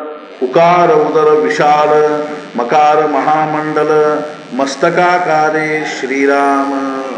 ಉಕಾರ ಉದರ ವಿಶಾಲ ಮಕಾರ ಮಹಾಮಂಡಲ मस्तकाकारे श्रीराम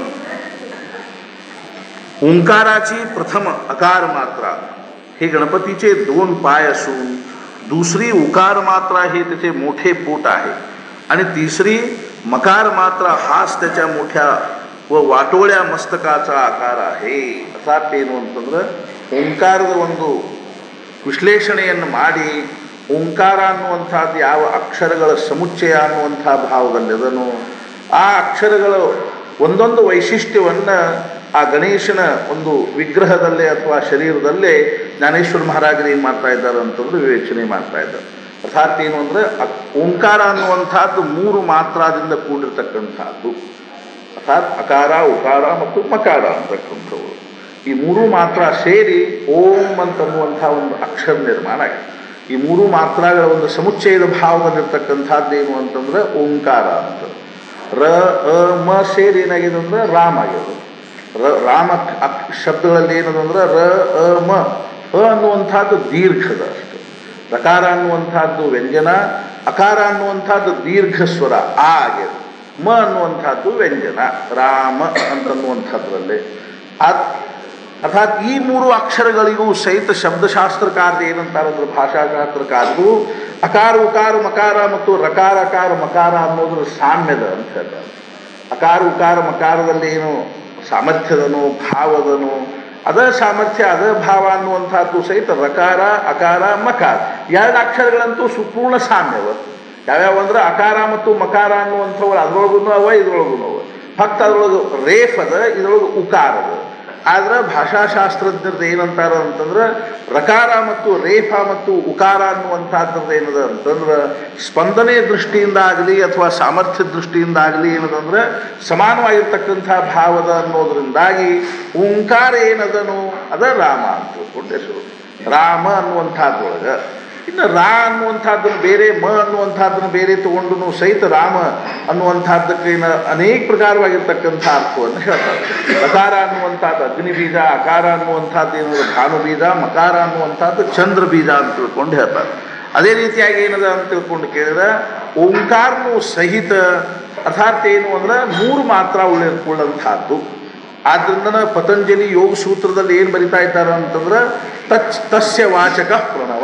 ओंकाराची प्रथम अकार मात्रा हे गणपतीचे दोन पाय असून दुसरी उकार मात्रा हे त्याचे मोठे पोट आहे आणि तिसरी मकार मात्रा हाच त्याच्या मोठ्या व वाटोळ्या ಮಸ್ತಕಾचा ಆಕಾರ आहे ಅರ್ಥಾತ್ ಏನು ಅಂತಂದ್ರೆ ಓಂಕಾರದ ಒಂದು ವಿಶ್ಲೇಷಣೆಯನ್ನು ಮಾಡಿ ಓಂಕಾರ ಅನ್ನುವಂಥದ್ದು ಯಾವ ಅಕ್ಷರಗಳ ಸಮುಚ್ಚಯ ಅನ್ನುವಂಥ ಭಾವದಲ್ಲಿ ಅದನ್ನು ಆ ಅಕ್ಷರಗಳ ಒಂದೊಂದು ವೈಶಿಷ್ಟ್ಯವನ್ನು ಆ ಗಣೇಶನ ಒಂದು ವಿಗ್ರಹದಲ್ಲೇ ಅಥವಾ ಶರೀರದಲ್ಲೇ ಜ್ಞಾನೇಶ್ವರ ಮಹಾರಾಜರು ಏನು ಮಾಡ್ತಾ ಇದ್ದಾರೆ ಅಂತಂದ್ರೆ ವಿವೇಚನೆ ಮಾಡ್ತಾ ಇದ್ದಾರೆ ಅರ್ಥಾತ್ ಏನು ಅಂದರೆ ಓಂಕಾರ ಅನ್ನುವಂಥದ್ದು ಮೂರು ಮಾತ್ರಾದಿಂದ ಕೂಡಿರ್ತಕ್ಕಂಥದ್ದು ಅರ್ಥಾತ್ ಅಕಾರ ಉಕಾರ ಮತ್ತು ಮಕಾರ ಅಂತಕ್ಕಂಥವು ಈ ಮೂರು ಮಾತ್ರ ಸೇರಿ ಓಂ ಅಂತನ್ನುವಂಥ ಒಂದು ಅಕ್ಷರ ನಿರ್ಮಾಣ ಆಗಿದೆ ಈ ಮೂರು ಮಾತ್ರಗಳ ಒಂದು ಸಮುಚ್ಚಯದ ಭಾವದಲ್ಲಿರ್ತಕ್ಕಂಥದ್ದು ಏನು ಅಂತಂದ್ರೆ ಓಂಕಾರ ಅಂತ ರ ಅ ಮ ಸೇರಿ ಏನಾಗಿದೆ ಅಂದ್ರೆ ರಾಮ ಆಗಿದೆ ರ ರಾಮ ಅಕ್ ಶಬ್ದಗಳಲ್ಲಿ ಏನದು ಅಂದ್ರೆ ರ ಅ ಮ ಅ ಅನ್ನುವಂಥದ್ದು ದೀರ್ಘದ ಅಷ್ಟು ರಕಾರ ಅನ್ನುವಂಥದ್ದು ವ್ಯಂಜನ ಅಕಾರ ಅನ್ನುವಂಥದ್ದು ದೀರ್ಘ ಸ್ವರ ಆ ಆಗಿದೆ ಮ ಅನ್ನುವಂಥದ್ದು ವ್ಯಂಜನ ರಾಮ ಅಂತನ್ನುವಂಥದ್ರಲ್ಲಿ ಅದ್ ಅರ್ಥಾತ್ ಈ ಮೂರು ಅಕ್ಷರಗಳಿಗೂ ಸಹಿತ ಶಬ್ದಶಾಸ್ತ್ರಕಾರರು ಏನಂತಾರಂದ್ರೆ ಭಾಷಾಶಾಸ್ತ್ರಕಾರರು ಅಕಾರ ಉಕಾರ ಮಕಾರ ಮತ್ತು ರಕಾರ ಅಕಾರ ಮಕಾರ ಅನ್ನೋದ್ರ ಸಾಮ್ಯದ ಅಂತ ಹೇಳ್ತಾರೆ ಅಕಾರ ಉಕಾರ ಮಕಾರದಲ್ಲಿ ಏನು ಸಾಮರ್ಥ್ಯದನು ಭಾವದನು ಅದ ಸಾಮರ್ಥ್ಯ ಅದ ಭಾವ ಅನ್ನುವಂಥದ್ದು ಸಹಿತ ರಕಾರ ಅಕಾರ ಮಕಾರ ಎರಡು ಅಕ್ಷರಗಳಂತೂ ಸುಪೂರ್ಣ ಸಾಮ್ಯವ ಯಾವ್ಯಾವ ಅಂದ್ರೆ ಅಕಾರ ಮತ್ತು ಮಕಾರ ಅನ್ನುವಂಥವು ಅದ್ರೊಳಗೂ ಅವ ಇದ್ರೊಳಗೂ ಅವ ಫಕ್ತ ಅದ್ರೊಳಗೆ ರೇಫ್ ಅದ ಇದ್ರೊಳಗೆ ಉಕಾರ ಅದ ಆದ್ರೆ ಭಾಷಾಶಾಸ್ತ್ರಜ್ಞರದ್ದು ಏನಂತಾರ ಅಂತಂದ್ರೆ ರಕಾರ ಮತ್ತು ರೇಫ ಮತ್ತು ಉಕಾರ ಅನ್ನುವಂಥದ್ದು ಏನದ ಅಂತಂದ್ರೆ ಸ್ಪಂದನೆ ದೃಷ್ಟಿಯಿಂದ ಆಗಲಿ ಅಥವಾ ಸಾಮರ್ಥ್ಯ ದೃಷ್ಟಿಯಿಂದ ಆಗಲಿ ಏನದಂದ್ರೆ ಸಮಾನವಾಗಿರ್ತಕ್ಕಂಥ ಭಾವದ ಅನ್ನೋದ್ರಿಂದಾಗಿ ಓಂಕಾರ ಏನದನು ಅದ ರಾಮ ಅಂತ ತಿಳ್ಕೊಂಡು ಹೆಸರು ರಾಮ ಅನ್ನುವಂಥದ್ರೊಳಗೆ ಇನ್ನು ರಾ ಅನ್ನುವಂಥದ್ದನ್ನು ಬೇರೆ ಮ ಅನ್ನುವಂಥದ್ದನ್ನು ಬೇರೆ ತಗೊಂಡು ಸಹಿತ ರಾಮ ಅನ್ನುವಂಥದ್ದಕ್ಕೆ ಇನ್ನು ಅನೇಕ ಪ್ರಕಾರವಾಗಿರ್ತಕ್ಕಂಥ ಅರ್ಥವನ್ನು ಹೇಳ್ತಾರೆ ಅಕಾರ ಅನ್ನುವಂಥದ್ದು ಅಗ್ನಿ ಬೀಜ ಅಕಾರ ಅನ್ನುವಂಥದ್ದು ಏನು ಭಾನು ಬೀಜ ಮಕಾರ ಅನ್ನುವಂಥದ್ದು ಚಂದ್ರ ಬೀಜ ಅಂತ ತಿಳ್ಕೊಂಡು ಹೇಳ್ತಾರೆ ಅದೇ ರೀತಿಯಾಗಿ ಏನದ ಅಂತ ತಿಳ್ಕೊಂಡು ಕೇಳಿದ್ರೆ ಓಂಕಾರನು ಸಹಿತ ಅರ್ಥಾತ್ ಏನು ಅಂದ್ರೆ ಮೂರು ಮಾತ್ರ ಉಳ್ಳಿಕೊಳ್ಳಂಥದ್ದು ಆದ್ರಿಂದ ಪತಂಜಲಿ ಯೋಗ ಸೂತ್ರದಲ್ಲಿ ಏನು ಬರಿತಾ ಇದ್ದಾರೆ ಅಂತಂದ್ರೆ ತಚ್ ತಸ್ಯ ವಾಚಕ ಪ್ರಣವ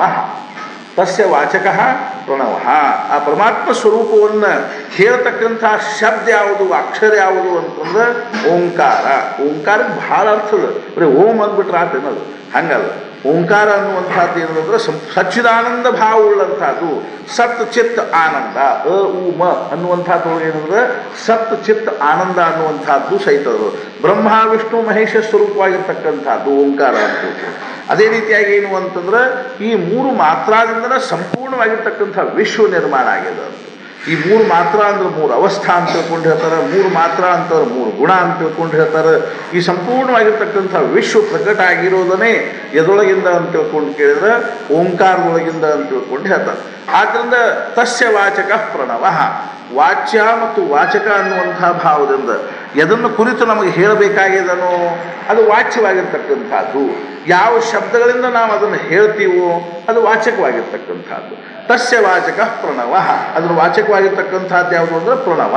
ತಸ್ಯ ವಾಚಕ ಪ್ರಣವ ಆ ಪರಮಾತ್ಮ ಸ್ವರೂಪವನ್ನು ಹೇಳ್ತಕ್ಕಂಥ ಶಬ್ದ ಯಾವುದು ಅಕ್ಷರ ಯಾವುದು ಅಂತಂದ್ರೆ ಓಂಕಾರ ಓಂಕಾರಕ್ಕೆ ಭಾಳ ಅರ್ಥದ ಬರೀ ಓಂ ಅಂದ್ಬಿಟ್ರೆ ಆತೇನದು ಹಂಗಲ್ಲ ಓಂಕಾರ ಅನ್ನುವಂಥದ್ದು ಏನಂದ್ರೆ ಸಚ್ಚಿದಾನಂದ ಭಾವ ಉಳ್ಳಂಥದ್ದು ಸತ್ ಚಿತ್ ಆನಂದ ಅ ಉ ಮ ಅನ್ನುವಂಥದ್ದು ಏನಂದ್ರೆ ಸತ್ ಚಿತ್ ಆನಂದ ಅನ್ನುವಂಥದ್ದು ಸಹಿತ ಅದು ಬ್ರಹ್ಮ ವಿಷ್ಣು ಮಹೇಶ ಸ್ವರೂಪವಾಗಿರ್ತಕ್ಕಂಥದ್ದು ಓಂಕಾರ ಅಂತ ಅದೇ ರೀತಿಯಾಗಿ ಏನು ಅಂತಂದ್ರೆ ಈ ಮೂರು ಮಾತ್ರಾದಿಂದನೇ ಸಂಪೂರ್ಣವಾಗಿರ್ತಕ್ಕಂಥ ವಿಶ್ವ ನಿರ್ಮಾಣ ಆಗಿದೆ ಅಂತ ಈ ಮೂರು ಮಾತ್ರ ಅಂದ್ರೆ ಮೂರು ಅವಸ್ಥಾ ಅಂತ ತಿಳ್ಕೊಂಡು ಹೇಳ್ತಾರೆ ಮೂರು ಮಾತ್ರ ಅಂತಾರೆ ಮೂರು ಗುಣ ಅಂತ ತಿಳ್ಕೊಂಡು ಹೇಳ್ತಾರೆ ಈ ಸಂಪೂರ್ಣವಾಗಿರ್ತಕ್ಕಂಥ ವಿಶ್ವ ಪ್ರಕಟ ಆಗಿರೋದನ್ನೇ ಎದೊಳಗಿಂದ ಅಂತ ತಿಳ್ಕೊಂಡು ಕೇಳಿದ್ರೆ ಓಂಕಾರದೊಳಗಿಂದ ಅಂತ ತಿಳ್ಕೊಂಡು ಹೇಳ್ತಾರೆ ಆದ್ದರಿಂದ ತಸ್ಯ ವಾಚಕ ಪ್ರಣವ ವಾಚ್ಯ ಮತ್ತು ವಾಚಕ ಅನ್ನುವಂಥ ಭಾವದಿಂದ ಎದನ್ನು ಕುರಿತು ನಮಗೆ ಹೇಳಬೇಕಾಗಿದನೋ ಅದು ವಾಚ್ಯವಾಗಿರ್ತಕ್ಕಂಥದ್ದು ಯಾವ ಶಬ್ದಗಳಿಂದ ನಾವು ಅದನ್ನು ಹೇಳ್ತೀವೋ ಅದು ವಾಚಕವಾಗಿರ್ತಕ್ಕಂಥದ್ದು ತಸ್ಯ ವಾಚಕ ಪ್ರಣವ ಅದ್ರ ವಾಚಕವಾಗಿರ್ತಕ್ಕಂಥದ್ದು ಯಾವುದು ಅಂದರೆ ಪ್ರಣವ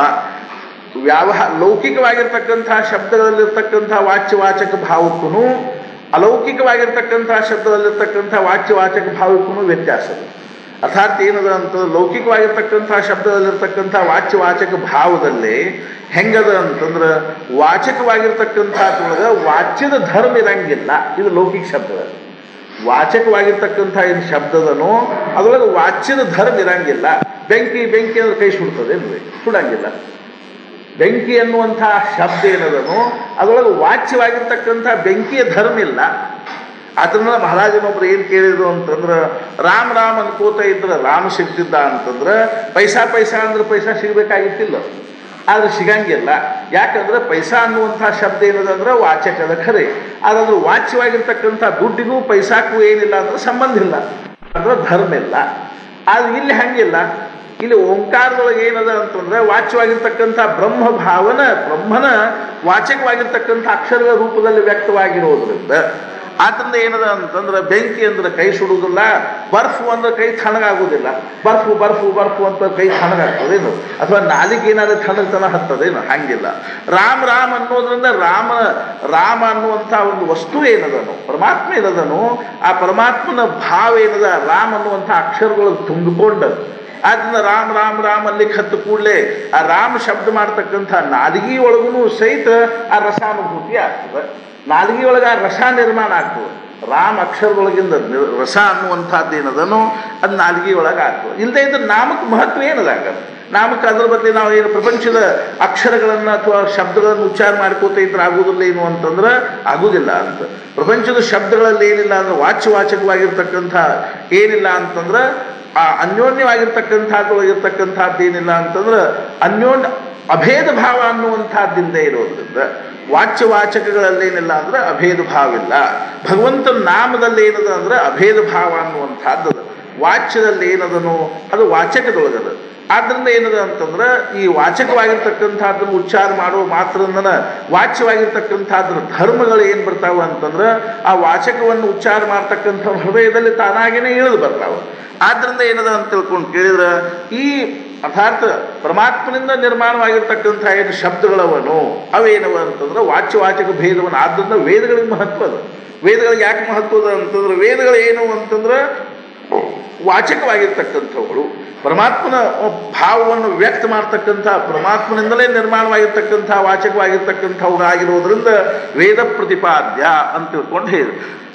ವ್ಯಾವಹ ಲೌಕಿಕವಾಗಿರ್ತಕ್ಕಂಥ ಶಬ್ದಗಳಲ್ಲಿರ್ತಕ್ಕಂಥ ವಾಚ್ಯವಾಚಕ ಭಾವಕ್ಕೂ ಅಲೌಕಿಕವಾಗಿರ್ತಕ್ಕಂಥ ಶಬ್ದದಲ್ಲಿರ್ತಕ್ಕಂಥ ವಾಚ್ಯವಾಚಕ ಭಾವಕ್ಕೂ ವ್ಯತ್ಯಾಸ ಇದೆ ಅರ್ಥಾತ್ ಏನದ ಅಂತ ಲೌಕಿಕವಾಗಿರ್ತಕ್ಕಂಥ ಶಬ್ದದಲ್ಲಿರ್ತಕ್ಕಂಥ ವಾಚ್ಯವಾಚಕ ಭಾವದಲ್ಲಿ ಹೆಂಗದ ಅಂತಂದ್ರೆ ವಾಚಕವಾಗಿರ್ತಕ್ಕಂಥದ್ರೊಳಗೆ ವಾಚ್ಯದ ಧರ್ಮ ಇರಂಗಿಲ್ಲ ಇದು ಲೌಕಿಕ ಶಬ್ದದಲ್ಲಿ ವಾಚಕವಾಗಿರ್ತಕ್ಕಂಥ ಏನು ಶಬ್ದದನೋ ಅದರೊಳಗೆ ವಾಚ್ಯದ ಧರ್ಮ ಇರಂಗಿಲ್ಲ ಬೆಂಕಿ ಬೆಂಕಿ ಅಂದ್ರೆ ಕೈ ಸುಡ್ತದೆ ಏನ್ರಿ ಸುಡಂಗಿಲ್ಲ ಬೆಂಕಿ ಅನ್ನುವಂಥ ಶಬ್ದ ಏನದನೋ ಅದರೊಳಗೆ ವಾಚ್ಯವಾಗಿರ್ತಕ್ಕಂಥ ಬೆಂಕಿಯ ಧರ್ಮ ಇಲ್ಲ ಅದನ್ನ ಮಹಾರಾಜನೊಬ್ರು ಏನು ಕೇಳಿದ್ರು ಅಂತಂದ್ರೆ ರಾಮ್ ರಾಮ್ ಅನ್ಕೋತ ಇದ್ರೆ ರಾಮ ಸಿಗ್ತಿದ್ದ ಅಂತಂದ್ರೆ ಪೈಸಾ ಪೈಸಾ ಅಂದ್ರೆ ಪೈಸಾ ಸಿಗಬೇಕಾಗಿತ್ತಿಲ್ಲ ಆದ್ರೆ ಸಿಗಂಗಿಲ್ಲ ಯಾಕಂದ್ರೆ ಪೈಸಾ ಅನ್ನುವಂಥ ಶಬ್ದ ಏನದಂದ್ರೆ ವಾಚಕದ ಖರೆ ಆದ್ರೆ ವಾಚ್ಯವಾಗಿರ್ತಕ್ಕಂಥ ದುಡ್ಡಿಗೂ ಪೈಸಾಕ್ಕೂ ಏನಿಲ್ಲ ಅಂದ್ರೆ ಸಂಬಂಧ ಇಲ್ಲ ಅಂದ್ರೆ ಧರ್ಮ ಇಲ್ಲ ಆದ್ರೆ ಇಲ್ಲಿ ಹಂಗಿಲ್ಲ ಇಲ್ಲಿ ಓಂಕಾರದೊಳಗೆ ಏನದ ಅಂತಂದ್ರೆ ವಾಚ್ಯವಾಗಿರ್ತಕ್ಕಂಥ ಬ್ರಹ್ಮ ಭಾವನ ಬ್ರಹ್ಮನ ವಾಚಕವಾಗಿರ್ತಕ್ಕಂಥ ಅಕ್ಷರಗಳ ರೂಪದಲ್ಲಿ ವ್ಯಕ್ತವಾಗಿರೋದ್ರಿಂದ ಆದ್ರಿಂದ ಏನದ ಅಂತಂದ್ರೆ ಬೆಂಕಿ ಅಂದ್ರೆ ಕೈ ಸುಡುವುದಿಲ್ಲ ಬರ್ಫು ಅಂದ್ರೆ ಕೈ ತಣ್ಣಗಾಗುವುದಿಲ್ಲ ಬರ್ಫು ಬರ್ಫು ಬರ್ಫು ಅಂತ ಕೈ ತಣ್ಣಗಾಗ್ತದೇನು ಅಥವಾ ನಾಲಿಗೆ ಏನಾದ್ರೆ ತಣ್ಣಗ್ತನ ಹತ್ತದೇನು ಹಂಗಿಲ್ಲ ರಾಮ್ ರಾಮ್ ಅನ್ನೋದ್ರಿಂದ ರಾಮ ರಾಮ ಅನ್ನುವಂಥ ಒಂದು ವಸ್ತು ಏನದನು ಪರಮಾತ್ಮ ಏನದನು ಆ ಪರಮಾತ್ಮನ ಭಾವ ಏನದ ರಾಮ್ ಅನ್ನುವಂಥ ಅಕ್ಷರಗಳು ತುಂಬಿಕೊಂಡದು ಆದ್ರಿಂದ ರಾಮ್ ರಾಮ್ ರಾಮ್ ಅಲ್ಲಿ ಹತ್ತು ಕೂಡಲೇ ಆ ರಾಮ ಶಬ್ದ ಮಾಡ್ತಕ್ಕಂಥ ನಾಲಿಗೆ ಒಳಗೂ ಸಹಿತ ಆ ರಸಾನುಭೂತಿ ಆಗ್ತದೆ ನಾಲಿಗೆ ಒಳಗೆ ಆ ರಸ ನಿರ್ಮಾಣ ಆಗ್ತದೆ ರಾಮ ಅಕ್ಷರದೊಳಗಿಂದ ನಿ- ರಸ ಅನ್ನುವಂಥದ್ದು ಏನದನೋ ಅದು ನಾಲಿಗೆ ಒಳಗೆ ಆಗ್ತದೆ ಇಲ್ಲದೆ ಇದ್ರೆ ನಾಮಕ್ಕೆ ಮಹತ್ವ ಏನದಾಗ ನಾಮಕ್ಕೆ ಅದ್ರ ಬದಲಿ ನಾವು ಏನು ಪ್ರಪಂಚದ ಅಕ್ಷರಗಳನ್ನು ಅಥವಾ ಶಬ್ದಗಳನ್ನು ಉಚ್ಚಾರ ಮಾಡ್ಕೋತ ಇದ್ರೆ ಆಗುವುದಿಲ್ಲ ಏನು ಅಂತಂದ್ರೆ ಆಗುವುದಿಲ್ಲ ಅಂತ ಪ್ರಪಂಚದ ಶಬ್ದಗಳಲ್ಲಿ ಏನಿಲ್ಲ ಅಂದ್ರೆ ವಾಚ್ಯವಾಚಕವಾಗಿರ್ತಕ್ಕಂಥ ಏನಿಲ್ಲ ಅಂತಂದ್ರೆ ಆ ಅನ್ಯೋನ್ಯವಾಗಿರ್ತಕ್ಕಂಥದ್ರೊಳಗಿರ್ತಕ್ಕಂಥದ್ದು ಏನಿಲ್ಲ ಅಂತಂದ್ರೆ ಅನ್ಯೋನ್ಯ ಅಭೇದ ಭಾವ ಅನ್ನುವಂಥದ್ದಿಂದ ಇರೋದ್ರಿಂದ ವಾಚ್ಯವಾಚಕಗಳಲ್ಲೇನಿಲ್ಲ ಅಂದ್ರೆ ಅಭೇದ ಭಾವ ಇಲ್ಲ ಭಗವಂತನ ನಾಮದಲ್ಲಿ ಏನದ ಅಂದ್ರೆ ಅಭೇದ ಭಾವ ಅನ್ನುವಂಥದ್ದು ಅದ. ವಾಚ್ಯದಲ್ಲಿ ಏನದನು ಅದು ವಾಚಕದೊಳಗದ ಆದ್ರಿಂದ ಏನದ ಅಂತಂದ್ರೆ ಈ ವಾಚಕವಾಗಿರ್ತಕ್ಕಂಥದ್ದನ್ನು ಉಚ್ಚಾರ ಮಾಡುವ ಮಾತ್ರನ ವಾಚ್ಯವಾಗಿರ್ತಕ್ಕಂಥದ್ರ ಧರ್ಮಗಳು ಏನು ಬರ್ತಾವ ಅಂತಂದ್ರೆ ಆ ವಾಚಕವನ್ನು ಉಚ್ಚಾರ ಮಾಡ್ತಕ್ಕಂಥ ಹೃದಯದಲ್ಲಿ ತಾನಾಗೇನೆ ಇಳಿದು ಬರ್ತಾವ ಆದ್ರಿಂದ ಏನದ ಅಂತ ತಿಳ್ಕೊಂಡು ಕೇಳಿದ್ರೆ ಈ ಅರ್ಥಾತ್ ಪರಮಾತ್ಮನಿಂದ ನಿರ್ಮಾಣವಾಗಿರ್ತಕ್ಕಂಥ ಏನು ಶಬ್ದಗಳವನು ಅವೇನವ ಅಂತಂದ್ರೆ ವಾಚ್ಯವಾಚಕ ಭೇದವನ್ನು ಆದ್ರಿಂದ ವೇದಗಳಿಗೆ ಮಹತ್ವ ಅದ ವೇದಗಳಿಗೆ ಯಾಕೆ ಮಹತ್ವ ಅದ ಅಂತಂದ್ರೆ ವೇದಗಳು ಏನು ಅಂತಂದ್ರೆ ವಾಚಕವಾಗಿರ್ತಕ್ಕಂಥವುಗಳು ಪರಮಾತ್ಮನ ಭಾವವನ್ನು ವ್ಯಕ್ತ ಮಾಡ್ತಕ್ಕಂಥ ಪರಮಾತ್ಮನಿಂದಲೇ ನಿರ್ಮಾಣವಾಗಿರ್ತಕ್ಕಂಥ ವಾಚಕವಾಗಿರ್ತಕ್ಕಂಥವುಗಳಾಗಿರೋದ್ರಿಂದ ವೇದ ಪ್ರತಿಪಾದ್ಯ ಅಂತ ತಿಳ್ಕೊಂಡು ಹೇಳಿ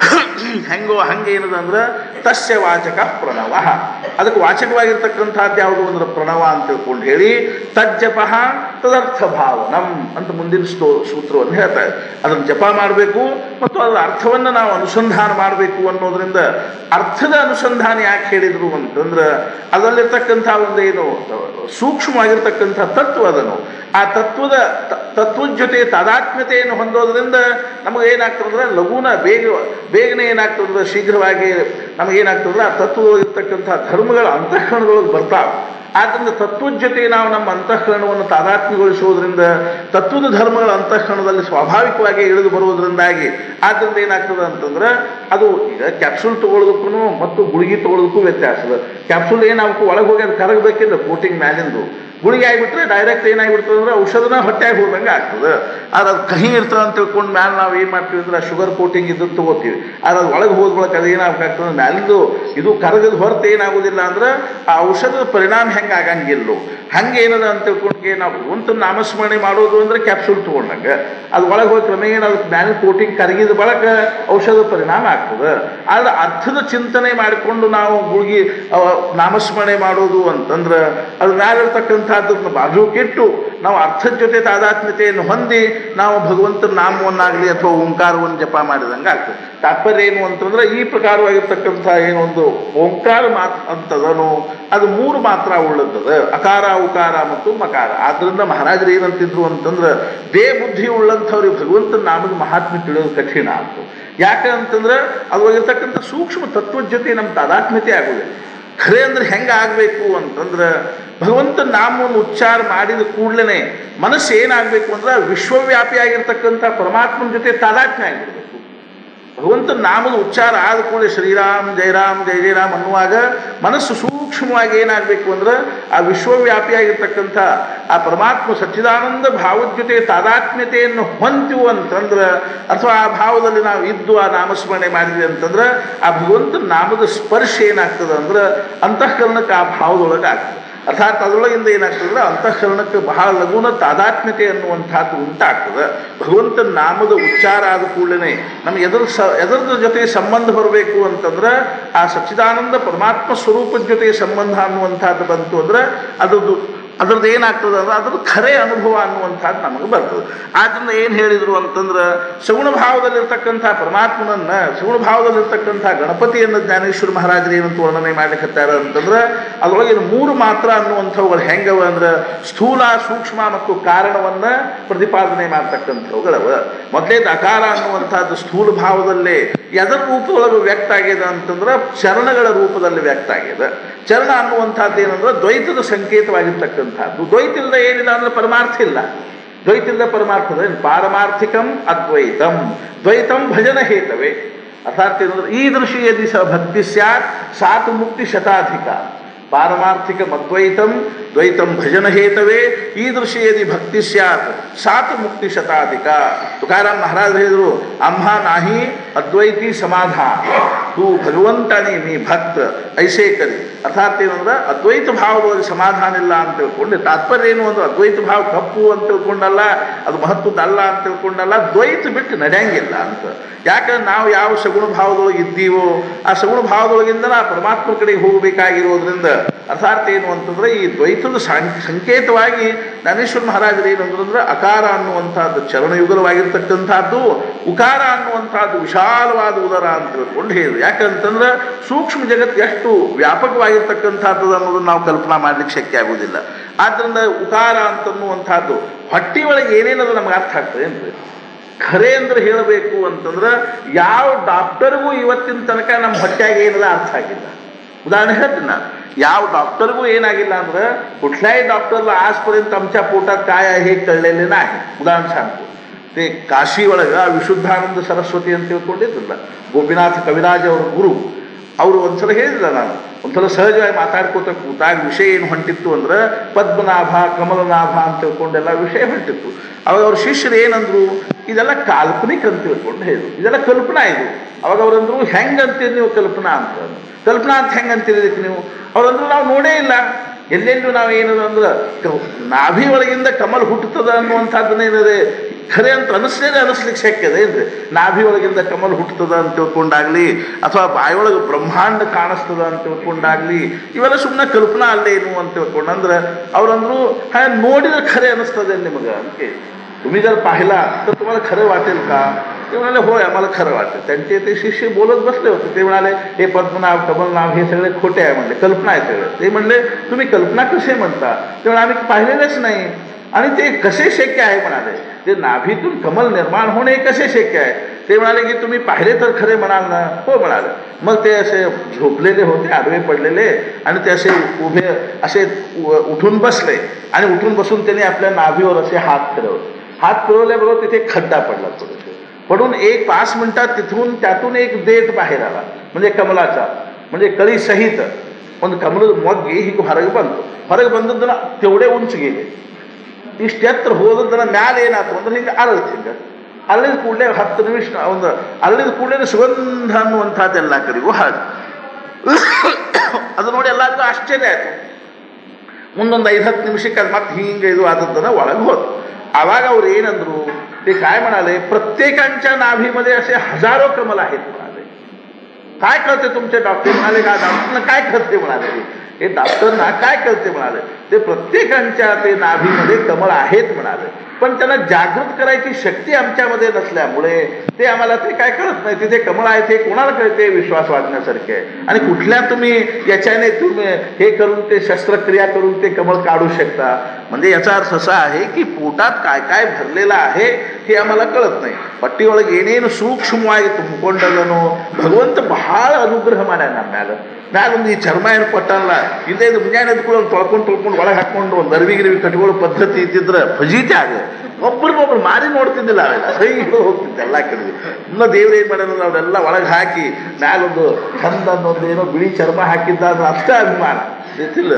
ಹೆಂಗೋ ಹಂಗೇನದ ಅಂದ್ರೆ ತಸ್ಯ ವಾಚಕ ಪ್ರಣವ ಅದಕ್ಕೆ ವಾಚಕವಾಗಿರ್ತಕ್ಕಂಥದ್ದು ಯಾವುದು ಅಂದ್ರೆ ಪ್ರಣವ ಅಂತ ತಿಳ್ಕೊಂಡು ಹೇಳಿ ತಜ್ಜಪ ತದರ್ಥ ಭಾವನಂ ಅಂತ ಮುಂದಿನ ಸ್ಟೋ ಸೂತ್ರವನ್ನು ಹೇಳ್ತಾರೆ ಅದನ್ನು ಜಪ ಮಾಡಬೇಕು ಮತ್ತು ಅದರ ಅರ್ಥವನ್ನು ನಾವು ಅನುಸಂಧಾನ ಮಾಡಬೇಕು ಅನ್ನೋದ್ರಿಂದ ಅರ್ಥದ ಅನುಸಂಧಾನ ಯಾಕೆ ಹೇಳಿದ್ರು ಅಂತಂದ್ರೆ ಅದರಲ್ಲಿರ್ತಕ್ಕಂಥ ಒಂದು ಏನು ಸೂಕ್ಷ್ಮವಾಗಿರ್ತಕ್ಕಂಥ ತತ್ವ ಅದನ್ನು ಆ ತತ್ವದ ತ- ತತ್ವದ ಜೊತೆ ತಾದಾತ್ಮ್ಯತೆಯನ್ನು ಹೊಂದೋದ್ರಿಂದ ನಮಗೆ ಏನಾಗ್ತದಂದ್ರೆ ಲಘುನ ಬೇಗ ಬೇಗನೆ ಏನಾಗ್ತದಂದ್ರೆ ಶೀಘ್ರವಾಗಿ ನಮಗೇನಾಗ್ತದಂದ್ರೆ ಆ ತತ್ವದಲ್ಲಿರ್ತಕ್ಕಂಥ ಧರ್ಮಗಳ ಅಂತಃಕರಣದೊಳಗೆ ಬರ್ತಾವೆ ಆದ್ದರಿಂದ ತತ್ವದ ಜೊತೆ ನಾವು ನಮ್ಮ ಅಂತಃಕರಣವನ್ನು ತಾದಾತ್ಮ್ಯಗೊಳಿಸುವುದರಿಂದ ತತ್ವದ ಧರ್ಮಗಳ ಅಂತಃಕರಣದಲ್ಲಿ ಸ್ವಾಭಾವಿಕವಾಗಿ ಇಳಿದು ಬರುವುದರಿಂದಾಗಿ ಆದ್ದರಿಂದ ಏನಾಗ್ತದೆ ಅಂತಂದ್ರೆ ಅದು ಈಗ ಕ್ಯಾಪ್ಸೂಲ್ ತಗೊಳ್ಳೋದಕ್ಕೂ ಮತ್ತು ಗುಳಿಗೆ ತಗೊಳ್ಳೋದಕ್ಕೂ ವ್ಯತ್ಯಾಸ ಇದೆ ಕ್ಯಾಪ್ಸೂಲ್ ಏನಾಗಬೇಕು ಒಳಗೆ ಹೋಗಿ ಅದು ಕರಗಬೇಕಿಲ್ಲ ಕೋಟಿಂಗ್ ಮ್ಯಾಲಿಂದು ಗುಳಿಗೆ ಆಗಿಬಿಟ್ರೆ ಡೈರೆಕ್ಟ್ ಏನಾಗ್ಬಿಡ್ತದೆ ಅಂದ್ರೆ ಔಷಧನ ಹೊಟ್ಟೆಯಾಗಿ ಹೋದಂಗೆ ಆಗ್ತದೆ ಆದ್ರೆ ಅದು ಕಹಿ ಇರ್ತದೆ ಅಂತ ತಿಳ್ಕೊಂಡು ಮ್ಯಾಲೆ ನಾವು ಏನು ಮಾಡ್ತೀವಿ ಅಂದ್ರೆ ಶುಗರ್ ಕೋಟಿಂಗ್ ಇದು ತಗೋತೀವಿ ಆದ್ರೆ ಅದು ಒಳಗೆ ಹೋದ ಬಳಕ ಅದು ಏನಾಗಬೇಕಾಗ್ತದೆ ಮ್ಯಾಲಿಂದು ಇದು ಕರಗದ ಹೊರತು ಏನಾಗೋದಿಲ್ಲ ಅಂದ್ರೆ ಆ ಔಷಧದ ಪರಿಣಾಮ ಹೆಂಗೆ ಆಗಂಗಿಲ್ಲೋ ಹಂಗೆ ಏನದ ಅಂತ ತಿಳ್ಕೊಂಡ್ಗೆ ನಾವು ಭಗವಂತನ ನಾಮಸ್ಮರಣೆ ಮಾಡೋದು ಅಂದ್ರೆ ಕ್ಯಾಪ್ಸೂಲ್ ತೊಗೊಂಡಂಗೆ ಅದು ಒಳಗೆ ಹೋಗಿ ಕ್ರಮೇಣ ಅದಕ್ಕೆ ಮ್ಯಾಲಿನ ಕೋಟಿಂಗ್ ಕರಗಿದ ಬಳಕ ಔಷಧ ಪರಿಣಾಮ ಆಗ್ತದೆ ಆದ್ರೆ ಅರ್ಥದ ಚಿಂತನೆ ಮಾಡಿಕೊಂಡು ನಾವು ಗುಳಿಗೆ ಅವ ನಾಮಸ್ಮರಣೆ ಮಾಡೋದು ಅಂತಂದ್ರೆ ಅದು ಮ್ಯಾಲಿರ್ತಕ್ಕಂಥದ್ದನ್ನು ಬಾಜುಕಿಟ್ಟು ನಾವು ಅರ್ಥದ ಜೊತೆ ತಾದಾತ್ಮ್ಯತೆಯನ್ನು ಹೊಂದಿ ನಾವು ಭಗವಂತನ ನಾಮವನ್ನಾಗಲಿ ಅಥವಾ ಓಂಕಾರವನ್ನು ಜಪ ಮಾಡಿದಂಗೆ ಆಗ್ತದೆ ತಾತ್ಪರ್ಯ ಏನು ಅಂತಂದ್ರೆ ಈ ಪ್ರಕಾರವಾಗಿರ್ತಕ್ಕಂಥ ಏನೊಂದು ಓಂಕಾರ ಮಾತ್ ಅಂತದನು ಅದು ಮೂರು ಮಾತ್ರ ಉಳ್ಳದ್ದದ ಅಕಾರ ಉಕಾರ ಮತ್ತು ಮಕಾರ ಆದ್ರಿಂದ ಮಹಾರಾಜರು ಏನಂತಿದ್ರು ಅಂತಂದ್ರೆ ದೇ ಬುದ್ಧಿ ಉಳ್ಳಂಥವ್ರಿಗೆ ಭಗವಂತನ ನಾಮದ ಮಹಾತ್ಮೆ ತಿಳಿಯೋದು ಕಠಿಣ ಅಂತ ಯಾಕೆ ಅಂತಂದ್ರೆ ಅದ್ರೊಳಗಿರ್ತಕ್ಕಂಥ ಸೂಕ್ಷ್ಮ ತತ್ವದ ಜೊತೆ ನಮ್ಮ ತಾದಾತ್ಮ್ಯತೆ ಆಗುದಿಲ್ಲ ಖರೆ ಅಂದ್ರೆ ಹೆಂಗೆ ಆಗಬೇಕು ಅಂತಂದ್ರೆ ಭಗವಂತನ ನಾಮವನ್ನು ಉಚ್ಚಾರ ಮಾಡಿದ ಕೂಡಲೇ ಮನಸ್ಸು ಏನಾಗಬೇಕು ಅಂದ್ರೆ ವಿಶ್ವವ್ಯಾಪಿಯಾಗಿರ್ತಕ್ಕಂಥ ಪರಮಾತ್ಮನ ಜೊತೆ ತಾದಾತ್ಮ್ಯ ಆಗಿರ್ಬೇಕು ಭಗವಂತನ ನಾಮದ ಉಚ್ಚಾರ ಆದ ಕೂಡಲೇ ಶ್ರೀರಾಮ್ ಜಯರಾಮ್ ಜಯ ಜಯರಾಮ್ ಅನ್ನುವಾಗ ಮನಸ್ಸು ಸೂಕ್ಷ್ಮವಾಗಿ ಏನಾಗಬೇಕು ಅಂದ್ರೆ ಆ ವಿಶ್ವವ್ಯಾಪಿಯಾಗಿರ್ತಕ್ಕಂಥ ಆ ಪರಮಾತ್ಮ ಸಚ್ಚಿದಾನಂದ ಭಾವದ ಜೊತೆ ತಾದಾತ್ಮ್ಯತೆಯನ್ನು ಹೊಂತೀವು ಅಂತಂದ್ರೆ ಅಥವಾ ಆ ಭಾವದಲ್ಲಿ ನಾವು ಇದ್ದು ಆ ನಾಮಸ್ಮರಣೆ ಮಾಡಿದ್ವಿ ಅಂತಂದ್ರೆ ಆ ಭಗವಂತನ ನಾಮದ ಸ್ಪರ್ಶ ಏನಾಗ್ತದೆ ಅಂದ್ರೆ ಅಂತಃಕರಣಕ್ಕೆ ಆ ಭಾವದೊಳಗೆ ಆಗ್ತದೆ ಅರ್ಥಾತ್ ಅದರೊಳಗಿಂದ ಏನಾಗ್ತದೆ ಅಂತಃಕರಣಕ್ಕೆ ಬಹಳ ಲಘುನ ತಾದಾತ್ಮ್ಯತೆ ಅನ್ನುವಂಥದ್ದು ಉಂಟಾಗ್ತದೆ ಭಗವಂತನ ನಾಮದ ಉಚ್ಚಾರ ಆದ ಕೂಡಲೇ ನಮ್ಗೆ ಎದ್ರ ಸ ಎದರದ ಜೊತೆ ಸಂಬಂಧ ಬರಬೇಕು ಅಂತಂದ್ರೆ ಆ ಸಚ್ಚಿದಾನಂದ ಪರಮಾತ್ಮ ಸ್ವರೂಪದ ಜೊತೆ ಸಂಬಂಧ ಅನ್ನುವಂಥದ್ದು ಬಂತು ಅಂದ್ರೆ ಅದ್ರದ್ದು ಅದ್ರದ್ದು ಏನಾಗ್ತದೆ ಅಂದ್ರೆ ಅದ್ರದ್ದು ಖರೆ ಅನುಭವ ಅನ್ನುವಂಥದ್ದು ನಮಗೆ ಬರ್ತದೆ ಆದ್ರಿಂದ ಏನು ಹೇಳಿದರು ಅಂತಂದ್ರೆ ಸಗುಣ ಭಾವದಲ್ಲಿರ್ತಕ್ಕಂಥ ಪರಮಾತ್ಮನನ್ನ ಸಗುಣ ಭಾವದಲ್ಲಿರ್ತಕ್ಕಂಥ ಗಣಪತಿಯನ್ನು ಜ್ಞಾನೇಶ್ವರ ಮಹಾರಾಜರು ಏನಂತ ವರ್ಣನೆ ಮಾಡ್ಲಿಕ್ಕತ್ತಾರ ಅಂತಂದ್ರೆ ಅದರೊಳಗಿನ ಮೂರು ಮಾತ್ರ ಅನ್ನುವಂಥವುಗಳು ಹೆಂಗವ ಅಂದ್ರೆ ಸ್ಥೂಲ ಸೂಕ್ಷ್ಮ ಮತ್ತು ಕಾರಣವನ್ನ ಪ್ರತಿಪಾದನೆ ಮಾಡ್ತಕ್ಕಂಥವುಗಳವ ಮೊದಲೇದು ಅಕಾರ ಅನ್ನುವಂಥದ್ದು ಸ್ಥೂಲ ಭಾವದಲ್ಲೇ ಎದರ ರೂಪದೊಳಗೆ ವ್ಯಕ್ತ ಆಗಿದೆ ಅಂತಂದ್ರೆ ಚರಣಗಳ ರೂಪದಲ್ಲಿ ವ್ಯಕ್ತ ಆಗಿದೆ ಚರಣ ಅನ್ನುವಂಥದ್ದು ಏನಂದ್ರೆ ದ್ವೈತದ ಸಂಕೇತವಾಗಿರ್ತಕ್ಕಂಥದ್ದು ದ್ವೈತ ಇಲ್ಲದೆ ಏನಿಲ್ಲ ಅಂದ್ರೆ ಪರಮಾರ್ಥ ಇಲ್ಲ ದ್ವೈತ ಇಲ್ಲದ ಪರಮಾರ್ಥದ ಏನು? ಪಾರಮಾರ್ಥಿಕಂ ಅದ್ವೈತಂ ದ್ವೈತಂ ಭಜನ ಹೇತವೇ ಅರ್ಥಾತ್ ಏನಂದ್ರೆ ಈ ದೃಶ್ಯ ಯದಿ ಸ ಭಕ್ತಿ ಸ್ಯಾತ್ ಸಾತು ಮುಕ್ತಿ ಶತಾಧಿಕ ಪಾರಮಾರ್ಥಿಕ ಮದ್ವೈತಂ ದ್ವೈತಂ ಭಜನ ಹೇತವೇ ಈ ದೃಶ್ಯ ಯದಿ ಭಕ್ತಿ ಸ್ಯಾತ್ ಸಾತು ಮುಕ್ತಿ ಶತಾಧಿಕ ತುಕಾರಾಮ್ ಮಹಾರಾಜ್ ಹೇಳಿದ್ರು ಅಂಹ ನಾಹಿ ಅದ್ವೈತಿ ಸಮಾಧಾನ ತೂ ಭಗವಂತನೇ ನೀ ಭಕ್ತ ಐಸೇ ಕರಿ ಅರ್ಥಾತ್ ಏನಂದ್ರೆ ಅದ್ವೈತ ಭಾವದೊಳಗೆ ಸಮಾಧಾನ ಇಲ್ಲ ಅಂತ ತಿಳ್ಕೊಂಡು ತಾತ್ಪರ್ಯ ಏನು ಅಂದ್ರೆ ಅದ್ವೈತ ಭಾವ ತಪ್ಪು ಅಂತ ತಿಳ್ಕೊಂಡಲ್ಲ ಅದು ಮಹತ್ವದಲ್ಲ ಅಂತ ತಿಳ್ಕೊಂಡಲ್ಲ ದ್ವೈತ ಬಿಟ್ಟು ನಡೆಯಂಗಿಲ್ಲ ಅಂತ ಯಾಕಂದ್ರೆ ನಾವು ಯಾವ ಸಗುಣ ಭಾವದೊಳಗೆ ಇದ್ದೀವೋ ಆ ಸಗುಣ ಭಾವದೊಳಗಿಂದ ನಾ ಪರಮಾತ್ಮ ಕಡೆಗೆ ಹೋಗಬೇಕಾಗಿರೋದ್ರಿಂದ ಅರ್ಥಾತ್ ಏನು ಅಂತಂದ್ರೆ ಈ ದ್ವೈತದ ಸಾಂ- ಸಂಕೇತವಾಗಿ ಜ್ಞಾನೇಶ್ವರ ಮಹಾರಾಜರು ಏನು ಅಂತಂದ್ರೆ ಅಕಾರ ಅನ್ನುವಂಥದ್ದು ಚರಣಯುಗಲವಾಗಿರ್ತಕ್ಕಂಥದ್ದು ಉಕಾರ ಅನ್ನುವಂಥದ್ದು ವಿಶಾಲವಾದ ಉದರ ಅಂತ ತಿಳ್ಕೊಂಡು ಹೇಳಿದ್ರು ಯಾಕಂತಂದ್ರೆ ಸೂಕ್ಷ್ಮ ಜಗತ್ತು ಎಷ್ಟು ವ್ಯಾಪಕವಾಗಿರ್ತಕ್ಕಂಥದ್ದು ಅನ್ನೋದನ್ನ ನಾವು ಕಲ್ಪನಾ ಮಾಡ್ಲಿಕ್ಕೆ ಶಕ್ಯ ಆಗುವುದಿಲ್ಲ ಆದ್ರಿಂದ ಉಕಾರ ಅಂತನ್ನುವಂಥದ್ದು ಹೊಟ್ಟಿ ಒಳಗೆ ಏನೇನದು ನಮ್ಗೆ ಅರ್ಥ ಆಗ್ತದೆ ಏನ್ರಿ ಖರೆ ಅಂದ್ರೆ ಹೇಳಬೇಕು ಅಂತಂದ್ರೆ ಯಾವ ಡಾಕ್ಟರ್ಗೂ ಇವತ್ತಿನ ತನಕ ನಮ್ಮ ಹೊಟ್ಟೆಯಾಗ ಏನದ ಅರ್ಥ ಆಗಿಲ್ಲ उदाहरण ಹೇಳ್ತೀನಿ ನಾನು ಯಾವ डॉक्टरಗೂ ಏನಾಗಿಲ್ಲ ಅಂದ್ರೆ कुठल्याही डॉक्टरला आजपर्यंत आमच्या पोटात काय आहे हे कळलेले नाही उदाहरण सांगतो ते ಕಾಶಿ ಒಳಗೆ ಆ ವಿಶುದ್ಧಾನಂದ ಸರಸ್ವತಿ ಅಂತ ತಿಳ್ಕೊಂಡಿದ್ರಲ್ಲ ಗೋಪಿನಾಥ ಕವಿರಾಜ್ ಅವರ ಗುರು ಅವರು ಒಂದ್ಸಲ ಹೇಳಿದ್ರ ನಾನು ಒಂದ್ಸಲ ಸಹಜವಾಗಿ ಮಾತಾಡ್ಕೋತ ಕೂತಾಗ ವಿಷಯ ಏನು ಹೊಂಟಿತ್ತು ಅಂದ್ರೆ ಪದ್ಮನಾಭ ಕಮಲನಾಭ ಅಂತ ತಿಳ್ಕೊಂಡೆಲ್ಲ ವಿಷಯ ಹೊಂಟಿತ್ತು ಅವಾಗ ಅವ್ರ ಶಿಷ್ಯರು ಏನಂದ್ರು ಇದೆಲ್ಲ ಕಾಲ್ಪನಿಕ ಅಂತ ತಿಳ್ಕೊಂಡು ಹೇಳಿದ್ರು ಇದೆಲ್ಲ ಕಲ್ಪನಾ ಇದು ಅವಾಗ ಅವ್ರಂದ್ರು ಹೆಂಗ್ ಅಂತೀರಿ ನೀವು ಕಲ್ಪನಾ ಅಂತ ಕಲ್ಪನಾ ಅಂತ ಹೆಂಗ್ ಅಂತೀರಿ ಇದಕ್ಕೆ ನೀವು ಅವ್ರಂದ್ರು ನಾವು ನೋಡೇ ಇಲ್ಲ ಎಲ್ಲೆಲ್ಲೂ ನಾವು ಏನದು ಅಂದ್ರೆ ಕ- ನಾಭಿ ಒಳಗಿಂದ ಕಮಲ್ ಹುಟ್ಟುತ್ತದ ಅನ್ನುವಂಥದ್ದನ್ನ ಏನಿದೆ ಖರೆ ಅಂತ ಅನಿಸ್ಲೇನೆ ಅನಿಸ್ಲಿಕ್ಕೆ ಶಕ್ಯ ಇದೆ ಏನ್ರಿ ನಾಭಿ ಒಳಗಿಂದ ಕಮಲ್ ಹುಟ್ಟುತ್ತದ ಅಂತ ತಿಳ್ಕೊಂಡಾಗ್ಲಿ ಅಥವಾ ಬಾಯೊಳಗೆ ಬ್ರಹ್ಮಾಂಡ ಕಾಣಿಸ್ತದ ಅಂತ ತಿಳ್ಕೊಂಡಾಗ್ಲಿ ಇವೆಲ್ಲ ಸುಮ್ಮನೆ ಕಲ್ಪನಾ ಅಲ್ಲೇನು ಅಂತ ತಿಳ್ಕೊಂಡು ಅಂದ್ರೆ ಅವ್ರಂದ್ರು हा ನೋಡಿದ್ರೆ ಖರೆ ಅನಿಸ್ತದೆ निमग ಅಂತ तुम्ही जर पाहिला तर तुम्हाला खरं वाटेल का ते म्हणाले होय आम्हाला खरं वाटेल त्यांचे ते शिष्य बोलत बसले होते ते म्हणाले हे पद्मनाभ कमलनाभ हे सगळे खोटे आहे म्हणले कल्पना आहे सगळे ते म्हणले तुम्ही कल्पना कसे म्हणता ते म्हणाले आम्ही पाहिलेलेच नाही आणि ते कसे शक्य आहे म्हणाले ते नाभीतून कमल निर्माण होणे हे कसे शक्य आहे ते म्हणाले की तुम्ही पाहिले तर खरे म्हणाल ना हो म्हणाले मग ते असे झोपलेले होते आडवे पडलेले आणि ते असे उभे असे उ- उठून बसले आणि उठून बसून त्यांनी आपल्या नाभीवर असे हात फिरवले हात फिरवल्याबरोबर तिथे खड्डा पडला थोडेसे पडून एक पाच मिनिटात तिथून त्यातून एक देठ बाहेर आला म्हणजे कमलाचा म्हणजे कळी सहित ಒಂದು ಕಮಲದ ಮೊಗ್ಗಿ ಹೀಗೆ ಹೊರಗೆ ಬಂತು ಹೊರಗೆ ಬಂದದ್ದನ್ನ ತೆವಡೆ ಉಂಚು ಗೆಲೆ ಇಷ್ಟು ಎತ್ತರ ಹೋದದ್ದನ್ನ ಮ್ಯಾಲೆ ಏನಾಯ್ತು ಅಂದ್ರೆ ಹಿಂಗೆ ಅರಳಿತು ಹಿಂಗೆ ಅರಳಿದ ಕೂಡಲೇ ಹತ್ತು ನಿಮಿಷ ಒಂದು ಅರಳಿದ ಕೂಡಲೇ ಸುಗಂಧ ಅನ್ನುವಂಥದ್ದು ಎಲ್ಲ ಕಡೆಗೂ ಹಾಡು ಅದು ನೋಡಿ ಎಲ್ಲರಿಗೂ ಆಶ್ಚರ್ಯ ಆಯ್ತು ಮುಂದೊಂದು ಐದು ಹತ್ತು ನಿಮಿಷಕ್ಕೆ ಅದು ಮತ್ತೆ ಹಿಂಗೆ ಇದು आदतनं ಒಳಗೆ होत आवाग ಅವ್ರು ಏನಂದ್ರು ते काय म्हणाले प्रत्येकांच्या नाभीमध्ये असे हजारो कमल आहेत म्हणाले काय कळते तुमचे डॉक्टर म्हणाले का डॉक्टरना काय कळते म्हणाले हे डॉक्टरना काय कळते म्हणाले ते प्रत्येकांच्या ते नाभीमध्ये कमळ आहेत म्हणाले पण त्यांना जागृत करायची शक्ती आमच्यामध्ये नसल्यामुळे ते आम्हाला ते काय कळत नाही तिथे कमळ आहे ते कोणाला कळते विश्वास वाढण्यासारखे आहे आणि कुठल्या तुम्ही याच्याने तुम्ही हे करून ते शस्त्रक्रिया करून ते कमळ काढू शकता म्हणजे याचा अर्थ असा आहे की पोटात काय काय भरलेलं आहे हे आम्हाला कळत नाही ಪಟ್ಟಿಯೊಳಗೆ ಏನೇನು ಸೂಕ್ಷ್ಮವಾಗಿ ತುಂಬಿಕೊಂಡದನೋ ಭಗವಂತ ಬಹಳ ಅನುಗ್ರಹ ಮಾಡ್ಯಾನ ನಮ್ಮ ಮ್ಯಾಲ ಮ್ಯಾಲೊಂದು ಈ ಚರ್ಮ ಏನು ಕೊಟ್ಟಲ್ಲ ಇಲ್ಲೇ ಇದು ಮುಂಜಾನೆ ಎದ್ಕೊಂಡು ಒಂದು ತೊಳ್ಕೊಂಡು ತೊಳ್ಕೊಂಡು ಒಳಗೆ ಹಾಕೊಂಡು ಒಂದು ಅರ್ವಿ ಗಿರ್ವಿ ಕಟ್ಕೊಳ್ಳೋ ಪದ್ಧತಿ ಇದ್ದಿದ್ರೆ ಫಜೀತಿ ಆಗ ಒಬ್ರನ್ನೊಬ್ರು ಮಾರಿ ನೋಡ್ತಿದ್ದಿಲ್ಲ ಅವೆಲ್ಲ ಸೈ ಹಿಡಿದು ಹೋಗ್ತಿದ್ದೆ ಎಲ್ಲ ಕಡೆ ಇನ್ನು ದೇವ್ರು ಏನು ಮಾಡ್ಯಾನ ಅವರೆಲ್ಲ ಒಳಗೆ ಹಾಕಿ ಮ್ಯಾಲೊಂದು ಚಂದ ಅನ್ನೊಂದು ಏನೋ ಬಿಳಿ ಚರ್ಮ ಹಾಕಿದ್ದ ಅದು ಅಷ್ಟೇ ಅಭಿಮಾನ ಗೊತ್ತಿಲ್ಲ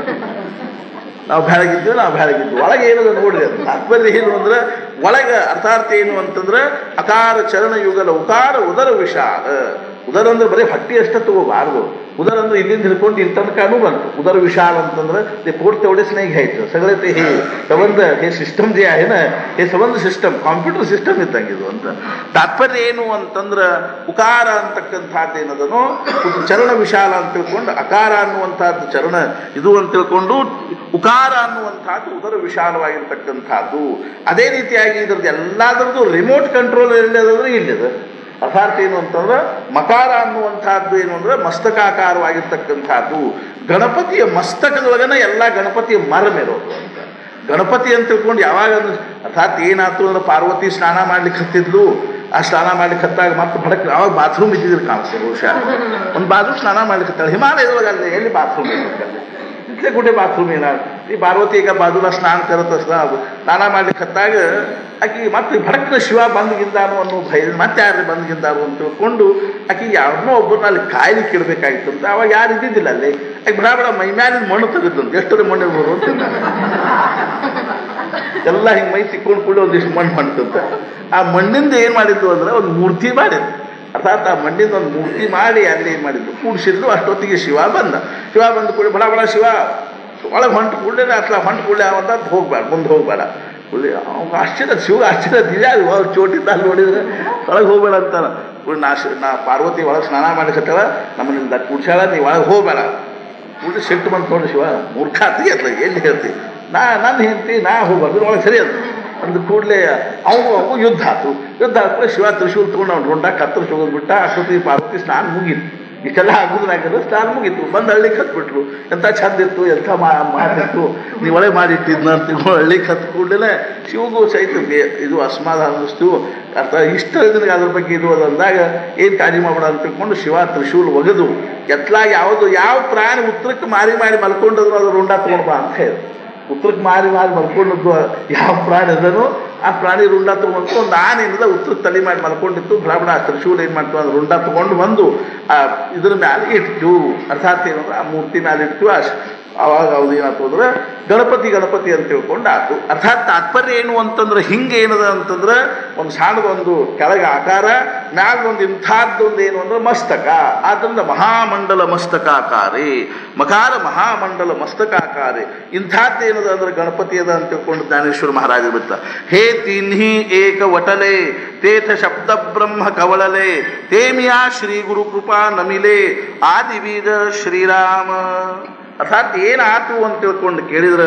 ನಾವು ಬೆಳಗಿದ್ವಿ ನಾವು ಬೆಳಗಿದ್ವಿ ಒಳಗೆ ಏನದ ನೋಡ್ರಿ ಅದು ತಾತ್ಪರ್ಯ ಏನು ಅಂದ್ರೆ ಒಳಗೆ ಅರ್ಥಾರ್ಥ ಏನು ಅಂತಂದ್ರೆ ಅಕಾರ ಚರಣ ಯುಗಲ ಉಕಾರ ಉದರ ವಿಷಾದ ಉದರ ಅಂದ್ರೆ ಬರೀ ಹೊಟ್ಟಿ ಅಷ್ಟೇ ತಗೋಬಾರ್ದು उदर ಅಂದ್ರೆ इल्लींद हिडಕೊಂಡು ಇಲ್ಲಿ तनकानू बनतो उदर विशाल ಅಂತಂದ್ರೆ ते पोट तेवढेच नाही घ्यायचं सगळे ते हे संबंध हे सिस्टम जे आहे ना हे संबंध ಸಿಸ್ಟಮ್ ಕಾಂಪ್ಯೂಟರ್ ಸಿಸ್ಟಮ್ ಇದ್ದಂಗಿದು ಅಂತ ತಾತ್ಪರ್ಯ ಏನು ಅಂತಂದ್ರೆ ಉಕಾರ ಅಂತಕ್ಕಂಥದ್ದು ಏನದನೋ ಇದು ಚರಣ ವಿಶಾಲ ಅಂತ ತಿಳ್ಕೊಂಡು ಅಕಾರ ಅನ್ನುವಂಥದ್ದು ಚರಣ ಇದು ಅಂತ ತಿಳ್ಕೊಂಡು ಉಕಾರ ಅನ್ನುವಂಥದ್ದು ಉದರ ವಿಶಾಲವಾಗಿರ್ತಕ್ಕಂಥದ್ದು ಅದೇ ರೀತಿಯಾಗಿ ಇದ್ರದ್ದು ಎಲ್ಲದರದ್ದು ರಿಮೋಟ್ ಕಂಟ್ರೋಲ್ ಎಲ್ಲಿದೆ ಇಲ್ಲಿದೆ ಅರ್ಥಾತ್ ಏನು ಅಂತಂದ್ರೆ ಮಕಾರ ಅನ್ನುವಂಥದ್ದು ಏನು ಅಂದ್ರೆ ಮಸ್ತಕಾಕಾರವಾಗಿರ್ತಕ್ಕಂಥದ್ದು ಗಣಪತಿಯ ಮಸ್ತಕದೊಳಗನ ಎಲ್ಲ ಗಣಪತಿಯ ಮರಮಿರೋದು ಅಂತ ಗಣಪತಿ ಅಂತ ತಿಳ್ಕೊಂಡು ಯಾವಾಗ ಅಂದ್ರೆ ಅರ್ಥಾತ್ ಏನಾಯ್ತು ಅಂದ್ರೆ ಪಾರ್ವತಿ ಸ್ನಾನ ಮಾಡ್ಲಿಕ್ಕೆ ಹತ್ತಿದ್ಲು ಆ ಸ್ನಾನ ಮಾಡ್ಲಿಕ್ಕೆ ಹತ್ತಾಗ ಮತ್ತೆ ಭಡಕ್ ಅವಾಗ ಬಾತ್ರೂಮ್ ಇದ್ದಿದ್ರು ಕಾಣಿಸ್ತದೆ ಬಹುಶಃ ಒಂದು ಬಾಜು ಸ್ನಾನ ಮಾಡ್ಲಿಕ್ಕೆ ಹತ್ತಾಳೆ हिमालयದೊಳಗೆ ಅಲ್ಲಿ ಎಲ್ಲಿ बाथरूम ಇರ್ಬೇಕಲ್ಲಿ इथले कुठे बाथरूम येणार ती पार्वती एका बाजूला स्नान करत असता स्नाना ಮಾಡ್ಲಿಕ್ಕೆ ಹತ್ತಾಗ ಆಕಿ ಮತ್ತೆ ಭಡಕ್ನ ಶಿವ ಬಂದ್ಗಿಂದಾನು ಅನ್ನೋ ಭಯ ಮತ್ತೆ ಯಾರು ಬಂದ್ಗಿಂದಾರು ಅಂತ ತಿಳ್ಕೊಂಡು ಆಕಿಗೆ ಯಾರನ್ನೋ ಒಬ್ಬರನ್ನ ಅಲ್ಲಿ ಕಾಯ್ಲಿಕ್ಕೆ ಇಡಬೇಕಾಗಿತ್ತು ಅಂತ ಅವಾಗ ಯಾರು ಇದ್ದಿದ್ದಿಲ್ಲ ಅಲ್ಲಿ ಆಕೆ ಬಡ ಬಡ ಮೈ ಮ್ಯಾಲಿನ ಮಣ್ಣು ತೆಗೆದಂತ ಎಷ್ಟರ ಮಣ್ಣು ಇರ್ಬೋದು ಅಂತ ಎಲ್ಲ ಹಿಂಗೆ ಮೈ ತಿಕ್ಕೊಂಡು ಕೂಡ ಒಂದಿಷ್ಟು ಮಣ್ಣು ಮಾಡ್ತಂತ ಆ ಮಣ್ಣಿಂದ ಏನು ಮಾಡಿದ್ದು ಅಂದ್ರೆ ಒಂದು ಮೂರ್ತಿ ಮಾಡಿದ್ದು ಅರ್ಥಾತ್ ಆ ಮಣ್ಣಿಂದ ಒಂದು ಮೂರ್ತಿ ಮಾಡಿ ಅಲ್ಲಿ ಏನು ಮಾಡಿದ್ದು ಕೂಡಿಸಿದ್ದು ಅಷ್ಟೊತ್ತಿಗೆ ಶಿವ ಬಂದ ಶಿವ ಬಂದ ಕೂಡ ಬಡ ಬಡ ಶಿವ ಒಳಗೆ ಹೊಂಟು ಕೂಡಲೇ ಅಟ್ಲ ಹೊಂಟು ಕೂಡಲೇ ಅವಂತ ಹೋಗ್ಬೇಡ ಮುಂದೆ ಹೋಗ್ಬೇಡ ಕೂಡಲೇ ಅವ್ನು ಆಶ್ಚರ್ಯ ಶಿವ ಆಶ್ಚರ್ಯ ದಿವ್ಯ ಅವ್ರು ಚೋಟಿದ್ದ ಅಲ್ಲಿ ನೋಡಿದ್ರೆ ಒಳಗೆ ಹೋಗ್ಬೇಡ ಅಂತಾನ ಕೂಡ ನಾ ಶಿ- ನಾ ಪಾರ್ವತಿ ಒಳಗೆ ಸ್ನಾನ ಮಾಡಿಕತ್ತಾಳ ನಮ್ಮನಿಂದ ಕೂಡ್ಸಾಳ ನೀ ಒಳಗೆ ಹೋಗ್ಬೇಡ ಕೂಡಲೇ ಸಿಟ್ಟು ಬಂದು ನೋಡಿ ಶಿವ ಮೂರ್ಖಾತಿ ಅತ್ಲ ಎಲ್ಲಿ ಹೇಳ್ತಿ ನಾ ನನ್ನ ಹೆಂಡತಿ ನಾ ಹೋಗ್ಬಾರ್ದು ಒಳಗೆ ಸರಿ ಅದು ಅಂದ ಕೂಡಲೇ ಅವು ಅವು ಯುದ್ಧ ಆತು ಯುದ್ಧ ಆದ್ಮೇಲೆ ಶಿವ ತ್ರಿಶೂಲ್ ತಗೊಂಡು ಅವ್ನು ರೊಂಡ ಕತ್ತರಿಸಿ ಹೋಗೋದ್ಬಿಟ್ಟ ಅಷ್ಟೊತ್ತಿಗೆ ಪಾರ್ವತಿ ಸ್ನಾನ ಮುಗೀತು ಇಷ್ಟೆಲ್ಲ ಆಗುದ್ರಾಗಿರೋ ಸ್ನಾನ ಮುಗೀತು ಬಂದು ಹಳ್ಳಿಗೆ ಹತ್ಬಿಟ್ರು ಎಂಥ ಚಂದ ಇತ್ತು ಎಂಥ ಮಾ ಮಾತಿತ್ತು ನೀವು ಒಳ್ಳೆ ಮಾಡಿಟ್ಟಿದ್ನ ಅಂತ ತಿಳ್ಕೊಂಡು ಹಳ್ಳಿಗೆ ಹತ್ತು ಕೂಡಲೇ ಶಿವಗೂ ಸಹಿತ ಬೇ- ಇದು ಅಸಮಾಧಾನ ಅನ್ನಿಸ್ತು ಅರ್ಥ ಇಷ್ಟ ಇದನಿಗೆ ಅದ್ರ ಬಗ್ಗೆ ಇದು ಅದು ಅಂದಾಗ ಏನು ಕಾಳಜಿ ಮಾಡ್ಬೇಡ ಅಂತ ತಿಳ್ಕೊಂಡು ಶಿವ ತ್ರಿಶೂಲ್ ಒಗೆದು ಎತ್ಲಾಗ ಯಾವುದು ಯಾವ ಪ್ರಾಣಿ ಉತ್ತರಕ್ಕೆ ಮಾರಿ ಮಾಡಿ ಮಲ್ಕೊಂಡದ್ರು ಅದು ರುಂಡ ತಗೊಂಡು ಬಾ ಅಂತ ಹೇಳಿ ಉತ್ತರಕ್ಕೆ ಮಾರಿ ಮಾರಿ ಮಲ್ಕೊಂಡದ್ದು ಯಾವ ಪ್ರಾಣಿ ಅದನು ಆ ಪ್ರಾಣಿ ರುಂಡ ತಗೊಂಡು ಒಂದು ಆನೆಯಿಂದ ಉತ್ತರಕ್ಕೆ ತಲೆ ಮಾಡಿ ಮಲ್ಕೊಂಡಿತ್ತು ಬ್ರಾಹ್ಮಣ ತ್ರಿಶೂಲ್ ಏನು ಮಾಡ್ತು ಅದು ರುಂಡ ತಗೊಂಡು ಬಂದು ಆ ಇದ್ರ ಮ್ಯಾಲೆ ಇಟ್ಟು ಅರ್ಥಾತ್ ಏನಂದ್ರೆ ಆ ಮೂರ್ತಿ ಮ್ಯಾಲೆ ಇಟ್ಟು ಆ ಶ- ಅವಾಗ ಅವ್ರು ಏನಾಯ್ತು ಅಂದ್ರೆ ಗಣಪತಿ ಗಣಪತಿ ಅಂತ ತಿಳ್ಕೊಂಡು ಆತು ಅರ್ಥಾತ್ ತಾತ್ಪರ್ಯ ಏನು ಅಂತಂದ್ರೆ ಹಿಂಗೆ ಏನದ ಅಂತಂದ್ರೆ ಒಂದು ಸಣ್ಣದೊಂದು ಕೆಳಗೆ ಆಕಾರ ಮ್ಯಾಗ ಒಂದು ಇಂಥದ್ದೊಂದು ಏನು ಅಂದ್ರೆ ಮಸ್ತಕ ಆದ್ರಿಂದ ಮಹಾಮಂಡಲ ಮಸ್ತಕಾಕಾರಿ ಮಕಾರ ಮಹಾಮಂಡಲ ಮಸ್ತಕಾಕಾರಿ ಇಂಥದ್ದು ಏನದ ಅಂದ್ರೆ ಗಣಪತಿ ಅದ ಅಂತ ತಿಳ್ಕೊಂಡು ಜ್ಞಾನೇಶ್ವರ ಮಹಾರಾಜ ಬಿತ್ತ ಹೇ ತಿನ್ಹಿ ಏಕ ವಟಲೆ ತೇಥ ಶಬ್ದ ಬ್ರಹ್ಮ ಕವಳಲೆ ತೇಮಿಯಾ ಶ್ರೀ ಗುರು ಕೃಪಾ ನಮಿಲೆ ಆದಿ ಬೀಜ ಶ್ರೀರಾಮ अर्थात ಏನಾತು ಅಂತ ತಿಳ್ಕೊಂಡು ಕೇಳಿದ್ರೆ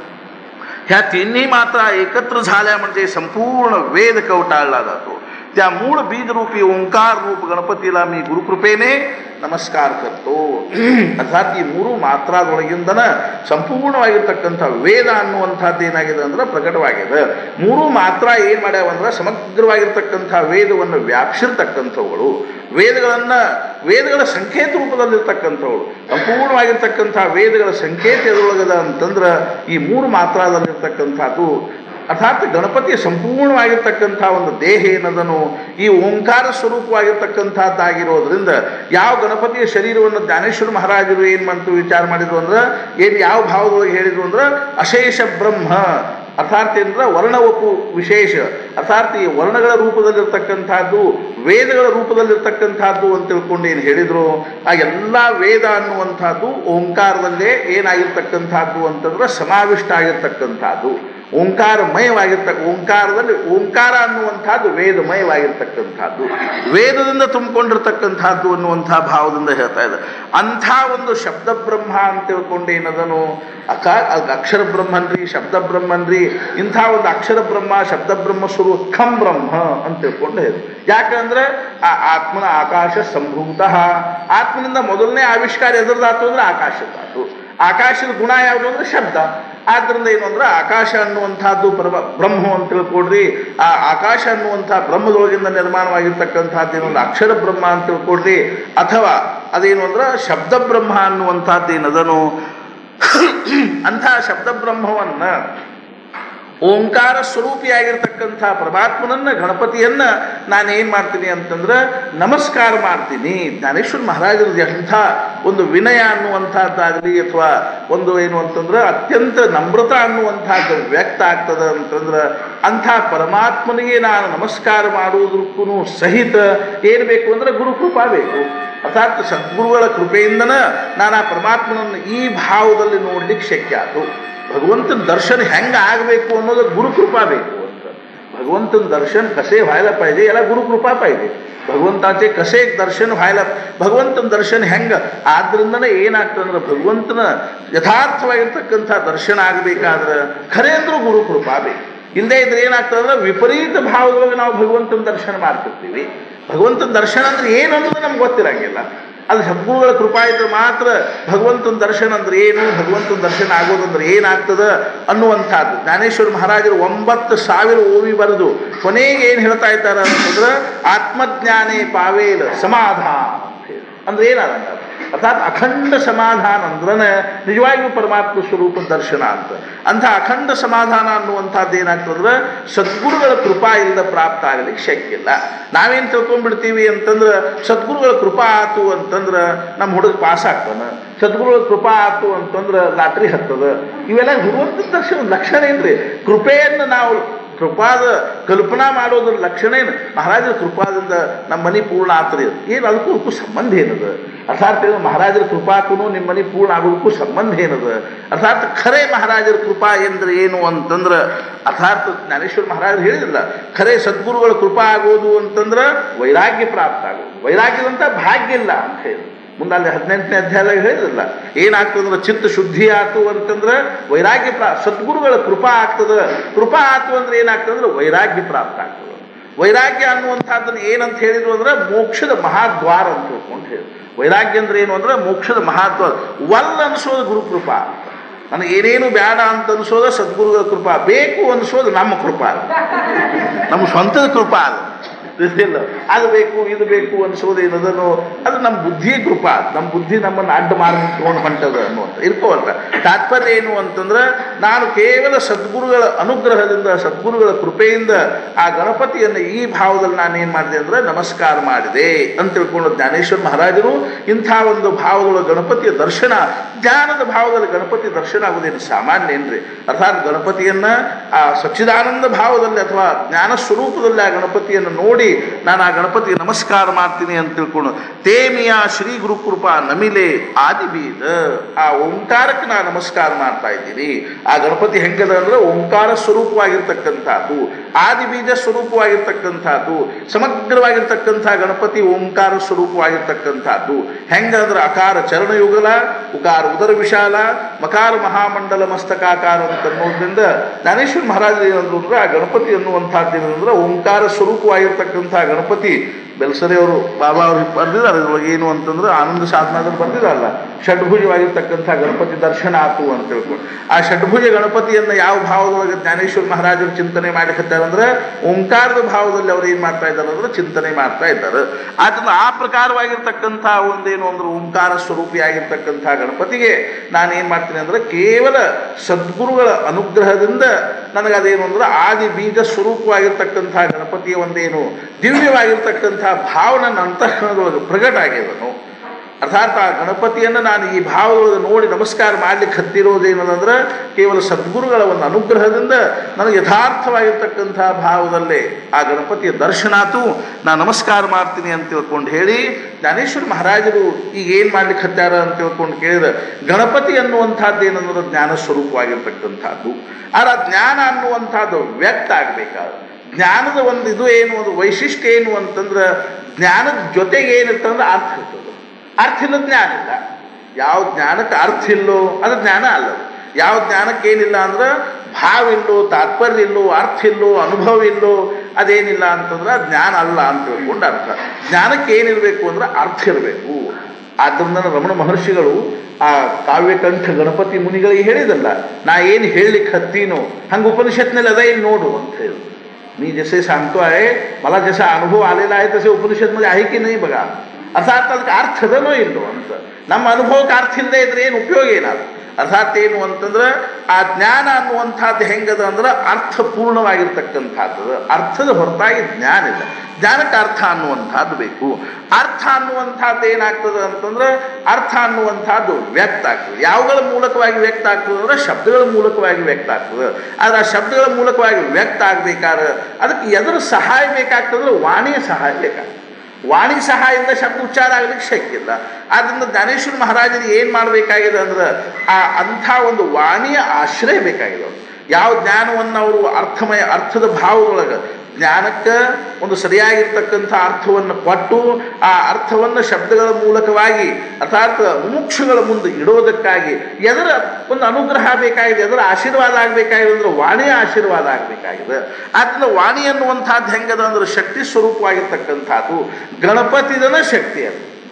ह्या तिन्ही मात्रा एकत्र झाल्या म्हणजे संपूर्ण वेद कवटाळला जातो त्या मूळ बीजरूपी ओंकार रूप गणपतीला मी गुरुकृपेने ನಮಸ್ಕಾರ ಕರ್ತು ಅರ್ಥಾತ್ ಈ ಮೂರು ಮಾತ್ರದೊಳಗಿಂದನ ಸಂಪೂರ್ಣವಾಗಿರ್ತಕ್ಕಂಥ ವೇದ ಅನ್ನುವಂಥದ್ದು ಏನಾಗಿದೆ ಅಂದ್ರೆ ಪ್ರಕಟವಾಗಿದೆ ಮೂರು ಮಾತ್ರ ಏನು ಮಾಡ್ಯಾವ ಅಂದ್ರೆ ಸಮಗ್ರವಾಗಿರ್ತಕ್ಕಂಥ ವೇದವನ್ನು ವ್ಯಾಪಿಸಿರ್ತಕ್ಕಂಥವುಗಳು ವೇದಗಳನ್ನು ವೇದಗಳ ಸಂಕೇತ ರೂಪದಲ್ಲಿರ್ತಕ್ಕಂಥವುಗಳು ಸಂಪೂರ್ಣವಾಗಿರ್ತಕ್ಕಂಥ ವೇದಗಳ ಸಂಕೇತ ಎದುರೊಳಗದ ಅಂತಂದ್ರೆ ಈ ಮೂರು ಮಾತ್ರದಲ್ಲಿರ್ತಕ್ಕಂಥದ್ದು ಅರ್ಥಾತ್ ಗಣಪತಿಯ ಸಂಪೂರ್ಣವಾಗಿರ್ತಕ್ಕಂಥ ಒಂದು ದೇಹ ಏನದನು ಈ ಓಂಕಾರ ಸ್ವರೂಪವಾಗಿರ್ತಕ್ಕಂಥದ್ದಾಗಿರೋದ್ರಿಂದ ಯಾವ ಗಣಪತಿಯ ಶರೀರವನ್ನು ಜ್ಞಾನೇಶ್ವರ ಮಹಾರಾಜರು ಏನು ಮಾಡ್ತು ವಿಚಾರ ಮಾಡಿದ್ರು ಅಂದ್ರೆ ಏನು ಯಾವ ಭಾವದೊಳಗೆ ಹೇಳಿದ್ರು ಅಂದ್ರೆ ಅಶೇಷ ಬ್ರಹ್ಮ ಅರ್ಥಾತ್ ಏನಂದ್ರೆ ವರ್ಣವಪು ವಿಶೇಷ ಅರ್ಥಾತ್ ಈ ವರ್ಣಗಳ ರೂಪದಲ್ಲಿರ್ತಕ್ಕಂಥದ್ದು ವೇದಗಳ ರೂಪದಲ್ಲಿರ್ತಕ್ಕಂಥದ್ದು ಅಂತ ತಿಳ್ಕೊಂಡು ಏನು ಹೇಳಿದ್ರು ಆ ಎಲ್ಲ ವೇದ ಅನ್ನುವಂಥದ್ದು ಓಂಕಾರದಲ್ಲೇ ಏನಾಗಿರ್ತಕ್ಕಂಥದ್ದು ಅಂತಂದ್ರೆ ಸಮಾವಿಷ್ಟ ಆಗಿರ್ತಕ್ಕಂಥದ್ದು ಓಂಕಾರಮಯವಾಗಿರ್ತಕ್ಕ ಓಂಕಾರದಲ್ಲಿ ಓಂಕಾರ ಅನ್ನುವಂಥದ್ದು ವೇದಮಯವಾಗಿರ್ತಕ್ಕಂಥದ್ದು ವೇದದಿಂದ ತುಂಬಿಕೊಂಡಿರ್ತಕ್ಕಂಥದ್ದು ಅನ್ನುವಂಥ ಭಾವದಿಂದ ಹೇಳ್ತಾ ಇದೆ ಅಂಥ ಒಂದು ಶಬ್ದ ಬ್ರಹ್ಮ ಅಂತ ತಿಳ್ಕೊಂಡು ಏನದನು ಅಕ ಅದ್ ಅಕ್ಷರ ಬ್ರಹ್ಮನ್ರಿ ಶಬ್ದ ಬ್ರಹ್ಮನ್ರಿ ಇಂಥ ಒಂದು ಅಕ್ಷರ ಬ್ರಹ್ಮ ಶಬ್ದ ಬ್ರಹ್ಮ ಸ್ವರೂಪ ಖಂ ಬ್ರಹ್ಮ ಅಂತ ತಿಳ್ಕೊಂಡು ಹೇಳಿ ಯಾಕಂದ್ರೆ ಆ ಆತ್ಮನ ಆಕಾಶ ಸಂಭೂತಃ ಆತ್ಮನಿಂದ ಮೊದಲನೇ ಆವಿಷ್ಕಾರ ಎದುರ್ದಾತು ಅಂದ್ರೆ ಆಕಾಶದಾತು ಆಕಾಶದ ಗುಣ ಯಾವುದು ಅಂದ್ರೆ ಶಬ್ದ ಆದ್ರಿಂದ ಏನು ಅಂದ್ರೆ ಆಕಾಶ ಅನ್ನುವಂಥದ್ದು ಪರಮ ಬ್ರಹ್ಮ ಅಂತ ತಿಳ್ಕೊಡ್ರಿ ಆ ಆಕಾಶ ಅನ್ನುವಂಥ ಬ್ರಹ್ಮದೊಳಗಿಂದ ನಿರ್ಮಾಣವಾಗಿರ್ತಕ್ಕಂಥದ್ದು ಏನು ಅಂದ್ರೆ ಅಕ್ಷರ ಬ್ರಹ್ಮ ಅಂತ ತಿಳ್ಕೊಡ್ರಿ ಅಥವಾ ಅದೇನು ಅಂದ್ರೆ ಶಬ್ದ ಬ್ರಹ್ಮ ಅನ್ನುವಂಥದ್ದು ಏನದನು ಅಂಥ ಶಬ್ದ ಬ್ರಹ್ಮವನ್ನ ಓಂಕಾರ ಸ್ವರೂಪಿಯಾಗಿರ್ತಕ್ಕಂಥ ಪರಮಾತ್ಮನನ್ನ ಗಣಪತಿಯನ್ನ ನಾನು ಏನು ಮಾಡ್ತೀನಿ ಅಂತಂದ್ರೆ ನಮಸ್ಕಾರ ಮಾಡ್ತೀನಿ ಜ್ಞಾನೇಶ್ವರ ಮಹಾರಾಜರದ್ದು ಎಂಥ ಒಂದು ವಿನಯ ಅನ್ನುವಂಥದ್ದಾಗಲಿ ಅಥವಾ ಒಂದು ಏನು ಅಂತಂದ್ರೆ ಅತ್ಯಂತ ನಮ್ರತ ಅನ್ನುವಂಥದ್ದು ವ್ಯಕ್ತ ಆಗ್ತದೆ ಅಂತಂದ್ರೆ ಅಂಥ ಪರಮಾತ್ಮನಿಗೆ ನಾನು ನಮಸ್ಕಾರ ಮಾಡುವುದಕ್ಕೂ ಸಹಿತ ಏನು ಬೇಕು ಅಂದ್ರೆ ಗುರುಕೃಪಾ ಬೇಕು ಅರ್ಥಾತ್ ಸದ್ಗುರುಗಳ ಕೃಪೆಯಿಂದನ ನಾನು ಆ ಪರಮಾತ್ಮನನ್ನು ಈ ಭಾವದಲ್ಲಿ ನೋಡ್ಲಿಕ್ಕೆ ಶಕ್ಯ ಆಯ್ತು भगवंतन दर्शन ಹೆಂಗೆ ಆಗಬೇಕು ಅನ್ನೋದು ಗುರುಕೃಪಾ ಬೇಕು ಅಂತ भगवंतन दर्शन कसे व्हायला पाहिजे याला गुरुकृपा पाहिजे ಭಗವಂತಾಚೆ ಕಸೆ ದರ್ಶನ व्हायला ಭಗವಂತನ ದರ್ಶನ ಹೆಂಗೆ ಆದ್ರಿಂದನೇ ಏನಾಗ್ತದಂದ್ರೆ ಭಗವಂತನ ಯಥಾರ್ಥವಾಗಿರ್ತಕ್ಕಂಥ ದರ್ಶನ ಆಗಬೇಕಾದ್ರೆ ಖರೆ ಅಂದ್ರೂ ಗುರುಕೃಪಾ ಬೇಕು ಇಲ್ಲದೆ ಇದ್ರೆ ಏನಾಗ್ತದೆ ಅಂದ್ರೆ ವಿಪರೀತ ಭಾವದೊಳಗೆ ನಾವು ಭಗವಂತನ ದರ್ಶನ ಮಾಡ್ತಿರ್ತೀವಿ ಭಗವಂತನ ದರ್ಶನ ಅಂದ್ರೆ ಏನು ಅನ್ನೋದು ನಮ್ಗೆ ಗೊತ್ತಿರಂಗಿಲ್ಲ ಅದು ಸದ್ಗುರುಗಳ ಕೃಪಾ ಇದ್ರೆ ಮಾತ್ರ ಭಗವಂತನ ದರ್ಶನ ಅಂದ್ರೆ ಏನು ಭಗವಂತನ ದರ್ಶನ ಆಗೋದಂದ್ರೆ ಏನಾಗ್ತದ ಅನ್ನುವಂಥದ್ದು ಜ್ಞಾನೇಶ್ವರ ಮಹಾರಾಜರು ಒಂಬತ್ತು ಸಾವಿರ ಓವಿ ಬರೆದು ಕೊನೆಗೆ ಏನು ಹೇಳ್ತಾ ಇದ್ದಾರೆ ಅಂತಂದ್ರೆ ಆತ್ಮಜ್ಞಾನೇ ಪಾವೇಲ ಸಮಾಧಾನ ಅಂತ ಹೇಳಿ. ಅಂದ್ರೆ ಏನಾದಂಗ ಅರ್ಥಾತ್ ಅಖಂಡ ಸಮಾಧಾನ ಅಂದ್ರನ ನಿಜವಾಗಿಯೂ ಪರಮಾತ್ಮ ಸ್ವರೂಪ ದರ್ಶನ ಅಂತ ಅಂಥ ಅಖಂಡ ಸಮಾಧಾನ ಅನ್ನುವಂಥದ್ದು ಏನಾಗ್ತದ್ರೆ ಸದ್ಗುರುಗಳ ಕೃಪಾ ಇಲ್ಲದ ಪ್ರಾಪ್ತ ಆಗಲಿಕ್ಕೆ ಶಕ್ಯ ಇಲ್ಲ ನಾವೇನು ತಿಳ್ಕೊಂಡ್ಬಿಡ್ತೀವಿ ಅಂತಂದ್ರೆ ಸದ್ಗುರುಗಳ ಕೃಪಾ ಆತು ಅಂತಂದ್ರೆ ನಮ್ಮ ಹುಡುಗ ಪಾಸ್ ಆಗ್ತಾನೆ ಸದ್ಗುರುಗಳ ಕೃಪಾ ಆತು ಅಂತಂದ್ರೆ ಲಾಟ್ರಿ ಹತ್ತದ ಇವೆಲ್ಲ ಗುರುವಂತ ದರ್ಶನ ಲಕ್ಷಣ ಏನ್ರಿ ಕೃಪೆಯನ್ನು ನಾವು ಕೃಪಾದ ಕಲ್ಪನಾ ಮಾಡೋದ್ರ ಲಕ್ಷಣ ಏನು ಮಹಾರಾಜರ ಕೃಪಾದಿಂದ ನಮ್ಮ ಮನೆ ಪೂರ್ಣ ಆಗ್ತದೆ ಏನು ಅದಕ್ಕೂ ಅದಕ್ಕೂ ಸಂಬಂಧ ಏನದ ಅರ್ಥಾತ್ ಏನು ಮಹಾರಾಜರ ಕೃಪಾಕ್ಕೂ ನಿಮ್ಮ ಮನೆ ಪೂರ್ಣ ಆಗೋದಕ್ಕೂ ಸಂಬಂಧ ಏನದ ಅರ್ಥಾತ್ ಖರೆ ಮಹಾರಾಜರ ಕೃಪಾ ಎಂದ್ರೆ ಏನು ಅಂತಂದ್ರೆ ಅರ್ಥಾತ್ ಜ್ಞಾನೇಶ್ವರ ಮಹಾರಾಜರು ಹೇಳಿದಿಲ್ಲ ಖರೆ ಸದ್ಗುರುಗಳ ಕೃಪಾ ಆಗೋದು ಅಂತಂದ್ರೆ ವೈರಾಗ್ಯ ಪ್ರಾಪ್ತ ಆಗೋದು ವೈರಾಗ್ಯದಂತ ಭಾಗ್ಯ ಇಲ್ಲ ಅಂತ ಹೇಳಿ ಮುಂದೆ ಅಲ್ಲಿ ಹದಿನೆಂಟನೇ ಅಧ್ಯಾಯದಾಗ ಹೇಳಿದ್ರಲ್ಲ ಏನಾಗ್ತದಂದ್ರೆ ಚಿತ್ತ ಶುದ್ಧಿ ಆತು ಅಂತಂದ್ರೆ ವೈರಾಗ್ಯ ಪ್ರಾ ಸದ್ಗುರುಗಳ ಕೃಪಾ ಆಗ್ತದ ಕೃಪಾ ಆತು ಅಂದ್ರೆ ಏನಾಗ್ತದಂದ್ರೆ ವೈರಾಗ್ಯ ಪ್ರಾಪ್ತ ಆಗ್ತದೆ ವೈರಾಗ್ಯ ಅನ್ನುವಂಥದ್ದನ್ನು ಏನಂತ ಹೇಳಿದ್ರು ಅಂದ್ರೆ ಮೋಕ್ಷದ ಮಹಾದ್ವಾರ ಅಂತ ತಿಳ್ಕೊಂಡು ಹೇಳಿ ವೈರಾಗ್ಯ ಅಂದ್ರೆ ಏನು ಅಂದ್ರೆ ಮೋಕ್ಷದ ಮಹಾದ್ವಾರ ವಲ್ ಅನಿಸೋದು ಗುರುಕೃಪಾ ಅಂತ ನನಗೆ ಏನೇನು ಬೇಡ ಅಂತ ಅನಿಸೋದು ಸದ್ಗುರುಗಳ ಕೃಪಾ ಬೇಕು ಅನಿಸೋದು ನಮ್ಮ ಕೃಪಾ ನಮ್ಮ ಸ್ವಂತದ ಕೃಪಾ ಅದು ಇಲ್ಲ ಅದು ಬೇಕು ಇದು ಬೇಕು ಅನಿಸೋದೇನದನ್ನು ಅದು ನಮ್ಮ ಬುದ್ಧಿಯ ಕೃಪಾ ನಮ್ಮ ಬುದ್ಧಿ ನಮ್ಮನ್ನು ಅಡ್ಡ ಮಾರ್ಗ ತಗೊಂಡು ಹೊಂಟದ ಅನ್ನುವಂಥ ಇರ್ಕೋವಲ್ಲ ತಾತ್ಪರ್ಯ ಏನು ಅಂತಂದ್ರೆ ನಾನು ಕೇವಲ ಸದ್ಗುರುಗಳ ಅನುಗ್ರಹದಿಂದ ಸದ್ಗುರುಗಳ ಕೃಪೆಯಿಂದ ಆ ಗಣಪತಿಯನ್ನು ಈ ಭಾವದಲ್ಲಿ ನಾನು ಏನು ಮಾಡಿದೆ ಅಂದ್ರೆ ನಮಸ್ಕಾರ ಮಾಡಿದೆ ಅಂತ ತಿಳ್ಕೊಂಡು ಜ್ಞಾನೇಶ್ವರ ಮಹಾರಾಜರು ಇಂಥ ಒಂದು ಭಾವಗಳ ಗಣಪತಿಯ ದರ್ಶನ ಜ್ಞಾನದ ಭಾವದಲ್ಲಿ ಗಣಪತಿ ದರ್ಶನ ಆಗುವುದೇನು ಸಾಮಾನ್ಯ ಏನ್ರಿ ಅರ್ಥಾತ್ ಗಣಪತಿಯನ್ನ ಆ ಸಚ್ಚಿದಾನಂದ ಭಾವದಲ್ಲಿ ಅಥವಾ ಜ್ಞಾನ ಸ್ವರೂಪದಲ್ಲಿ ಆ ಗಣಪತಿಯನ್ನು ನೋಡಿ ನಾನು ಆ ಗಣಪತಿಗೆ ನಮಸ್ಕಾರ ಮಾಡ್ತೀನಿ ಅಂತ ತಿಳ್ಕೊಂಡು ತೇಮಿಯ ಶ್ರೀ ಗುರುಕೃಪಾ ನಮಿಲೆ ಆದಿ ಬೀದ ಆ ಓಂಕಾರಕ್ಕೆ ನಾನು ನಮಸ್ಕಾರ ಮಾಡ್ತಾ ಇದ್ದೀನಿ ಆ ಗಣಪತಿ ಹೆಂಗದ ಅಂದ್ರೆ ಓಂಕಾರ ಸ್ವರೂಪವಾಗಿರ್ತಕ್ಕಂಥದ್ದು ಆದಿ ಬೀಜ ಸ್ವರೂಪವಾಗಿರ್ತಕ್ಕಂಥದ್ದು ಸಮಗ್ರವಾಗಿರ್ತಕ್ಕಂಥ ಗಣಪತಿ ಓಂಕಾರ ಸ್ವರೂಪವಾಗಿರ್ತಕ್ಕಂಥದ್ದು ಹೆಂಗಂದ್ರೆ ಅಕಾರ ಚರಣಯುಗಲ ಉಕಾರ ಉದರ ವಿಶಾಲ ಮಕಾರ ಮಹಾಮಂಡಲ ಮಸ್ತಕಾಕಾರ ಅಂತ ಅನ್ನೋದ್ರಿಂದ ಜ್ಞಾನೇಶ್ವರ ಮಹಾರಾಜರು ಏನಂದ್ರು ಅಂದ್ರೆ ಆ ಗಣಪತಿ ಅನ್ನುವಂಥದ್ದು ಏನಂದ್ರೆ ಓಂಕಾರ ಸ್ವರೂಪವಾಗಿರ್ತಕ್ಕಂಥ ಗಣಪತಿ ಬೆಲ್ಸರಿ ಅವರು ಬಾಬಾ ಅವರು ಬರ್ದಿದ್ದಾರೆ ಇದ್ರೊಳಗೆ ಏನು ಅಂತಂದ್ರೆ ಆನಂದ ಸಾಧನಾದಲ್ಲಿ ಬರ್ದಿರಲ್ಲ ಷಡ್ಭುಜವಾಗಿರ್ತಕ್ಕಂಥ ಗಣಪತಿ ದರ್ಶನ ಆತು ಅಂತ ತಿಳ್ಕೊಂಡು ಆ ಷಡ್ಭುಜ ಗಣಪತಿಯನ್ನು ಯಾವ ಭಾವದೊಳಗೆ ಜ್ಞಾನೇಶ್ವರ ಮಹಾರಾಜರು ಚಿಂತನೆ ಮಾಡಿಕತ್ತಾರೆ ಅಂದ್ರೆ ಓಂಕಾರದ ಭಾವದಲ್ಲಿ ಅವ್ರು ಏನು ಮಾಡ್ತಾ ಇದ್ದಾರೆ ಅಂದ್ರೆ ಚಿಂತನೆ ಮಾಡ್ತಾ ಇದ್ದಾರೆ ಆದ್ರಿಂದ ಆ ಪ್ರಕಾರವಾಗಿರ್ತಕ್ಕಂಥ ಒಂದೇನು ಅಂದ್ರೆ ಓಂಕಾರ ಸ್ವರೂಪಿಯಾಗಿರ್ತಕ್ಕಂಥ ಗಣಪತಿಗೆ ನಾನು ಏನು ಮಾಡ್ತೀನಿ ಅಂದ್ರೆ ಕೇವಲ ಸದ್ಗುರುಗಳ ಅನುಗ್ರಹದಿಂದ ನನಗದೇನು ಅಂದ್ರೆ ಆದಿ ಬೀಜ ಸ್ವರೂಪವಾಗಿರ್ತಕ್ಕಂಥ ಗಣಪತಿಯ ಒಂದೇನು ದಿವ್ಯವಾಗಿರ್ತಕ್ಕಂಥ ಭಾವ ನನ್ನ ಅಂತಃಕರಣದೊಳಗೆ ಪ್ರಗಟ ಆಗಿದನು ಅರ್ಥಾತ್ ಆ ಗಣಪತಿಯನ್ನು ನಾನು ಈ ಭಾವದೊಳಗೆ ನೋಡಿ ನಮಸ್ಕಾರ ಮಾಡ್ಲಿಕ್ಕೆ ಹತ್ತಿರೋದೇನಂದ್ರೆ ಕೇವಲ ಸದ್ಗುರುಗಳ ಒಂದು ಅನುಗ್ರಹದಿಂದ ನನಗೆ ಯಥಾರ್ಥವಾಗಿರ್ತಕ್ಕಂಥ ಭಾವದಲ್ಲೇ ಆ ಗಣಪತಿಯ ದರ್ಶನಾತು ನಾನು ನಮಸ್ಕಾರ ಮಾಡ್ತೀನಿ ಅಂತ ತಿಳ್ಕೊಂಡು ಹೇಳಿ ಜ್ಞಾನೇಶ್ವರ ಮಹಾರಾಜರು ಈಗ ಏನು ಮಾಡ್ಲಿಕ್ಕೆ ಹತ್ತಾರ ಅಂತ ತಿಳ್ಕೊಂಡು ಕೇಳಿದ್ರೆ ಗಣಪತಿ ಅನ್ನುವಂಥದ್ದು ಏನಂದ್ರೆ ಜ್ಞಾನ ಸ್ವರೂಪವಾಗಿರ್ತಕ್ಕಂಥದ್ದು ಆದ್ರೆ ಆ ಜ್ಞಾನ ಅನ್ನುವಂಥದ್ದು ವ್ಯಕ್ತ ಆಗಬೇಕಾದ್ರೆ ಜ್ಞಾನದ ಒಂದು ಇದು ಏನು ಒಂದು ವೈಶಿಷ್ಟ್ಯ ಏನು ಅಂತಂದ್ರೆ ಜ್ಞಾನದ ಜೊತೆಗೆ ಏನಿರ್ತಂದ್ರೆ ಅರ್ಥ ಇರ್ತದೆ ಅರ್ಥ ಇಲ್ಲ ಜ್ಞಾನ ಇಲ್ಲ ಯಾವ ಜ್ಞಾನಕ್ಕೆ ಅರ್ಥ ಇಲ್ಲೋ ಅದು ಜ್ಞಾನ ಅಲ್ಲ ಯಾವ ಜ್ಞಾನಕ್ಕೆ ಏನಿಲ್ಲ ಅಂದ್ರೆ ಭಾವ ಇಲ್ಲೋ ತಾತ್ಪರ್ಯ ಇಲ್ಲೋ ಅರ್ಥ ಇಲ್ಲೋ ಅನುಭವ ಇಲ್ಲೋ ಅದೇನಿಲ್ಲ ಅಂತಂದ್ರೆ ಅದು ಜ್ಞಾನ ಅಲ್ಲ ಅಂತ ತಿಳ್ಕೊಂಡು ಅರ್ಥ ಜ್ಞಾನಕ್ಕೆ ಏನಿರಬೇಕು ಅಂದ್ರೆ ಅರ್ಥ ಇರಬೇಕು ಆದ್ದರಿಂದ ರಮಣ ಮಹರ್ಷಿಗಳು ಆ ಕಾವ್ಯಕಂಠ ಗಣಪತಿ ಮುನಿಗಳಿಗೆ ಹೇಳಿದಲ್ಲ ನಾ ಏನು ಹೇಳಲಿಕ್ಕೆ ಹತ್ತೀನೋ ಹಂಗೆ ಉಪನಿಷತ್ನಲ್ಲಿ ಅದ ಇಲ್ಲಿ ನೋಡು ಅಂತ ಹೇಳಿ मी जसे सांगतो आहे मला जसा अनुभव आलेला आहे तसे उपनिषदमध्ये आहे की नाही बघा ಅರ್ಥಾತ್ ಅದಕ್ಕೆ ಅರ್ಥದನೋ ಇಲ್ಲೋ ಅಂತ ನಮ್ಮ ಅನುಭವಕ್ಕೆ ಅರ್ಥ ಇಲ್ಲದೆ ಇದ್ರೆ ಏನು ಉಪಯೋಗ ಏನಾದ್ರು ಅರ್ಥಾತ್ ಏನು ಅಂತಂದ್ರೆ ಆ ಜ್ಞಾನ ಅನ್ನುವಂಥದ್ದು ಹೆಂಗದ ಅಂದ್ರೆ ಅರ್ಥಪೂರ್ಣವಾಗಿರ್ತಕ್ಕಂಥದ್ದು ಅರ್ಥದ ಹೊರತಾಗಿ ಜ್ಞಾನ ಇಲ್ಲ ಜ್ಞಾನಕ್ಕೆ ಅರ್ಥ ಅನ್ನುವಂಥದ್ದು ಬೇಕು ಅರ್ಥ ಅನ್ನುವಂಥದ್ದು ಏನಾಗ್ತದೆ ಅಂತಂದ್ರೆ ಅರ್ಥ ಅನ್ನುವಂಥದ್ದು ವ್ಯಕ್ತ ಆಗ್ತದೆ ಯಾವುಗಳ ಮೂಲಕವಾಗಿ ವ್ಯಕ್ತ ಆಗ್ತದೆ ಅಂದ್ರೆ ಶಬ್ದಗಳ ಮೂಲಕವಾಗಿ ವ್ಯಕ್ತ ಆಗ್ತದೆ ಆದರೆ ಆ ಶಬ್ದಗಳ ಮೂಲಕವಾಗಿ ವ್ಯಕ್ತ ಆಗ್ಬೇಕಾದ್ರೆ ಅದಕ್ಕೆ ಎದರ ಸಹಾಯ ಬೇಕಾಗ್ತದೆ ವಾಣಿಯ ಸಹಾಯ ಬೇಕಾಗ್ತದೆ ವಾಣಿ ಸಹಾಯದಿಂದ ಶಬ್ದ ಉಚ್ಚಾರ ಆಗ್ಲಿಕ್ಕೆ ಶಕ್ಯ ಇಲ್ಲ ಆದ್ದರಿಂದ ಜ್ಞಾನೇಶ್ವರ ಮಹಾರಾಜರಿಗೆ ಏನು ಮಾಡಬೇಕಾಗಿದೆ ಅಂದ್ರೆ ಆ ಅಂಥ ಒಂದು ವಾಣಿಯ ಆಶ್ರಯ ಬೇಕಾಗಿದೆ ಅವ್ರಿಗೆ. ಯಾವ ಜ್ಞಾನವನ್ನು ಅವರು ಅರ್ಥಮಯ ಅರ್ಥದ ಭಾವದೊಳಗೆ ಜ್ಞಾನಕ್ಕೆ ಒಂದು ಸರಿಯಾಗಿರ್ತಕ್ಕಂಥ ಅರ್ಥವನ್ನು ಕೊಟ್ಟು ಆ ಅರ್ಥವನ್ನು ಶಬ್ದಗಳ ಮೂಲಕವಾಗಿ ಅರ್ಥಾತ್ ಮುಮುಕ್ಷುಗಳ ಮುಂದೆ ಇಡೋದಕ್ಕಾಗಿ ಎದರ ಒಂದು ಅನುಗ್ರಹ ಬೇಕಾಗಿದೆ ಎದರ ಆಶೀರ್ವಾದ ಆಗಬೇಕಾಗಿದೆ ಅಂದ್ರೆ ವಾಣಿಯ ಆಶೀರ್ವಾದ ಆಗಬೇಕಾಗಿದೆ ಆದ್ದರಿಂದ ವಾಣಿ ಅನ್ನುವಂಥದ್ದು ಹೆಂಗದ ಅಂದ್ರೆ ಶಕ್ತಿ ಸ್ವರೂಪವಾಗಿರ್ತಕ್ಕಂಥದ್ದು ಗಣಪತಿದನ ಶಕ್ತಿ ಅದು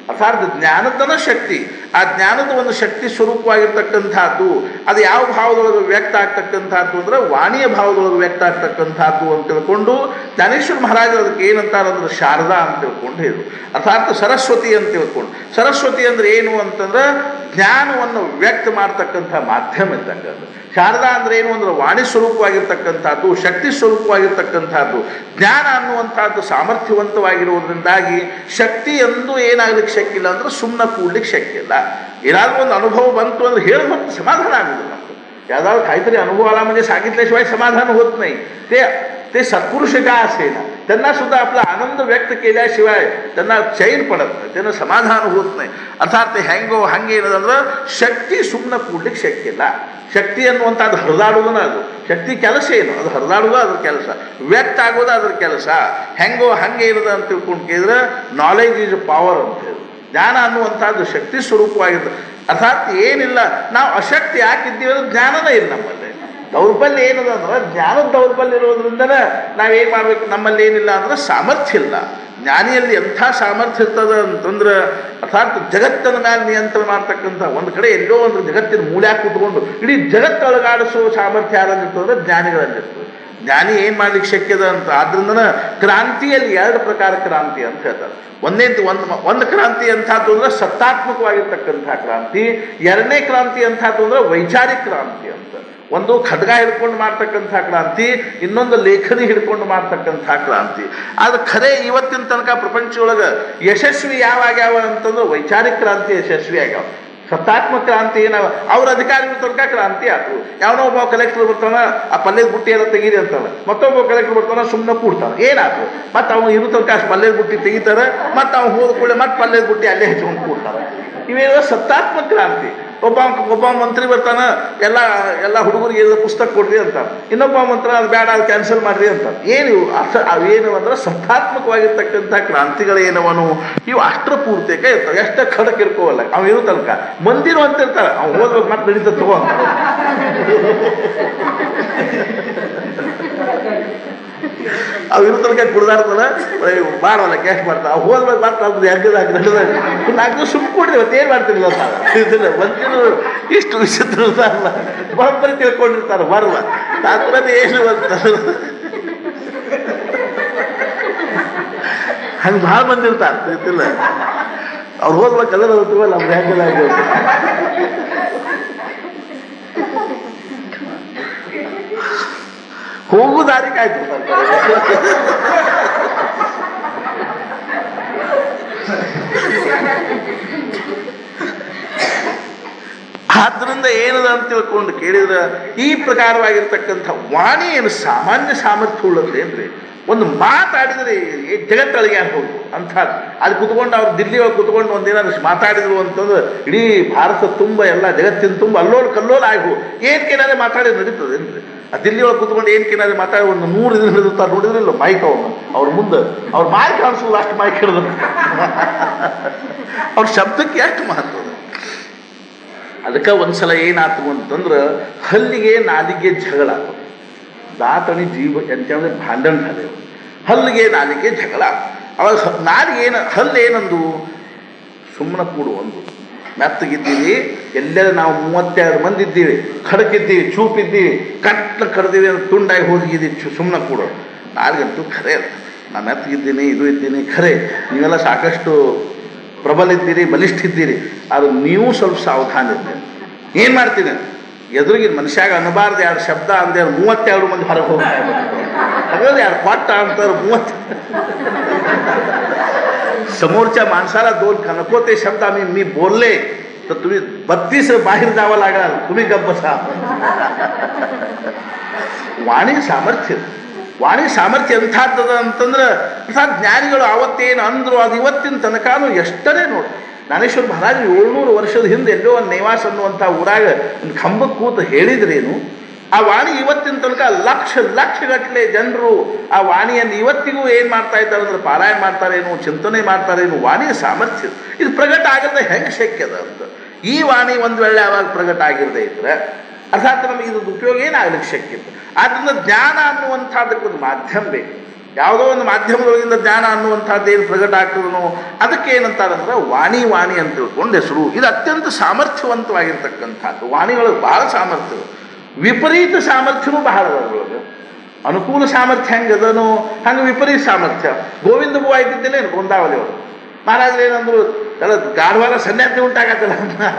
ಅರ್ಥಾತ್ ಜ್ಞಾನದನ ಶಕ್ತಿ ಆ ಜ್ಞಾನದ ಒಂದು ಶಕ್ತಿ ಸ್ವರೂಪವಾಗಿರ್ತಕ್ಕಂಥದ್ದು ಅದು ಯಾವ ಭಾವದೊಳಗೆ ವ್ಯಕ್ತ ಆಗ್ತಕ್ಕಂಥದ್ದು ಅಂದ್ರೆ ವಾಣಿಯ ಭಾವದೊಳಗೆ ವ್ಯಕ್ತ ಆಗ್ತಕ್ಕಂಥದ್ದು ಅಂತ ತಿಳ್ಕೊಂಡು ಜ್ಞಾನೇಶ್ವರ ಮಹಾರಾಜರು ಅದಕ್ಕೆ ಏನಂತಾರೆ ಅಂದ್ರೆ ಶಾರದಾ ಅಂತ ತಿಳ್ಕೊಂಡು ಹೇಳಿದ್ರು ಅರ್ಥಾತ್ ಸರಸ್ವತಿ ಅಂತ ತಿಳ್ಕೊಂಡು ಸರಸ್ವತಿ ಅಂದ್ರೆ ಏನು ಅಂತಂದ್ರೆ ಜ್ಞಾನವನ್ನು ವ್ಯಕ್ತ ಮಾಡ್ತಕ್ಕಂಥ ಮಾಧ್ಯಮ ಇದ್ದಂಗೆ ಶಾರದಾ ಅಂದ್ರೆ ಏನು ಅಂದ್ರೆ ವಾಣಿ ಸ್ವರೂಪವಾಗಿರ್ತಕ್ಕಂಥದ್ದು ಶಕ್ತಿ ಸ್ವರೂಪವಾಗಿರ್ತಕ್ಕಂಥದ್ದು ಜ್ಞಾನ ಅನ್ನುವಂಥದ್ದು ಸಾಮರ್ಥ್ಯವಂತವಾಗಿರುವುದರಿಂದಾಗಿ ಶಕ್ತಿ ಎಂದು ಏನಾಗ್ಲಿಕ್ಕೆ ಶಕ್ಯ ಇಲ್ಲ ಅಂದ್ರೆ ಸುಮ್ಮನೆ ಕೂಡ್ಲಿಕ್ಕೆ ಶಕ್ಯ ಇಲ್ಲ ಏನಾದರೂ ಒಂದು ಅನುಭವ ಬಂತು ಅಂದ್ರೆ ಹೇಳಿ ಮತ್ತೆ ಸಮಾಧಾನ ಆಗುದಿಲ್ಲ ನಮ್ಗೆ ಯಾವ್ದಾದ್ರು काहीतरी अनुभव आला म्हणजे सांगितल्याशिवाय समाधान होत नाही ते ते सत्पुरुष का असेना त्यांना सुद्धा आपला आनंद व्यक्त केल्याशिवाय त्यांना चैन पडत नाही त्यांना समाधान होत नाही अर्थात ते ಹ್ಯಾಂಗೋ ಹಂಗೆ ಏನದಂದ್ರೆ ಶಕ್ತಿ ಸುಮ್ಮನೆ ಕೂಡ್ಲಿಕ್ಕೆ ಶಕ್ಯ ಇಲ್ಲ ಶಕ್ತಿ ಅನ್ನುವಂಥದ್ದು ಹರಿದಾಡುವುದನ್ನ ಅದು ಶಕ್ತಿ ಕೆಲಸ ಏನು ಅದು ಹರಿದಾಡುವುದು ಅದ್ರ ಕೆಲಸ ವ್ಯಕ್ತ ಆಗೋದು ಅದ್ರ ಕೆಲಸ ಹೆಂಗೋ ಹಂಗೆ ಇರೋದು ಅಂತ ತಿಳ್ಕೊಂಡು ಕೇಳಿದ್ರೆ ನಾಲೆಜ್ ಈಸ್ ಪವರ್ ಅಂತ ಹೇಳಿ ಜ್ಞಾನ ಅನ್ನುವಂಥದ್ದು ಶಕ್ತಿ ಸ್ವರೂಪವಾಗಿರ್ತದೆ ಅರ್ಥಾತ್ ಏನಿಲ್ಲ ನಾವು ಅಶಕ್ತಿ ಯಾಕಿದ್ದೀವಿ ಅಂದ್ರೆ ಜ್ಞಾನನೇ ಇಲ್ಲ ನಮ್ಮಲ್ಲಿ ದೌರ್ಬಲ್ಯ ಏನದ ಅಂದ್ರೆ ಜ್ಞಾನದ ದೌರ್ಬಲ್ಯ ಇರೋದ್ರಿಂದನೇ ನಾವೇನು ಮಾಡ್ಬೇಕು ನಮ್ಮಲ್ಲಿ ಏನಿಲ್ಲ ಅಂದ್ರೆ ಸಾಮರ್ಥ್ಯ ಇಲ್ಲ ಜ್ಞಾನಿಯಲ್ಲಿ ಎಂಥ ಸಾಮರ್ಥ್ಯ ಇರ್ತದ ಅಂತಂದ್ರೆ ಅರ್ಥಾತ್ ಜಗತ್ತನ ಮೇಲೆ ನಿಯಂತ್ರಣ ಮಾಡ್ತಕ್ಕಂಥ ಒಂದು ಕಡೆ ಎಲ್ಲೋ ಒಂದು ಜಗತ್ತಿನ ಮೂಲ್ಯಾಗ ಕೂತ್ಕೊಂಡು ಇಡೀ ಜಗತ್ತೊಳಗಾಡಿಸುವ ಸಾಮರ್ಥ್ಯ ಯಾರಲ್ಲಿರ್ತದೆ ಅಂದ್ರೆ ಜ್ಞಾನಿಗಳಲ್ಲಿರ್ತದೆ ಜ್ಞಾನಿ ಏನು ಮಾಡ್ಲಿಕ್ಕೆ ಶಕ್ಯದ ಅಂತ ಆದ್ರಿಂದ ಕ್ರಾಂತಿಯಲ್ಲಿ ಎರಡು ಪ್ರಕಾರ ಕ್ರಾಂತಿ ಅಂತ ಹೇಳ್ತಾರೆ ಒಂದೇ ಒಂದು ಒಂದು ಕ್ರಾಂತಿ ಅಂಥದ್ದು ಅಂದ್ರೆ ಸತ್ತಾತ್ಮಕವಾಗಿರ್ತಕ್ಕಂಥ ಕ್ರಾಂತಿ ಎರಡನೇ ಕ್ರಾಂತಿ ಅಂಥದ್ದು ಅಂದ್ರೆ ವೈಚಾರಿಕ ಕ್ರಾಂತಿ ಅಂತ ಒಂದು ಖಡ್ಗ ಹಿಡ್ಕೊಂಡು ಮಾಡ್ತಕ್ಕಂಥ ಕ್ರಾಂತಿ ಇನ್ನೊಂದು ಲೇಖನಿ ಹಿಡ್ಕೊಂಡು ಮಾಡ್ತಕ್ಕಂಥ ಕ್ರಾಂತಿ ಅದು ಖರೆ ಇವತ್ತಿನ ತನಕ ಪ್ರಪಂಚದೊಳಗೆ ಯಶಸ್ವಿ ಯಾವಾಗ್ಯಾವ ಅಂತಂದ್ರೆ ವೈಚಾರಿಕ ಕ್ರಾಂತಿ ಯಶಸ್ವಿ ಆಗ್ಯಾವ ಸತ್ತಾತ್ಮಕ ಕ್ರಾಂತಿ ಏನ ಅವ್ರ ಅಧಿಕಾರಿಗಳ ತನಕ ಕ್ರಾಂತಿ ಆಯ್ತು ಯಾವನೋ ಒಬ್ಬ ಕಲೆಕ್ಟರ್ ಬರ್ತಾನ ಆ ಪಲ್ಯದ ಬುಟ್ಟಿ ಎಲ್ಲ ತೆಗೀರಿ ಅಂತಾನೆ ಮತ್ತೊಬ್ಬ ಕಲೆಕ್ಟರ್ ಬರ್ತಾನ ಸುಮ್ಮನೆ ಕೂಡ್ತಾನೆ ಏನಾಯ್ತು ಮತ್ತೆ ಅವ್ನು ಇರು ತನಕ ಅಷ್ಟು ಪಲ್ಯದ ಬುಟ್ಟಿ ತೆಗಿತಾರೆ ಮತ್ತೆ ಅವ್ನು ಹೋದ ಕೂಡಲೇ ಮತ್ತೆ ಪಲ್ಯದ ಬುಟ್ಟಿ ಅಲ್ಲೇ ಹಚ್ಕೊಂಡು ಕೂಡ್ತಾರೆ ಇವೇನೋ ಸತ್ತಾತ್ಮಕ ಕ್ರಾಂತಿ ಒಬ್ಬ ಒಬ್ಬ ಮಂತ್ರಿ ಬರ್ತಾನ ಎಲ್ಲ ಎಲ್ಲ ಹುಡುಗರಿಗೆ ಎಲ್ಲ ಪುಸ್ತಕ ಕೊಡ್ರಿ ಅಂತ ಇನ್ನೊಬ್ಬ ಮಂತ್ರ ಅದು ಬೇಡ ಅದು ಕ್ಯಾನ್ಸಲ್ ಮಾಡ್ರಿ ಅಂತ ಏನು ಇವು ಅರ್ಥ ಅವೇನು ಅಂದ್ರೆ ಸತ್ತಾತ್ಮಕವಾಗಿರ್ತಕ್ಕಂಥ ಕ್ರಾಂತಿಗಳು ಏನವನು ಇವು ಅಷ್ಟರ ಪೂರ್ತಿಕ ಇರ್ತಾವೆ ಎಷ್ಟ ಖಡಕ್ ಇರ್ಕೋವಲ್ಲ ಅವ್ ಇರೋ ತನಕ ಮಂದಿರು ಅಂತ ಇರ್ತಾರೆ ಅವ್ನು ಹೋದ್ಬೇಕು ಮತ್ತೆ ನಡೀತ ತಗೋ ಅಂತ ಅವು ಇರೋ ತನಕ ಕುಡ್ದಾಡ್ತಾನ ಮಾಡವಲ್ಲ ಕ್ಯಾಶ್ ಮಾಡ್ತಾ ಅವು ಹೋದ್ಬೇಕು ಮತ್ತೆ ಅದು ಹೆಗ್ಗದಾಗ ನಡೆದಾಗ ನಾಲ್ಕು ದಿವಸ ಸುಮ್ಮ ಕೊಡ್ರಿ ಇವತ್ತು ಏನು ಮಾಡ್ತಿರಲಿಲ್ಲ ಇದನ್ನ ಮಂದಿರು ಇಷ್ಟು ವಿಚಿತ್ರ ಇರ್ತಾರಲ್ಲ ಬರೋಬ್ಬರಿ ತಿಳ್ಕೊಂಡಿರ್ತಾರೆ ಬರಲ್ಲ ತಾತ್ಪರ್ಯ ಏನು ಅಂತ ಹಂಗೆ ಭಾಳ ಮಂದಿ ಇರ್ತಾರೆ ಗೊತ್ತಿಲ್ಲ ಅವ್ರು ಹೋದ್ಬೇಕಲ್ಲ ಹೋಗ್ತೀವಲ್ಲ ಅವ್ರು ಹೆಗ್ಗದಾಗ ಹೋಗು ದಾರಿ ಕಾಯ್ತಿರ್ತಾರೆ ಆದ್ರಿಂದ ಏನದ ಅಂತ ತಿಳ್ಕೊಂಡು ಕೇಳಿದ್ರೆ ಈ ಪ್ರಕಾರವಾಗಿರ್ತಕ್ಕಂಥ ವಾಣಿ ಏನು ಸಾಮಾನ್ಯ ಸಾಮರ್ಥ್ಯ ಉಳ್ಳದೇನ್ರಿ ಒಂದು ಮಾತಾಡಿದ್ರೆ ಈ ಜಗತ್ತೊಳಗೆ ಯಾರು ಹೋಗುದು ಅಂತ ಅಲ್ಲಿ ಕುತ್ಕೊಂಡು ಅವ್ರು ದಿಲ್ಲಿ ಒಳಗೆ ಕುತ್ಕೊಂಡು ಒಂದೇನಾದ್ರು ಮಾತಾಡಿದ್ರು ಅಂತಂದ್ರೆ ಇಡೀ ಭಾರತ ತುಂಬ ಎಲ್ಲ ಜಗತ್ತಿನ ತುಂಬ ಅಲ್ಲೋಲ್ ಕಲ್ಲೋಲ್ ಆಗು ಏನ್ ಕೇನಾದ್ರೆ ಮಾತಾಡಿ ನಡೀತದೇನ್ರಿ ಆ ದಿಲ್ಲಿ ಒಳಗೆ ಕುತ್ಕೊಂಡು ಏನ್ ಕೇನಾದ್ರೆ ಮಾತಾಡಿ ಒಂದು ನೂರು ದಿನ ಹಿಡಿದಿರ್ತಾರೆ ನೋಡಿದ್ರಿಲ್ಲ ಮೈಕ್ ಅವನು ಅವ್ರ ಮುಂದೆ ಅವ್ರ ಮಾಯ್ ಕಾಣಿಸಲ್ಲ ಅಷ್ಟು ಮೈಕ್ ಹಿಡಿದ್ರು ಅವ್ರ ಶಬ್ದಕ್ಕೆ ಎಷ್ಟು ಮಹತ್ವ ಅದ? ಅದಕ್ಕೆ ಒಂದ್ಸಲ ಏನಾಯ್ತು ಅಂತಂದ್ರೆ ಹಲ್ಲಿಗೆ ನಾಲಿಗೆ ಜಗಳ ಆತು दात आणि जीभ यांच्यामध्ये भांडण झाले ಹಲ್ಲಿಗೆ ನಾಲಿಗೆ ಜಗಳ ಅವಾಗ ಹ- ನಾಲಿಗೆ ಏನು ಹಲ್ಲು ಏನಂದು ಸುಮ್ಮನೆ ಕೂಡು ಒಂದು ಮೆತ್ತಗಿದ್ದೀವಿ ಎಲ್ಲೆಲ್ಲ ನಾವು ಮೂವತ್ತೆರಡು ಮಂದಿ ಇದ್ದೀವಿ ಖಡಕಿದ್ದೀವಿ ಚೂಪಿದ್ದೀವಿ ಕಟ್ಲ ಕಡ್ದೀವಿ ಅಂತ ತುಂಡಾಗಿ ಹೋಗಿದ್ದೀವಿ ಸುಮ್ಮನೆ ಕೂಡು ನಾಲ್ಗಂತೂ ಖರೆ ಅಲ್ಲ ನಾನು ಮೆತ್ತಗಿದ್ದೀನಿ ಇದು ಇದ್ದೀನಿ ಖರೆ ನೀವೆಲ್ಲ ಸಾಕಷ್ಟು ಪ್ರಬಲ ಇದ್ದೀರಿ ಬಲಿಷ್ಠ ಇದ್ದೀರಿ ಅದು ನೀವು ಸ್ವಲ್ಪ ಸಾವಧಾನ ಇದ್ದೀರಿ ಏನು ಮಾಡ್ತೀನಿ ಎದುರಿಗಿನ ಮನುಷ್ಯಾಗ ಅನ್ನಬಾರ್ದು ಎರಡು ಶಬ್ದ ಅಂದೆ ಮೂವತ್ತೆರಡು ಮಂದಿ ಹೊರಗೆ ಹೋಗ್ತಾ ಹಾಗಾದ್ರೆ ಯಾರು ಕೊಟ್ಟ ಅಂತಾರೆ ಮೂವತ್ತು समोरच्या माणसाला दोन खनकोते शब्द आम्ही मी बोलले तर तुम्ही बत्तीस बाहेर जावं लागणार तुम्ही गप्प बसा ವಾಣಿ ಸಾಮರ್ಥ್ಯ ವಾಣಿ ಸಾಮರ್ಥ್ಯ ಎಂಥದ್ದದ ಅಂತಂದ್ರೆ ಅರ್ಥಾತ್ ಜ್ಞಾನಿಗಳು ಅವತ್ತೇನು ಅಂದ್ರು ಅದು ಇವತ್ತಿನ ತನಕನೂ ಎಷ್ಟರೇ ನೋಡಿ ಜ್ಞಾನೇಶ್ವರ ಮಹಾರಾಜ ಏಳ್ನೂರು ವರ್ಷದ ಹಿಂದೆ ಎಲ್ಲೋ ಒಂದು ನಿವಾಸ ಅನ್ನುವಂಥ ಊರಾಗ ಒಂದು ಕಂಬಕ್ಕೆ ಕೂತು ಹೇಳಿದ್ರೇನು ಆ ವಾಣಿ ಇವತ್ತಿನ ತನಕ ಲಕ್ಷ ಲಕ್ಷಗಟ್ಟಲೆ ಜನರು ಆ ವಾಣಿಯನ್ನು ಇವತ್ತಿಗೂ ಏನು ಮಾಡ್ತಾ ಇದ್ದಾರೆ ಅಂದ್ರೆ ಪಾರಾಯಣ ಮಾಡ್ತಾರೇನು ಚಿಂತನೆ ಮಾಡ್ತಾರೇನು ವಾಣಿಯ ಸಾಮರ್ಥ್ಯ ಇದು ಪ್ರಗಟ ಆಗದೆ ಹೆಂಗೆ ಶಕ್ಯದ ಅಂತ ಈ ವಾಣಿ ಒಂದು ವೇಳೆ ಅವಾಗ ಪ್ರಗಟ ಆಗಿರದೇ ಇದ್ರೆ ಅರ್ಥಾತ್ ನಮಗೆ ಇದ್ರ ಉಪಯೋಗ ಏನಾಗ್ಲಿಕ್ಕೆ ಶಕ್ಯ ಇಲ್ಲ ಆದ್ರಿಂದ ಜ್ಞಾನ ಅನ್ನುವಂಥದ್ದಕ್ಕೆ ಒಂದು ಮಾಧ್ಯಮ ಬೇಕು ಯಾವುದೋ ಒಂದು ಮಾಧ್ಯಮದೊಳಗಿಂದ ಜ್ಞಾನ ಅನ್ನುವಂಥದ್ದು ಏನು ಪ್ರಕಟ ಆಗ್ತದನೋ ಅದಕ್ಕೆ ಏನಂತಾರಂದ್ರೆ ವಾಣಿ ವಾಣಿ ಅಂತ ತಿಳ್ಕೊಂಡು ಹೆಸರು ಇದು ಅತ್ಯಂತ ಸಾಮರ್ಥ್ಯವಂತವಾಗಿರ್ತಕ್ಕಂಥದ್ದು ವಾಣಿಗಳಿಗೆ ಬಹಳ ಸಾಮರ್ಥ್ಯ ವಿಪರೀತ ಸಾಮರ್ಥ್ಯವೂ ಬಹಳ ಅದ್ರೊಳಗೆ ಅನುಕೂಲ ಸಾಮರ್ಥ್ಯ ಹೆಂಗದನೋ ಹಂಗೆ ವಿಪರೀತ ಸಾಮರ್ಥ್ಯ ಗೋವಿಂದ ಬೂ ಆಯ್ತಿದ್ದೇನೆ ಗೊಂದಾವಲಿ ಅವರು ಮಹಾರಾಜರು ಏನಂದ್ರು ಎಲ್ಲ ಗಾಢವಾದ ಸನ್ಯಾಸಿ ಉಂಟಾಗತ್ತಲ್ಲ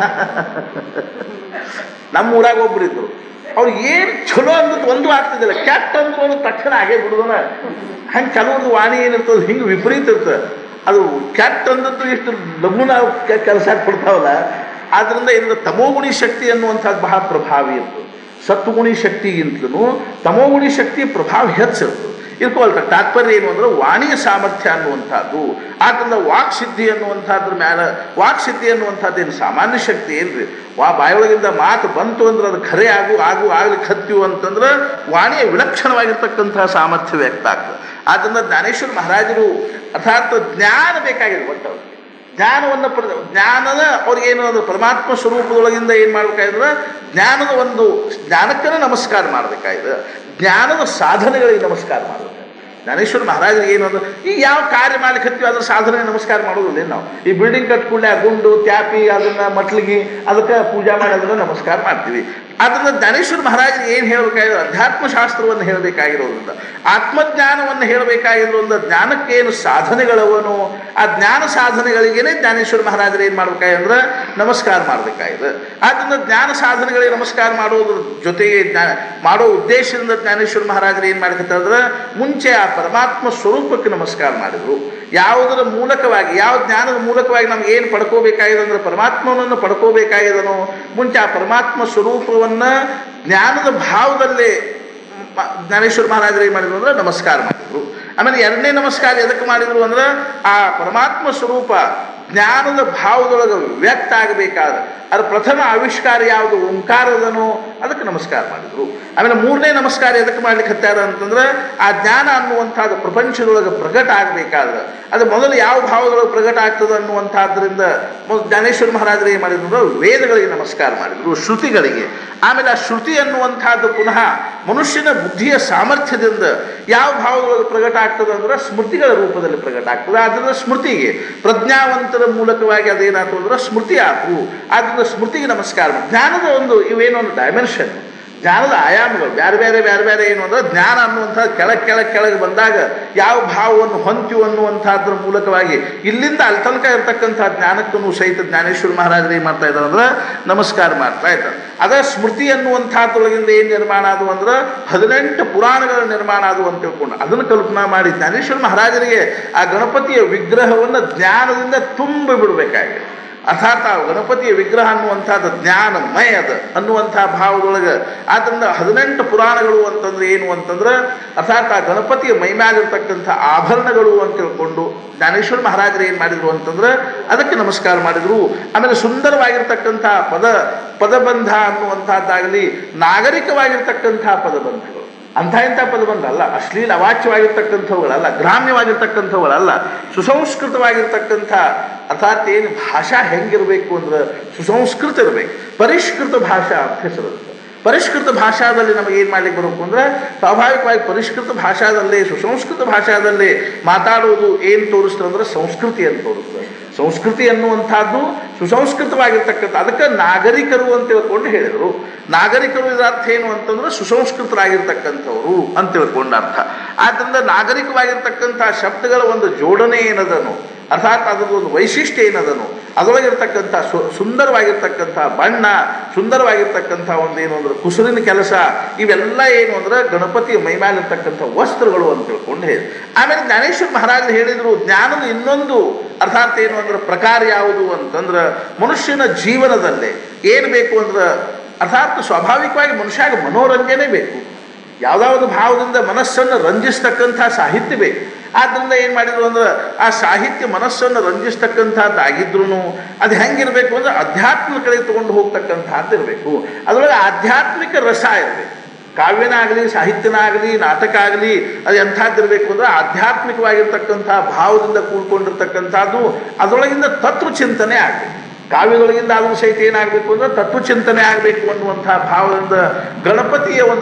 ನಮ್ಮ ಊರಾಗ ಒಬ್ರು ಇದ್ರು ಅವ್ರು ಏನು ಚಲೋ ಅಂದದ್ದು ಒಂದು ಆಗ್ತಿದ್ದಿಲ್ಲ ಕೆಟ್ಟ ಅಂದ್ರು ಒಂದು ತಕ್ಷಣ ಆಗೇ ಬಿಡುದನ ಹಂಗೆ ಕೆಲವೊಂದು ವಾಣಿ ಏನಿರ್ತದೆ ಹಿಂಗೆ ವಿಪರೀತ ಇರ್ತದೆ ಅದು ಕೆಟ್ಟ ಅಂದದ್ದು ಇಷ್ಟು ಲಘುನ ಕೆಲಸ ಕೊಡ್ತಾವಲ್ಲ ಆದ್ರಿಂದ ಇದರಿಂದ ತಮೋಗುಣಿ ಶಕ್ತಿ ಅನ್ನುವಂಥದ್ದು ಬಹಳ ಪ್ರಭಾವಿ ಇರ್ತದೆ ಸತ್ವಗುಣಿ ಶಕ್ತಿಗಿಂತಲೂ ತಮೋಗುಣಿ ಶಕ್ತಿ ಪ್ರಭಾವ ಹೆಚ್ಚಿರ್ತದೆ ಇರ್ಕೊಳ್ತ ತಾತ್ಪರ್ಯ ಏನು ಅಂದ್ರೆ ವಾಣಿಯ ಸಾಮರ್ಥ್ಯ ಅನ್ನುವಂಥದ್ದು ಆದ್ದರಿಂದ ವಾಕ್ ಸಿದ್ಧಿ ಅನ್ನುವಂಥದ್ರ ಮ್ಯಾಲ ವಾಕ್ ಸಿದ್ಧಿ ಅನ್ನುವಂಥದ್ದು ಏನು ಸಾಮಾನ್ಯ ಶಕ್ತಿ ಏನ್ರಿ ವಾ ಬಾಯೊಳಗಿಂದ ಮಾತು ಬಂತು ಅಂದ್ರೆ ಅದು ಖರೆ ಆಗು ಆಗು ಆಗ್ಲಿಕ್ಕೆ ಹತ್ತೀವು ಅಂತಂದ್ರೆ ವಾಣಿಯ ವಿಲಕ್ಷಣವಾಗಿರ್ತಕ್ಕಂತಹ ಸಾಮರ್ಥ್ಯ ವ್ಯಕ್ತ ಆಗ್ತದೆ ಆದ್ದರಿಂದ ಜ್ಞಾನೇಶ್ವರ ಮಹಾರಾಜರು ಅರ್ಥಾತ್ ಜ್ಞಾನ ಬೇಕಾಗಿದೆ ಒಟ್ಟು ಅವ್ರಿಗೆ. ಜ್ಞಾನವನ್ನು ಪ್ರ ಜ್ಞಾನದ ಅವ್ರಿಗೇನು ಅಂದ್ರೆ ಪರಮಾತ್ಮ ಸ್ವರೂಪದೊಳಗಿಂದ ಏನು ಮಾಡ್ಬೇಕಾದ್ರೆ ಜ್ಞಾನದ ಒಂದು ಜ್ಞಾನಕ್ಕನೇ ನಮಸ್ಕಾರ ಮಾಡಬೇಕಾಗಿದೆ ಜ್ಞಾನದ ಸಾಧನೆಗಳಿಗೆ ನಮಸ್ಕಾರ ಮಾಡಬೇಕು ಜ್ಞಾನೇಶ್ವರ ಮಹಾರಾಜರಿಗೆ ಏನು ಅಂದ್ರೆ ಈಗ ಯಾವ ಕಾರ್ಯ ಮಾಡ್ಲಿಕ್ಕೆ ಹತ್ತೀವಿ ಅದ್ರ ಸಾಧನೆ ನಮಸ್ಕಾರ ಮಾಡೋದಿಲ್ಲ ಏನ್ ನಾವು ಈ ಬಿಲ್ಡಿಂಗ್ ಕಟ್ಕೊಳ್ಳೆ ಆ ಗುಂಡು ತ್ಯಾಪಿ ಅದನ್ನ ಮಟ್ಲಿಗೆ ಅದಕ್ಕೆ ಪೂಜಾ ಮಾಡಿ ಅದನ್ನ ನಮಸ್ಕಾರ ಮಾಡ್ತೀವಿ ಆದ್ರಿಂದ ಜ್ಞಾನೇಶ್ವರ ಮಹಾರಾಜರಿಗೆ ಏನು ಹೇಳಬೇಕಾಗಿರೋ ಅಧ್ಯಾತ್ಮ ಶಾಸ್ತ್ರವನ್ನು ಹೇಳಬೇಕಾಗಿರೋದ್ರಿಂದ ಆತ್ಮಜ್ಞಾನವನ್ನು ಹೇಳಬೇಕಾಗಿರೋದ್ರಿಂದ ಜ್ಞಾನಕ್ಕೇನು ಸಾಧನೆಗಳವನು ಆ ಜ್ಞಾನ ಸಾಧನೆಗಳಿಗೇನೆ ಜ್ಞಾನೇಶ್ವರ ಮಹಾರಾಜರು ಏನು ಮಾಡ್ಬೇಕಾಗಿದ್ರೆ ನಮಸ್ಕಾರ ಮಾಡಬೇಕಾಗಿದೆ ಆದ್ದರಿಂದ ಜ್ಞಾನ ಸಾಧನೆಗಳಿಗೆ ನಮಸ್ಕಾರ ಮಾಡೋದ್ರ ಜೊತೆಗೆ ಜ್ಞಾನ ಮಾಡೋ ಉದ್ದೇಶದಿಂದ ಜ್ಞಾನೇಶ್ವರ ಮಹಾರಾಜರು ಏನು ಮಾಡ್ಕೊತಾರೆ ಮುಂಚೆ ಆ ಪರಮಾತ್ಮ ಸ್ವರೂಪಕ್ಕೆ ನಮಸ್ಕಾರ ಮಾಡಿದರು ಯಾವುದರ ಮೂಲಕವಾಗಿ ಯಾವ ಜ್ಞಾನದ ಮೂಲಕವಾಗಿ ನಮ್ಗೆ ಏನು ಪಡ್ಕೋಬೇಕಾಗಿದೆ ಅಂದ್ರೆ ಪರಮಾತ್ಮನನ್ನು ಪಡ್ಕೋಬೇಕಾಗಿದನೋ ಮುಂಚೆ ಆ ಪರಮಾತ್ಮ ಸ್ವರೂಪವನ್ನು ಜ್ಞಾನದ ಭಾವದಲ್ಲೇ ಮ- ಜ್ಞಾನೇಶ್ವರ ಮಹಾರಾಜರು ಏನು ಮಾಡಿದ್ರು ಅಂದ್ರೆ ನಮಸ್ಕಾರ ಮಾಡಿದ್ರು ಆಮೇಲೆ ಎರಡನೇ ನಮಸ್ಕಾರ ಎದಕ್ಕೆ ಮಾಡಿದ್ರು ಅಂದ್ರೆ ಆ ಪರಮಾತ್ಮ ಸ್ವರೂಪ ಜ್ಞಾನದ ಭಾವದೊಳಗೆ ವ್ಯಕ್ತ ಆಗಬೇಕಾದ್ರೆ ಅದು ಪ್ರಥಮ ಆವಿಷ್ಕಾರ ಯಾವುದು ಓಂಕಾರದನೋ ಅದಕ್ಕೆ ನಮಸ್ಕಾರ ಮಾಡಿದ್ರು ಆಮೇಲೆ ಮೂರನೇ ನಮಸ್ಕಾರ ಎದಕ್ಕೆ ಮಾಡ್ಲಿಕ್ಕೆ ಹತ್ತಾರ ಅಂತಂದ್ರೆ ಆ ಜ್ಞಾನ ಅನ್ನುವಂಥದ್ದು ಪ್ರಪಂಚದೊಳಗೆ ಪ್ರಕಟ ಆಗಬೇಕಾದ್ರೆ ಅದು ಮೊದಲು ಯಾವ ಭಾವದೊಳಗೆ ಪ್ರಕಟ ಆಗ್ತದೆ ಅನ್ನುವಂಥದ್ರಿಂದ ಮೊದಲು ಜ್ಞಾನೇಶ್ವರ ಮಹಾರಾಜರು ಏನು ಮಾಡಿದ್ರು ಅಂದ್ರೆ ವೇದಗಳಿಗೆ ನಮಸ್ಕಾರ ಮಾಡಿದ್ರು ಶ್ರುತಿಗಳಿಗೆ ಆಮೇಲೆ ಆ ಶ್ರುತಿ ಅನ್ನುವಂಥದ್ದು ಪುನಃ ಮನುಷ್ಯನ ಬುದ್ಧಿಯ ಸಾಮರ್ಥ್ಯದಿಂದ ಯಾವ ಭಾವದೊಳಗೆ ಪ್ರಕಟ ಆಗ್ತದೆ ಅಂದ್ರೆ ಸ್ಮೃತಿಗಳ ರೂಪದಲ್ಲಿ ಪ್ರಕಟ ಆಗ್ತದೆ ಆದ್ದರಿಂದ ಸ್ಮೃತಿಗೆ ಪ್ರಜ್ಞಾವಂತರ ಮೂಲಕವಾಗಿ ಅದೇನಾಯ್ತು ಅಂದ್ರೆ ಸ್ಮೃತಿ ಆತು ಆದ್ದರಿಂದ ಸ್ಮೃತಿಗೆ ನಮಸ್ಕಾರ ಮಾಡಿ. ಜ್ಞಾನದ ಒಂದು ಇವೇನೋ ಒಂದು ಡೈಮೆನ್ಷನ್ ಜ್ಞಾನದ ಆಯಾಮಗಳು ಬೇರೆ ಬೇರೆ ಬೇರೆ ಬೇರೆ ಏನು ಅಂದ್ರೆ ಜ್ಞಾನ ಅನ್ನುವಂಥ ಕೆಳಗೆ ಕೆಳಗೆ ಕೆಳಗೆ ಬಂದಾಗ ಯಾವ ಭಾವವನ್ನು ಹೊಂತೀವಿ ಅನ್ನುವಂಥದ್ರ ಮೂಲಕವಾಗಿ ಇಲ್ಲಿಂದ ಅಲ್ಲಿ ತನಕ ಇರ್ತಕ್ಕಂಥ ಜ್ಞಾನಕ್ಕೂ ಸಹಿತ ಜ್ಞಾನೇಶ್ವರ ಮಹಾರಾಜರು ಏನು ಮಾಡ್ತಾ ಇದ್ದಾರೆ ಅಂದ್ರೆ ನಮಸ್ಕಾರ ಮಾಡ್ತಾ ಇದ್ದಾರೆ ಅದ ಸ್ಮೃತಿ ಅನ್ನುವಂಥದ್ರೊಳಗಿಂದ ಏನು ನಿರ್ಮಾಣ ಆದವು ಅಂದ್ರೆ ಹದಿನೆಂಟು ಪುರಾಣಗಳ ನಿರ್ಮಾಣ ಆದವು ಅಂತ ತಿಳ್ಕೊಂಡು ಅದನ್ನು ಕಲ್ಪನಾ ಮಾಡಿ ಜ್ಞಾನೇಶ್ವರ ಮಹಾರಾಜರಿಗೆ ಆ ಗಣಪತಿಯ ವಿಗ್ರಹವನ್ನು ಜ್ಞಾನದಿಂದ ತುಂಬ ಬಿಡಬೇಕಾಗಿದೆ ಅರ್ಥಾತ್ ಆ ಗಣಪತಿಯ ವಿಗ್ರಹ ಅನ್ನುವಂಥದ್ದು ಜ್ಞಾನಮಯ ಅದ ಅನ್ನುವಂಥ ಭಾವದೊಳಗೆ ಆದ್ದರಿಂದ ಹದಿನೆಂಟು ಪುರಾಣಗಳು ಅಂತಂದ್ರೆ ಏನು ಅಂತಂದ್ರೆ ಅರ್ಥಾತ್ ಆ ಗಣಪತಿಯ ಮೈಮ್ಯಾಗಿರ್ತಕ್ಕಂಥ ಆಭರಣಗಳು ಅಂತ ತಿಳ್ಕೊಂಡು ಜ್ಞಾನೇಶ್ವರ ಮಹಾರಾಜರು ಏನು ಮಾಡಿದ್ರು ಅಂತಂದ್ರೆ ಅದಕ್ಕೆ ನಮಸ್ಕಾರ ಮಾಡಿದ್ರು ಆಮೇಲೆ ಸುಂದರವಾಗಿರ್ತಕ್ಕಂಥ ಪದ ಪದಬಂಧ ಅನ್ನುವಂಥದ್ದಾಗಲಿ ನಾಗರಿಕವಾಗಿರ್ತಕ್ಕಂಥ ಪದಬಂಧಗಳು ಅಂಥ ಇಂಥ ಪದಬಂಧ ಅಲ್ಲ ಅಶ್ಲೀಲ ಅವಾಚ್ಯವಾಗಿರ್ತಕ್ಕಂಥವುಗಳಲ್ಲ ಗ್ರಾಮ್ಯವಾಗಿರ್ತಕ್ಕಂಥವುಗಳಲ್ಲ ಸುಸಂಸ್ಕೃತವಾಗಿರ್ತಕ್ಕಂಥ ಅರ್ಥಾತ್ ಏನು ಭಾಷಾ ಹೆಂಗಿರಬೇಕು ಅಂದ್ರೆ ಸುಸಂಸ್ಕೃತ ಇರಬೇಕು ಪರಿಷ್ಕೃತ ಭಾಷಾ ಅಂತ ಹೆಸರುತ್ತೆ ಪರಿಷ್ಕೃತ ಭಾಷಾದಲ್ಲಿ ನಮಗೆ ಏನು ಮಾಡ್ಲಿಕ್ಕೆ ಬರಬೇಕು ಅಂದ್ರೆ ಸ್ವಾಭಾವಿಕವಾಗಿ ಪರಿಷ್ಕೃತ ಭಾಷಾದಲ್ಲೇ ಸುಸಂಸ್ಕೃತ ಭಾಷಾದಲ್ಲೇ ಮಾತಾಡೋದು ಏನು ತೋರಿಸ್ತದೆ ಅಂದ್ರೆ ಸಂಸ್ಕೃತಿ ಅಂತ ತೋರಿಸ್ತದೆ ಸಂಸ್ಕೃತಿ ಅನ್ನುವಂಥದ್ದು ಸುಸಂಸ್ಕೃತವಾಗಿರ್ತಕ್ಕಂಥ ಅದಕ್ಕೆ ನಾಗರಿಕರು ಅಂತ ತಿಳ್ಕೊಂಡು ಹೇಳಿದರು ನಾಗರಿಕರು ಇದರ ಅರ್ಥ ಏನು ಅಂತಂದ್ರೆ ಸುಸಂಸ್ಕೃತರಾಗಿರ್ತಕ್ಕಂಥವ್ರು ಅಂತ ತಿಳ್ಕೊಂಡ ಅರ್ಥ ಆದ್ದರಿಂದ ನಾಗರಿಕವಾಗಿರ್ತಕ್ಕಂಥ ಶಬ್ದಗಳ ಒಂದು ಜೋಡಣೆ ಏನದನು ಅರ್ಥಾತ್ ಅದ್ರದ್ದು ಒಂದು ವೈಶಿಷ್ಟ್ಯ ಏನದನು ಅದರೊಳಗಿರ್ತಕ್ಕಂಥ ಸು ಸುಂದರವಾಗಿರ್ತಕ್ಕಂಥ ಬಣ್ಣ ಸುಂದರವಾಗಿರ್ತಕ್ಕಂಥ ಒಂದು ಏನು ಅಂದ್ರೆ ಕುಸುರಿನ ಕೆಲಸ ಇವೆಲ್ಲ ಏನು ಅಂದ್ರೆ ಗಣಪತಿಯ ಮೈಮೇಲಿರ್ತಕ್ಕಂಥ ವಸ್ತ್ರಗಳು ಅಂತ ತಿಳ್ಕೊಂಡು ಹೇಳಿ ಆಮೇಲೆ ಜ್ಞಾನೇಶ್ವರ ಮಹಾರಾಜರು ಹೇಳಿದರು ಜ್ಞಾನದ ಇನ್ನೊಂದು ಅರ್ಥಾತ್ ಏನು ಅಂದ್ರೆ ಪ್ರಕಾರ ಯಾವುದು ಅಂತಂದ್ರೆ ಮನುಷ್ಯನ ಜೀವನದಲ್ಲೇ ಏನು ಬೇಕು ಅಂದ್ರೆ ಅರ್ಥಾತ್ ಸ್ವಾಭಾವಿಕವಾಗಿ ಮನುಷ್ಯಾಗ ಮನೋರಂಜನೆ ಬೇಕು ಯಾವುದಾವುದು ಭಾವದಿಂದ ಮನಸ್ಸನ್ನು ರಂಜಿಸ್ತಕ್ಕಂಥ ಸಾಹಿತ್ಯ ಬೇಕು ಆದ್ದರಿಂದ ಏನು ಮಾಡಿದ್ರು ಅಂದ್ರೆ ಆ ಸಾಹಿತ್ಯ ಮನಸ್ಸನ್ನು ರಂಜಿಸ್ತಕ್ಕಂಥದ್ದಾಗಿದ್ರು ಅದು ಹೆಂಗಿರಬೇಕು ಅಂದ್ರೆ ಅಧ್ಯಾತ್ಮ ಕಡೆ ತಗೊಂಡು ಹೋಗ್ತಕ್ಕಂಥದ್ದು ಇರಬೇಕು ಅದರೊಳಗೆ ಆಧ್ಯಾತ್ಮಿಕ ರಸ ಇರಬೇಕು ಕಾವ್ಯನ ಆಗಲಿ ಸಾಹಿತ್ಯನ ಆಗಲಿ ನಾಟಕ ಆಗಲಿ ಅದು ಎಂಥದ್ದಿರಬೇಕು ಅಂದ್ರೆ ಆಧ್ಯಾತ್ಮಿಕವಾಗಿರ್ತಕ್ಕಂಥ ಭಾವದಿಂದ ಕೂಡ್ಕೊಂಡಿರ್ತಕ್ಕಂಥದ್ದು ಅದರೊಳಗಿಂದ ತತ್ವ ಚಿಂತನೆ ಆಗಬೇಕು ಕಾವ್ಯದೊಳಗಿಂದ ಆದರೂ ಸಹಿತ ಏನಾಗಬೇಕು ಅಂದ್ರೆ ತತ್ವ ಚಿಂತನೆ ಆಗಬೇಕು ಅನ್ನುವಂಥ ಭಾವದಿಂದ ಗಣಪತಿಯ ಒಂದು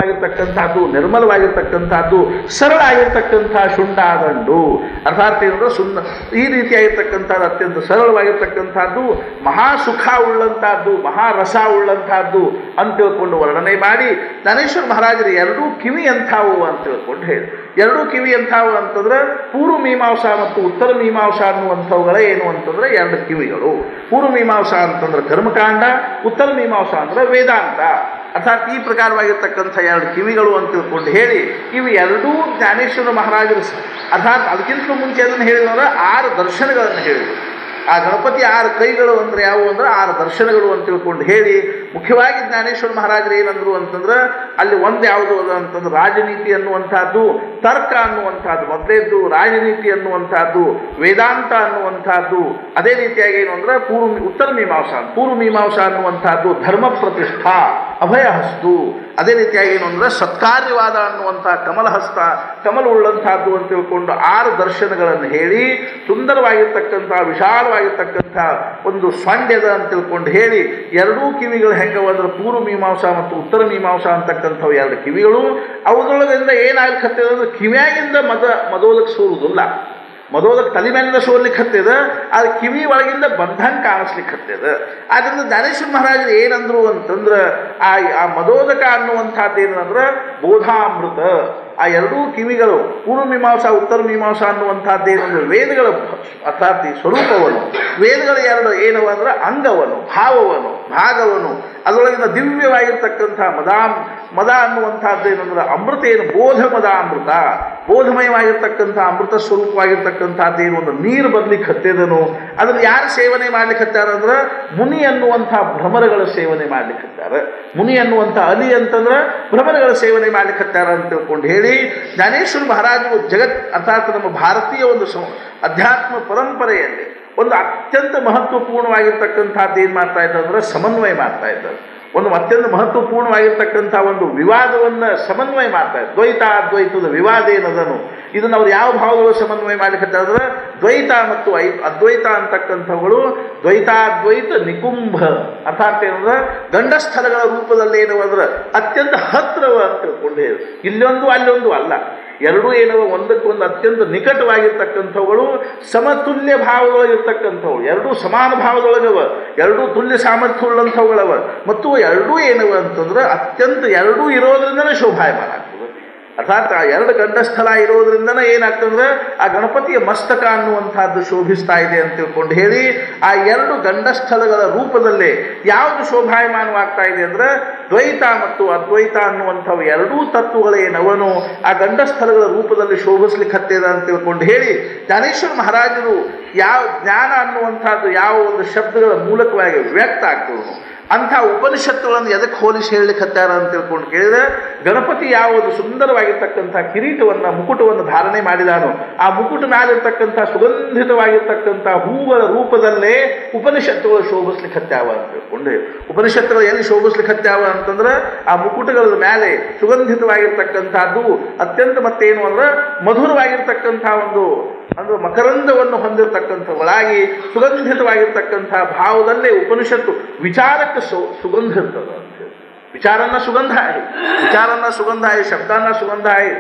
ಸುಂದರವಾಗಿರ್ತಕ್ಕಂಥದ್ದು ನಿರ್ಮಲವಾಗಿರ್ತಕ್ಕಂಥದ್ದು ಸರಳ ಆಗಿರ್ತಕ್ಕಂಥ ಶುಂಠಾದಂಡು ಅರ್ಥಾತ್ ಏನಂದ್ರೆ ಸುಂದ ಈ ರೀತಿಯಾಗಿರ್ತಕ್ಕಂಥದ್ದು ಅತ್ಯಂತ ಸರಳವಾಗಿರ್ತಕ್ಕಂಥದ್ದು ಮಹಾ ಸುಖ ಉಳ್ಳಂತಹದ್ದು ಮಹಾರಸ ಉಳ್ಳಂತಹದ್ದು ಅಂತ ತಿಳ್ಕೊಂಡು ವರ್ಣನೆ ಮಾಡಿ ಜ್ಞಾನೇಶ್ವರ ಮಹಾರಾಜರು ಎರಡೂ ಕಿವಿ ಅಂಥವು ಅಂತ ತಿಳ್ಕೊಂಡು ಹೇಳಿ ಎರಡೂ ಕಿವಿ ಅಂಥವು ಅಂತಂದ್ರೆ ಪೂರ್ವ ಮೀಮಾಂಸಾ ಮತ್ತು ಉತ್ತರ ಮೀಮಾಂಸಾ ಅನ್ನುವಂಥವುಗಳೇ ಏನು ಅಂತಂದ್ರೆ ಎರಡು ಕಿವಿಗಳು ಪೂರ್ವ ಮೀಮಾಂಸಾ ಅಂತಂದ್ರೆ ಕರ್ಮಕಾಂಡ ಉತ್ತರ ಮೀಮಾಂಸಾ ಅಂದ್ರೆ ವೇದಾಂತ ಅರ್ಥಾತ್ ಈ ಪ್ರಕಾರವಾಗಿರ್ತಕ್ಕಂಥ ಎರಡು ಕಿವಿಗಳು ಅಂತ ತಿಳ್ಕೊಂಡು ಹೇಳಿ ಇವು ಎರಡೂ ಜ್ಞಾನೇಶ್ವರ ಮಹಾರಾಜರು ಸ- ಅರ್ಥಾತ್ ಅದಕ್ಕಿಂತ ಮುಂಚೆ ಅದನ್ನು ಹೇಳಿದ್ರೆ ಆರು ದರ್ಶನಗಳನ್ನು ಹೇಳಿದರು ಆ ಗಣಪತಿ ಆರು ಕೈಗಳು ಅಂದ್ರೆ ಯಾವುವು ಅಂದ್ರೆ ಆರು ದರ್ಶನಗಳು ಅಂತ ತಿಳ್ಕೊಂಡು ಹೇಳಿ ಮುಖ್ಯವಾಗಿ ಜ್ಞಾನೇಶ್ವರ ಮಹಾರಾಜರು ಏನಂದ್ರು ಅಂತಂದ್ರೆ ಅಲ್ಲಿ ಒಂದು ಯಾವುದು ಅದು ಅಂತಂದ್ರೆ ರಾಜನೀತಿ ಅನ್ನುವಂಥದ್ದು ತರ್ಕ ಅನ್ನುವಂಥದ್ದು ಮೊದಲೇದ್ದು ರಾಜನೀತಿ ಅನ್ನುವಂಥದ್ದು ವೇದಾಂತ ಅನ್ನುವಂಥದ್ದು ಅದೇ ರೀತಿಯಾಗಿ ಏನು ಅಂದ್ರೆ ಪೂರ್ವ ಉತ್ತರ ಮೀಮಾಂಸಾ ಪೂರ್ವ ಮೀಮಾಂಸಾ ಅನ್ನುವಂಥದ್ದು ಧರ್ಮ ಪ್ರತಿಷ್ಠಾ ಅಭಯ ಹಸ್ತು ಅದೇ ರೀತಿಯಾಗಿ ಏನು ಅಂದ್ರೆ ಸತ್ಕಾರ್ಯವಾದ ಅನ್ನುವಂಥ ಕಮಲಹಸ್ತ ಕಮಲ ಉಳ್ಳಂತಹದ್ದು ಅಂತ ತಿಳ್ಕೊಂಡು ಆರು ದರ್ಶನಗಳನ್ನು ಹೇಳಿ ಸುಂದರವಾಗಿರ್ತಕ್ಕಂಥ ವಿಶಾಲವಾಗಿರ್ತಕ್ಕಂಥ ಒಂದು ಸ್ವಾಂಡ್ಯದ ಅಂತ ತಿಳ್ಕೊಂಡು ಹೇಳಿ ಎರಡೂ ಕಿವಿಗಳು ಹೆಂಗವ ಅಂದ್ರೆ ಪೂರ್ವ ಮೀಮಾಂಸಾ ಮತ್ತು ಉತ್ತರ ಮೀಮಾಂಸಾ ಅಂತಕ್ಕಂಥವು ಎರಡು ಕಿವಿಗಳು ಅವುದರೊಳಗಿಂದ ಏನಾಗ್ಲಿಕ್ಕೆ ಅಂದ್ರೆ ಕಿವಿಯಾಗಿಂದ ಮದ ಮದೋದಕ್ಕೆ ಸೋರುವುದಿಲ್ಲ ಮದೋದಕ್ಕೆ ತಲೆ ಮೇಲಿಂದ ಸೋರ್ಲಿಕ್ಕೆ ಹತ್ತಿದ ಅದು ಕಿವಿ ಒಳಗಿಂದ ಬಂಧಂಗೆ ಕಾಣಿಸ್ಲಿಕ್ಕೆ ಹತ್ತಿದ ಆದ್ದರಿಂದ ಜ್ಞಾನೇಶ್ವರ ಮಹಾರಾಜರು ಏನಂದ್ರು ಅಂತಂದ್ರೆ ಆ ಆ ಮದೋದಕ ಅನ್ನುವಂಥದ್ದು ಏನಂದ್ರೆ ಬೋಧಾಮೃತ ಆ ಎರಡೂ ಕಿವಿಗಳು ಪೂರ್ವ ಮೀಮಾಂಸಾ ಉತ್ತರ ಮೀಮಾಂಸಾ ಅನ್ನುವಂಥದ್ದು ಏನಂದ್ರೆ ವೇದಗಳ ಅರ್ಥಾತ್ ಈ ಸ್ವರೂಪವನ್ನು ವೇದಗಳ ಎರಡು ಏನವ ಅಂದ್ರೆ ಅಂಗವನ್ನು ಭಾವವನ್ನು ಭಾಗವನ್ನು ಅದರೊಳಗಿನ ದಿವ್ಯವಾಗಿರ್ತಕ್ಕಂಥ ಮದಾ ಮದ ಅನ್ನುವಂಥದ್ದು ಏನಂದ್ರೆ ಅಮೃತ ಏನು ಬೋಧ ಮದ ಅಮೃತ ಬೋಧಮಯವಾಗಿರ್ತಕ್ಕಂಥ ಅಮೃತ ಸ್ವರೂಪವಾಗಿರ್ತಕ್ಕಂಥದ್ದು ಏನು ಒಂದು ನೀರು ಬರ್ಲಿಕ್ಕೆ ಹತ್ತಿದನು ಅದನ್ನು ಯಾರು ಸೇವನೆ ಮಾಡ್ಲಿಕ್ಕೆ ಹತ್ತಾರ ಅಂದ್ರೆ ಮುನಿ ಅನ್ನುವಂಥ ಭ್ರಮರಗಳ ಸೇವನೆ ಮಾಡ್ಲಿಕ್ಕೆ ಹತ್ತಾರ ಮುನಿ ಅನ್ನುವಂಥ ಅಲಿ ಅಂತಂದ್ರೆ ಭ್ರಮರಗಳ ಸೇವನೆ ಮಾಡ್ಲಿಕ್ಕೆ ಹತ್ತಾರ ಅಂತ ತಿಳ್ಕೊಂಡು ಹೇಳಿ ಜ್ಞಾನೇಶ್ವರ ಮಹಾರಾಜರು ಜಗತ್ ಅರ್ಥಾತ್ ನಮ್ಮ ಭಾರತೀಯ ಒಂದು ಸಂ- ಅಧ್ಯಾತ್ಮ ಪರಂಪರೆಯಲ್ಲಿ ಒಂದು ಅತ್ಯಂತ ಮಹತ್ವಪೂರ್ಣವಾಗಿರ್ತಕ್ಕಂಥದ್ದು ಏನು ಮಾಡ್ತಾ ಇದ್ದಾರೆ ಅಂದ್ರೆ ಸಮನ್ವಯ ಮಾಡ್ತಾ ಇದ್ದಾರೆ ಒಂದು ಅತ್ಯಂತ ಮಹತ್ವಪೂರ್ಣವಾಗಿರ್ತಕ್ಕಂಥ ಒಂದು ವಿವಾದವನ್ನು ಸಮನ್ವಯ ಮಾಡ್ತಾ ಇದ್ದಾರೆ ದ್ವೈತ ಅದ್ವೈತದ ವಿವಾದ ಏನದನು ಇದನ್ನು ಅವ್ರು ಯಾವ ಭಾವಗಳು ಸಮನ್ವಯ ಮಾಡ್ಲಿಕ್ಕೆ ಅಂದ್ರೆ ದ್ವೈತ ಮತ್ತು ಐ ಅದ್ವೈತ ಅಂತಕ್ಕಂಥವುಗಳು ದ್ವೈತಾದ್ವೈತ ನಿಕುಂಭ ಅರ್ಥಾತ್ ಏನಂದ್ರೆ ಗಂಡಸ್ಥಳಗಳ ರೂಪದಲ್ಲಿ ಏನು ಅಂದ್ರೆ ಅತ್ಯಂತ ಹತ್ರವ ಅಂತ ತಿಳ್ಕೊಂಡೇ ಇಲ್ಲೊಂದು ಅಲ್ಲೊಂದು ಅಲ್ಲ ಎರಡೂ ಏನವ ಒಂದಕ್ಕೊಂದು ಅತ್ಯಂತ ನಿಕಟವಾಗಿರ್ತಕ್ಕಂಥವುಗಳು ಸಮತುಲ್ಯ ಭಾವದೊಳಗಿರ್ತಕ್ಕಂಥವು ಎರಡೂ ಸಮಾನ ಭಾವದೊಳಗವ ಎರಡೂ ತುಲ್ಯ ಸಾಮರ್ಥ್ಯ ಉಳ್ಳಂಥವುಗಳವ ಮತ್ತು ಎರಡೂ ಏನವ ಅಂತಂದ್ರೆ ಅತ್ಯಂತ ಎರಡೂ ಇರೋದ್ರಿಂದನೇ ಶೋಭಾಯಮಾನ ಆಗ್ತದೆ ಅರ್ಥಾತ್ ಆ ಎರಡು ಗಂಡಸ್ಥಳ ಇರೋದ್ರಿಂದನೇ ಏನಾಗ್ತಂದ್ರೆ ಆ ಗಣಪತಿಯ ಮಸ್ತಕ ಅನ್ನುವಂಥದ್ದು ಶೋಭಿಸ್ತಾ ಇದೆ ಅಂತ ತಿಳ್ಕೊಂಡು ಹೇಳಿ ಆ ಎರಡು ಗಂಡಸ್ಥಳಗಳ ರೂಪದಲ್ಲೇ ಯಾವುದು ಶೋಭಾಯಮಾನವಾಗ್ತಾ ಇದೆ ಅಂದ್ರೆ ದ್ವೈತ ಮತ್ತು ಅದ್ವೈತ ಅನ್ನುವಂಥವು ಎರಡೂ ತತ್ವಗಳೇನವನು ಆ ಗಂಡಸ್ಥಳಗಳ ರೂಪದಲ್ಲಿ ಶೋಭಿಸ್ಲಿಕ್ಕೆ ಹತ್ತಿದ ಅಂತ ತಿಳ್ಕೊಂಡು ಹೇಳಿ ಜ್ಞಾನೇಶ್ವರ ಮಹಾರಾಜರು ಯಾವ ಜ್ಞಾನ ಅನ್ನುವಂಥದ್ದು ಯಾವ ಒಂದು ಶಬ್ದಗಳ ಮೂಲಕವಾಗಿ ವ್ಯಕ್ತ ಆಗ್ತದೆ ಅಂಥ ಉಪನಿಷತ್ತುಗಳನ್ನು ಎದಕ್ಕೆ ಹೋಲಿಸಿ ಹೇಳಲಿಕ್ಕೆ ಹತ್ತಾರ ಅಂತ ತಿಳ್ಕೊಂಡು ಕೇಳಿದ್ರೆ ಗಣಪತಿ ಯಾವುದು ಸುಂದರವಾಗಿರ್ತಕ್ಕಂಥ ಕಿರೀಟವನ್ನು ಮುಕುಟವನ್ನು ಧಾರಣೆ ಮಾಡಿದಾನೋ ಆ ಮುಕುಟ ಮೇಲಿರ್ತಕ್ಕಂಥ ಸುಗಂಧಿತವಾಗಿರ್ತಕ್ಕಂಥ ಹೂಗಳ ರೂಪದಲ್ಲೇ ಉಪನಿಷತ್ತುಗಳು ಶೋಭಿಸ್ಲಿಕ್ಕೆ ಹತ್ಯಾವ ಅಂತ ತಿಳ್ಕೊಂಡು ಉಪನಿಷತ್ತುಗಳು ಎಲ್ಲಿ ಶೋಭಿಸ್ಲಿಕ್ಕೆ ಹತ್ಯಾವ ಅಂತಂದ್ರೆ ಆ ಮುಕುಟಗಳ ಮೇಲೆ ಸುಗಂಧಿತವಾಗಿರ್ತಕ್ಕಂಥದ್ದು ಅತ್ಯಂತ ಮತ್ತೇನು ಅಂದ್ರೆ ಮಧುರವಾಗಿರ್ತಕ್ಕಂಥ ಒಂದು ಅಂದ್ರೆ ಮಕರಂದವನ್ನು ಹೊಂದಿರತಕ್ಕಂಥವಳಾಗಿ ಸುಗಂಧಿತವಾಗಿರ್ತಕ್ಕಂಥ ಭಾವದಲ್ಲೇ ಉಪನಿಷತ್ತು ವಿಚಾರಕ್ಕೆ ಸು ಸುಗಂಧ ಇರ್ತದೆ ಅಂತ ಹೇಳಿ. ವಿಚಾರನ್ನ ಸುಗಂಧ ಆಯಿ ವಿಚಾರನ್ನ ಸುಗಂಧ ಆಯಿ ಶಬ್ದನ್ನ ಸುಗಂಧ ಆಯಿ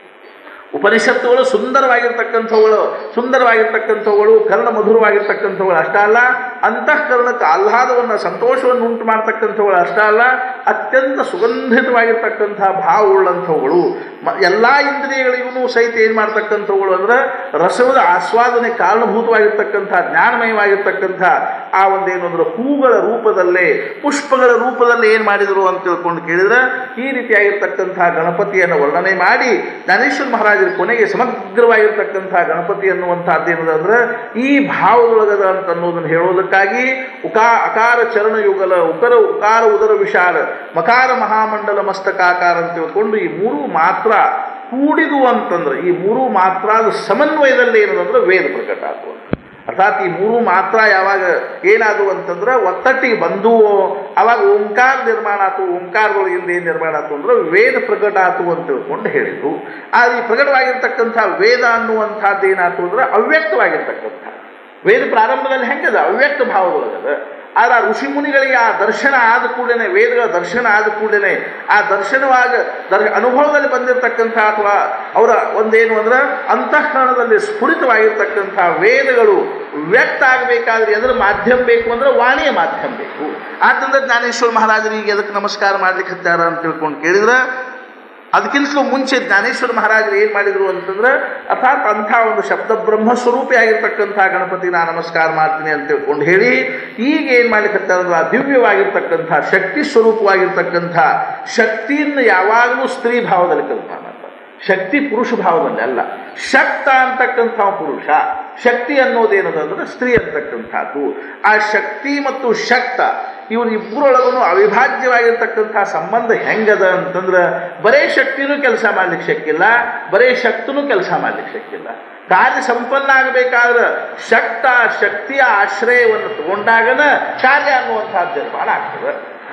ಉಪನಿಷತ್ತುಗಳು ಸುಂದರವಾಗಿರ್ತಕ್ಕಂಥವುಗಳು ಸುಂದರವಾಗಿರ್ತಕ್ಕಂಥವುಗಳು ಕರ್ಣ ಮಧುರವಾಗಿರ್ತಕ್ಕಂಥವುಗಳು ಅಷ್ಟ ಅಲ್ಲ ಅಂತಃಕರಣಕ್ಕೆ ಆಹ್ಲಾದವನ್ನು ಸಂತೋಷವನ್ನು ಉಂಟು ಮಾಡ್ತಕ್ಕಂಥವುಗಳು ಅಷ್ಟ ಅಲ್ಲ ಅತ್ಯಂತ ಸುಗಂಧಿತವಾಗಿರ್ತಕ್ಕಂಥ ಭಾವ ಉಳ್ಳಂಥವುಗಳು ಮ ಎಲ್ಲ ಇಂದ್ರಿಯಗಳಿಗೂ ಸಹಿತ ಏನು ಮಾಡ್ತಕ್ಕಂಥವುಗಳು ಅಂದ್ರೆ ರಸದ ಆಸ್ವಾದನೆ ಕಾರಣಭೂತವಾಗಿರ್ತಕ್ಕಂಥ ಜ್ಞಾನಮಯವಾಗಿರ್ತಕ್ಕಂಥ ಆ ಒಂದೇನು ಅಂದ್ರೆ ಹೂಗಳ ರೂಪದಲ್ಲೇ ಪುಷ್ಪಗಳ ರೂಪದಲ್ಲಿ ಏನು ಮಾಡಿದರು ಅಂತ ತಿಳ್ಕೊಂಡು ಕೇಳಿದ್ರೆ ಈ ರೀತಿಯಾಗಿರ್ತಕ್ಕಂಥ ಗಣಪತಿಯನ್ನು ವರ್ಣನೆ ಮಾಡಿ ಜ್ಞಾನೇಶ್ವರ ಮಹಾರಾಜರ ಕೊನೆಗೆ ಸಮಗ್ರವಾಗಿರ್ತಕ್ಕಂಥ ಗಣಪತಿ ಅನ್ನುವಂಥದ್ದು ಏನದ ಅಂದ್ರೆ ಈ ಭಾವದೊಳಗದ ಅಂತ ಅನ್ನೋದನ್ನು ಹೇಳೋದಕ್ಕಾಗಿ ಉಕಾ ಅಕಾರ ಚರಣ ಯುಗಲ ಉಕರ ಉಕಾರ ಉದರ ವಿಶಾಲ ಮಕಾರ ಮಹಾಮಂಡಲ ಮಸ್ತಕಾಕಾರ ಅಂತ ತಿಳ್ಕೊಂಡು ಈ ಮೂರು ಮಾತ್ರ ಕೂಡಿದು ಅಂತಂದ್ರೆ ಈ ಮೂರು ಮಾತ್ರ ಅದು ಸಮನ್ವಯದಲ್ಲಿ ಏನದಂದ್ರೆ ವೇದ ಪ್ರಕಟ ಆಗುವ ಅರ್ಥಾತ್ ಈ ಮೂರು ಮಾತ್ರ ಯಾವಾಗ ಏನಾದವು ಅಂತಂದ್ರೆ ಒತ್ತಟ್ಟಿಗೆ ಬಂದುವೋ ಅವಾಗ ಓಂಕಾರ ನಿರ್ಮಾಣ ಆತು ಓಂಕಾರದೊಳಗಿಂದ ಏನು ನಿರ್ಮಾಣ ಆತು ಅಂದ್ರೆ ವೇದ ಪ್ರಕಟ ಆತು ಅಂತ ತಿಳ್ಕೊಂಡು ಹೇಳಿದ್ರು ಆದ್ರೆ ಈ ಪ್ರಕಟವಾಗಿರ್ತಕ್ಕಂಥ ವೇದ ಅನ್ನುವಂಥದ್ದು ಏನಾಯ್ತು ಅಂದ್ರೆ ಅವ್ಯಕ್ತವಾಗಿರ್ತಕ್ಕಂಥ ವೇದ ಪ್ರಾರಂಭದಲ್ಲಿ ಹೆಂಗದ ಅವ್ಯಕ್ತ ಭಾವದೊಳಗದ ಆದ್ರೆ ಆ ಋಷಿ ಮುನಿಗಳಿಗೆ ಆ ದರ್ಶನ ಆದ ಕೂಡಲೇ ವೇದಗಳ ದರ್ಶನ ಆದ ಕೂಡಲೇ ಆ ದರ್ಶನವಾಗ ದರ್ ಅನುಭವದಲ್ಲಿ ಬಂದಿರತಕ್ಕಂಥ ಅಥವಾ ಅವರ ಒಂದೇನು ಅಂದ್ರೆ ಅಂತಃಕರಣದಲ್ಲಿ ಸ್ಫುರಿತವಾಗಿರ್ತಕ್ಕಂಥ ವೇದಗಳು ವ್ಯಕ್ತ ಆಗಬೇಕಾದ್ರೆ ಎದ್ರ ಮಾಧ್ಯಮ ಬೇಕು ಅಂದ್ರೆ ವಾಣಿಯ ಮಾಧ್ಯಮ ಬೇಕು ಆದ್ದರಿಂದ ಜ್ಞಾನೇಶ್ವರ ಮಹಾರಾಜರಿಗೆ ಎದಕ್ಕೆ ನಮಸ್ಕಾರ ಮಾಡ್ಲಿಕ್ಕೆ ಹತ್ತಾರ ಅಂತ ತಿಳ್ಕೊಂಡು ಕೇಳಿದ್ರೆ ಅದಕ್ಕಿಂತಲೂ ಮುಂಚೆ ಜ್ಞಾನೇಶ್ವರ ಮಹಾರಾಜರು ಏನು ಮಾಡಿದರು ಅಂತಂದ್ರೆ ಅರ್ಥಾತ್ ಅಂಥ ಒಂದು ಶಬ್ದ ಬ್ರಹ್ಮ ಸ್ವರೂಪಿ ಆಗಿರ್ತಕ್ಕಂಥ ಗಣಪತಿ ನಾನು ನಮಸ್ಕಾರ ಮಾಡ್ತೀನಿ ಅಂತ ತಿಳ್ಕೊಂಡು ಹೇಳಿ ಈಗ ಏನು ಮಾಡ್ಲಿಕ್ಕೆ ಅಂದ್ರೆ ಆ ದಿವ್ಯವಾಗಿರ್ತಕ್ಕಂಥ ಶಕ್ತಿ ಸ್ವರೂಪವಾಗಿರ್ತಕ್ಕಂಥ ಶಕ್ತಿಯನ್ನು ಯಾವಾಗಲೂ ಸ್ತ್ರೀ ಭಾವದಲ್ಲಿ ಕಲ್ಪನಾ ಮಾಡ್ತಾರೆ ಶಕ್ತಿ ಪುರುಷ ಭಾವದಲ್ಲಿ ಅಲ್ಲ ಶಕ್ತ ಅಂತಕ್ಕಂಥ ಪುರುಷ ಶಕ್ತಿ ಅನ್ನೋದೇನದಂದ್ರೆ ಸ್ತ್ರೀ ಅಂತಕ್ಕಂಥದ್ದು ಆ ಶಕ್ತಿ ಮತ್ತು ಶಕ್ತ ಇವ್ರ ಇಬ್ಬರೊಳಗೂ ಅವಿಭಾಜ್ಯವಾಗಿರ್ತಕ್ಕಂಥ ಸಂಬಂಧ ಹೆಂಗದ ಅಂತಂದ್ರೆ ಬರೇ ಶಕ್ತಿನೂ ಕೆಲಸ ಮಾಡ್ಲಿಕ್ಕೆ ಶಕ್ಕಿಲ್ಲ ಬರೇ ಶಕ್ತಿನೂ ಕೆಲಸ ಮಾಡ್ಲಿಕ್ಕೆ ಶಕ್ಕಿಲ್ಲ ಕಾರ್ಯ ಸಂಪನ್ನ ಆಗಬೇಕಾದ್ರೆ ಶಕ್ತ ಶಕ್ತಿಯ ಆಶ್ರಯವನ್ನು ತಗೊಂಡಾಗನ ಕಾರ್ಯ ಅನ್ನುವಂಥದ್ದು ನಿರ್ಮಾಣ ಆಗ್ತದೆ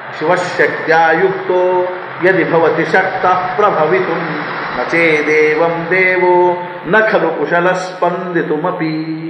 ಶಿವಶಕ್ತ್ಯಾಯುಕ್ತೋ ಯದಿ ಭವತಿ ಶಕ್ತ ಪ್ರಭವಿತು ನ ಚೇದೇವಂ ದೇವೋ ನ ಖಲು ಕುಶಲ ಸ್ಪಂದಿತುಮಪಿ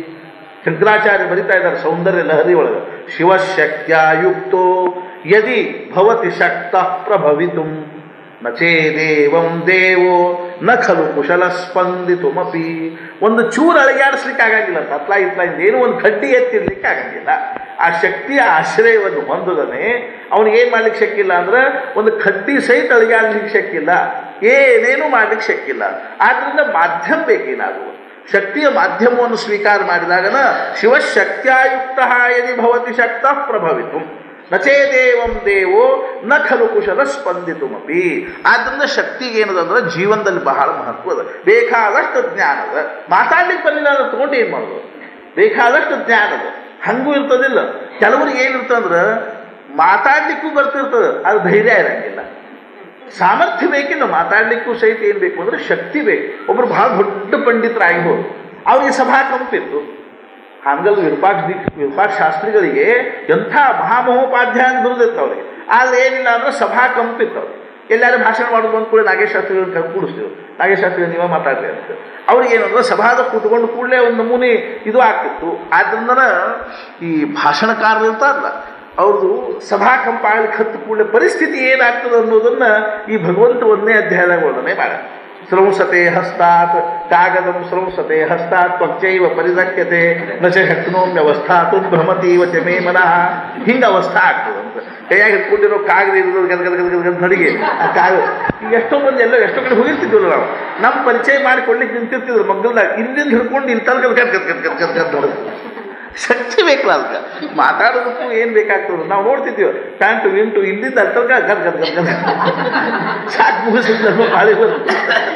ಶಂಕರಾಚಾರ್ಯ ಬರಿತಾ ಇದ್ದಾರೆ ಸೌಂದರ್ಯ ಲಹರಿ ಒಳಗೆ ಶಿವಶಕ್ತ್ಯಾಯುಕ್ತೋ ಯದಿ ಭವತಿ ಶಕ್ತ ಪ್ರಭವಿತು ನ ಚೇದೇವಂ ದೇವೋ ನ ಖಲು ಕುಶಲ ಸ್ಪಂದಿತುಮಪಿ ಒಂದು ಚೂರು ಅಳಿಗಾಡಿಸ್ಲಿಕ್ಕೆ ಆಗಂಗಿಲ್ಲ ತತ್ಲ ಇತ್ಲ ಏನೋ ಒಂದು ಕಡ್ಡಿ ಎತ್ತಿರ್ಲಿಕ್ಕೆ ಆಗಂಗಿಲ್ಲ ಆ ಶಕ್ತಿಯ ಆಶ್ರಯವನ್ನು ಹೊಂದದನೆ ಅವನಿಗೆ ಏನು ಮಾಡ್ಲಿಕ್ಕೆ ಶಕ್ಕಿಲ್ಲ ಅಂದ್ರೆ ಒಂದು ಕಡ್ಡಿ ಸಹಿತ ಅಳಿಗಾಡ್ಲಿಕ್ಕೆ ಶಕ್ಕಿಲ್ಲ ಏನೇನು ಮಾಡ್ಲಿಕ್ಕೆ ಶಕ್ಕಿಲ್ಲ ಆದ್ರಿಂದ ಮಾಧ್ಯಮ ಬೇಕೇನಾಗುವ ಶಕ್ತಿಯ ಮಾಧ್ಯಮವನ್ನು ಸ್ವೀಕಾರ ಮಾಡಿದಾಗನ ಶಿವಶಕ್ತ್ಯಾಯುಕ್ತ ಯದಿ ಭವತಿ ಶಕ್ತ ಪ್ರಭವಿತು ನಚೇದೇವಂ ದೇವೋ ನ ಖಲು ಕುಶಲ ಸ್ಪಂದಿತುಮಪಿ ಆದ್ರಿಂದ ಶಕ್ತಿಗೆ ಏನದಂದ್ರೆ ಜೀವನದಲ್ಲಿ ಬಹಳ ಮಹತ್ವದ ಬೇಕಾದಷ್ಟು ಜ್ಞಾನದ ಮಾತಾಡ್ಲಿಕ್ಕೆ ಬರಲಿಲ್ಲ ಅಂದ್ರೆ ತಗೊಂಡು ಏನು ಮಾಡೋದು ಬೇಕಾದಷ್ಟು ಜ್ಞಾನದ ಹಂಗೂ ಇರ್ತದಿಲ್ಲ ಕೆಲವರಿಗೆ ಏನಿರ್ತಂದ್ರೆ ಮಾತಾಡ್ಲಿಕ್ಕೂ ಬರ್ತಿರ್ತದೆ ಅದು ಧೈರ್ಯ ಇರಂಗಿಲ್ಲ ಸಾಮರ್ಥ್ಯ ಬೇಕಿಲ್ಲ ಮಾತಾಡ್ಲಿಕ್ಕೂ ಸಹಿತ ಏನು ಬೇಕು ಅಂದ್ರೆ ಶಕ್ತಿ ಬೇಕು ಒಬ್ರು ಬಹಳ ದೊಡ್ಡ ಪಂಡಿತರಾಗಿಬೋದು ಅವ್ರಿಗೆ ಸಭಾ ಕಂಪಿತ್ತು ಹಾಂಗಲ್ ವಿರೂಪಾಕ್ಷ ದೀಕ್ಷ ವಿರೂಪಾಕ್ಷ ಶಾಸ್ತ್ರಿಗಳಿಗೆ ಎಂಥ ಮಹಾಮಹೋಪಾಧ್ಯಾಯ ಅಂತ ಬಿರುದಿತ್ತು ಅವ್ರಿಗೆ ಆದ್ರೆ ಏನಿಲ್ಲ ಅಂದ್ರೆ ಸಭಾ ಕಂಪಿತ್ತು ಅವ್ರಿಗೆ ಎಲ್ಲಾರು ಭಾಷಣ ಮಾಡೋದು ಬಂದ ಕೂಡ ನಾಗೇಶ್ ಶಾಸ್ತ್ರಿಗಳನ್ನ ಕರ್ದು ಕೂಡಿಸ್ತೀವಿ ನಾಗೇಶ್ ಶಾಸ್ತ್ರಿಗಳು ನೀವೇ ಮಾತಾಡ್ರಿ ಅಂತ ಅವ್ರಿಗೆ ಏನಂದ್ರೆ ಸಭಾದ ಕೂತ್ಕೊಂಡು ಕೂಡಲೇ ಒಂದು ನಮೂನಿ ಇದು ಆಗ್ತಿತ್ತು ಆದ್ರಿಂದ ಈ ಭಾಷಣಕಾರರು ಇರ್ತಾರಲ್ಲ ಅವ್ರದ್ದು ಸಭಾ ಕಂಪ ಆಗ್ಲಿಕ್ಕೆ ಹತ್ತು ಕೂಡಲೇ ಪರಿಸ್ಥಿತಿ ಏನಾಗ್ತದೆ ಅನ್ನೋದನ್ನ ಈ ಭಗವಂತ ಒಂದನೇ ಅಧ್ಯಾಯದಾಗ ವರ್ಣನೆ ಮಾಡ ಸ್ರಂಸತೆ ಹಸ್ತಾತ್ ಕಾಗದಂ ಸ್ರಂಸತೆ ಹಸ್ತಾತ್ ತ್ವಚ್ಚೈವ ಪರಿದಕ್ಯತೆ ನ ಚ ಶಕ್ನೋಮ್ಯವಸ್ಥಾತು ಭ್ರಮತೀವ ಚ ಮೇ ಮನಃ ಹಿಂಗೆ ಅವಸ್ಥಾ ಆಗ್ತದೆ ಅಂತ ಕೈಯಾಗ ಹಿಡ್ಕೊಂಡಿರೋ ಕಾಗದ ಇರೋದು ಗದ ಗದ ಗದ ಗದ ನಡಿಗೆ ಆ ಕಾಗದ ಈಗ ಎಷ್ಟೋ ಮಂದಿ ಎಲ್ಲೋ ಎಷ್ಟೋ ಕಡೆ ಹೋಗಿರ್ತಿದ್ವಲ್ಲ ನಾವು ನಮ್ಮ ಪರಿಚಯ ಮಾಡಿಕೊಡ್ಲಿಕ್ಕೆ ನಿಂತಿರ್ತಿದ್ರು ಮಗ್ಗಲ್ದಾಗ ಇಲ್ಲಿಂದ ಹಿಡ್ಕೊಂಡು ಇಲ್ಲಿ ತನಕ ಗದ್ ಗದ್ ಗದ್ ಗದ್ ಗದ್ ಗದ್ ಹೊಡೆದು ಶಕ್ತಿ ಬೇಕಲ್ಲ ಅದಕ್ಕೆ ಮಾತಾಡೋದಕ್ಕೂ ಏನು ಬೇಕಾಗ್ತದೆ ನಾವು ನೋಡ್ತಿದ್ದೀವಿ ಪ್ಯಾಂಟು ವಿಂಟು ಇಲ್ಲಿಂದ ಅಲ್ಲಿ ತನಕ ಗದ್ ಗದ್ ಗದ್ ಗದ್ ಸಾಕು ಮುಗಿಸಿದ್ರು ಬಾಳಿ ಬರುತ್ತೆ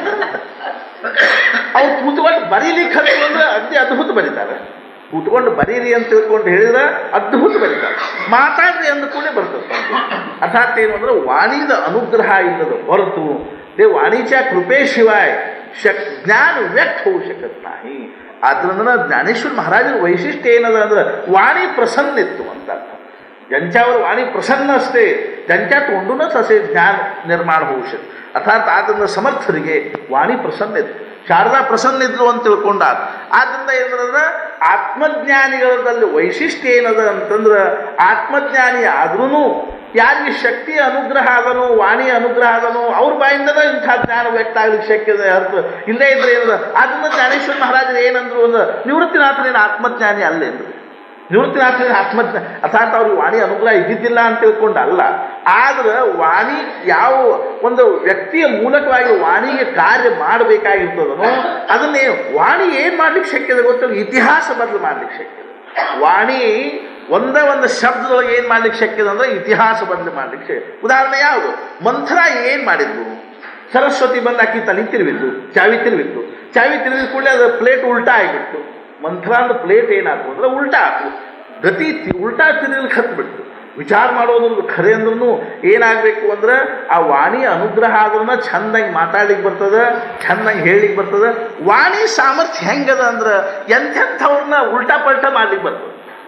ಅವ್ರು ಕೂತ್ಕೊಂಡು ಬರೀಲಿಕ್ಕೆ ಹತ್ತು ಅಂದ್ರೆ ಅತಿ ಅದ್ಭುತ ಬರೀತಾರೆ ಕೂತ್ಕೊಂಡು ಬರೀರಿ ಅಂತ ತಿಳ್ಕೊಂಡು ಹೇಳಿದ್ರೆ ಅದ್ಭುತ ಬರೀತಾರೆ ಮಾತಾಡ್ರಿ ಅಂದ ಕೂಡ ಬರ್ತದೆ ಅರ್ಥಾತ್ ಏನು ಅಂದ್ರೆ ವಾಣಿದ ಅನುಗ್ರಹ ಇಲ್ಲದ ಹೊರತು ते वाणीच्या कृपेशिवाय शक ज्ञान व्यक्त होऊ शकत नाही ಆದ್ರಿಂದ ಜ್ಞಾನೇಶ್ವರ ಮಹಾರಾಜರ ವೈಶಿಷ್ಟ್ಯ ಏನದ ಅಂದ್ರೆ ವಾणी प्रसन्न ಇತ್ತು ಅಂತ ಅರ್ಥ ज्यांच्यावर वाणी प्रसन्न असते त्यांच्या तोंडूनच असे ज्ञान निर्माण होऊ शकते अर्थात ಆದ್ದರಿಂದ ಸಮರ್ಥರಿಗೆ ವಾಣಿ ಪ್ರಸನ್ನ ಇತ್ತು ಶಾರದಾ ಪ್ರಸನ್ನ ಇದ್ರು ಅಂತ ತಿಳ್ಕೊಂಡಾಗ ಆದ್ರಿಂದ ಏನಂದ್ರೆ ಆತ್ಮಜ್ಞಾನಿಗಳಲ್ಲಿ ವೈಶಿಷ್ಟ್ಯ ಏನದ ಅಂತಂದ್ರೆ ಆತ್ಮಜ್ಞಾನಿ ಆದ್ರೂ ಯಾರಿಗೆ ಶಕ್ತಿಯ ಅನುಗ್ರಹ ಅದನೋ ವಾಣಿಯ ಅನುಗ್ರಹ ಅದನೋ ಅವ್ರ ಬಾಯಿಂದನೇ ಇಂಥ ಜ್ಞಾನ ವ್ಯಕ್ತ ಆಗ್ಲಿಕ್ಕೆ ಶಕ್ಯ ಇದೆ ಅರ್ಥ ಇಲ್ಲೇ ಇದ್ರೆ ಏನದ ಆದ್ರಿಂದ ಜ್ಞಾನೇಶ್ವರ ಮಹಾರಾಜರು ಏನಂದ್ರು ಅಂದ್ರೆ ನಿವೃತ್ತಿನಾಥನೇನು ಆತ್ಮಜ್ಞಾನಿ ಅಲ್ಲೇಂದ್ರು ನಿವೃತ್ತಿನಾಥನ ಆತ್ಮಜ್ಞ ಅರ್ಥಾತ್ ಅವ್ರಿಗೆ ವಾಣಿ ಅನುಗ್ರಹ ಇದ್ದಿದ್ದಿಲ್ಲ ಅಂತ ತಿಳ್ಕೊಂಡು ಅಲ್ಲ ಆದ್ರೆ ವಾಣಿ ಯಾವ ಒಂದು ವ್ಯಕ್ತಿಯ ಮೂಲಕವಾಗಿ ವಾಣಿಗೆ ಕಾರ್ಯ ಮಾಡಬೇಕಾಗಿರ್ತದನೋ ಅದನ್ನೇ ವಾಣಿ ಏನು ಮಾಡ್ಲಿಕ್ಕೆ ಶಕ್ಯ ಇದೆ ಗೊತ್ತಿಲ್ಲ ಇತಿಹಾಸ ಬದಲು ಮಾಡ್ಲಿಕ್ಕೆ ಶಕ್ಯ ಇದೆ ವಾಣಿ ಒಂದೇ ಒಂದು ಶಬ್ದದೊಳಗೆ ಏನು ಮಾಡ್ಲಿಕ್ಕೆ ಶಕ್ಯ ಇದೆ ಅಂದ್ರೆ ಇತಿಹಾಸ ಬದಲು ಮಾಡ್ಲಿಕ್ಕೆ ಶಕ್ಯ ಉದಾಹರಣೆ ಯಾವುದು ಮಂತ್ರ ಏನು ಮಾಡಿದ್ರು ಸರಸ್ವತಿ ಬಂದು ಆಕಿ ತಲೆ ತಿರುವಿದ್ದು ಚಾವಿ ತಿರುವಿತ್ತು ಚಾವಿ ತಿರುವಿದ ಕೂಡಲೇ ಅದು ಪ್ಲೇಟ್ ಉಲ್ಟಾ ಆಗಿಬಿಟ್ಟು ಮಂತ್ರ ಅಂದ ಪ್ಲೇಟ್ ಏನಾಯ್ತು ಅಂದ್ರೆ ಉಲ್ಟಾ ಆಯ್ತು ಗತಿ ತಿ- ಉಲ್ಟಾ ತಿರುಗಲಿಕ್ಕೆ ಹತ್ಬಿಡ್ತು ವಿಚಾರ ಮಾಡೋದೊಂದು ಖರೆ ಅಂದ್ರೂ ಏನಾಗಬೇಕು ಅಂದ್ರೆ ಆ ವಾಣಿಯ ಅನುಗ್ರಹ ಆದ್ರೂ ಚಂದಾಗಿ ಮಾತಾಡ್ಲಿಕ್ಕೆ ಬರ್ತದೆ ಚಂದಾಗಿ ಹೇಳಲಿಕ್ಕೆ ಬರ್ತದೆ ವಾಣಿ ಸಾಮರ್ಥ್ಯ ಹೆಂಗದ ಅಂದ್ರೆ ಎಂಥೆಂಥವ್ರನ್ನ ಉಲ್ಟಾ ಪಲ್ಟಾ ಮಾಡ್ಲಿಕ್ಕೆ ಬರ್ತದೆ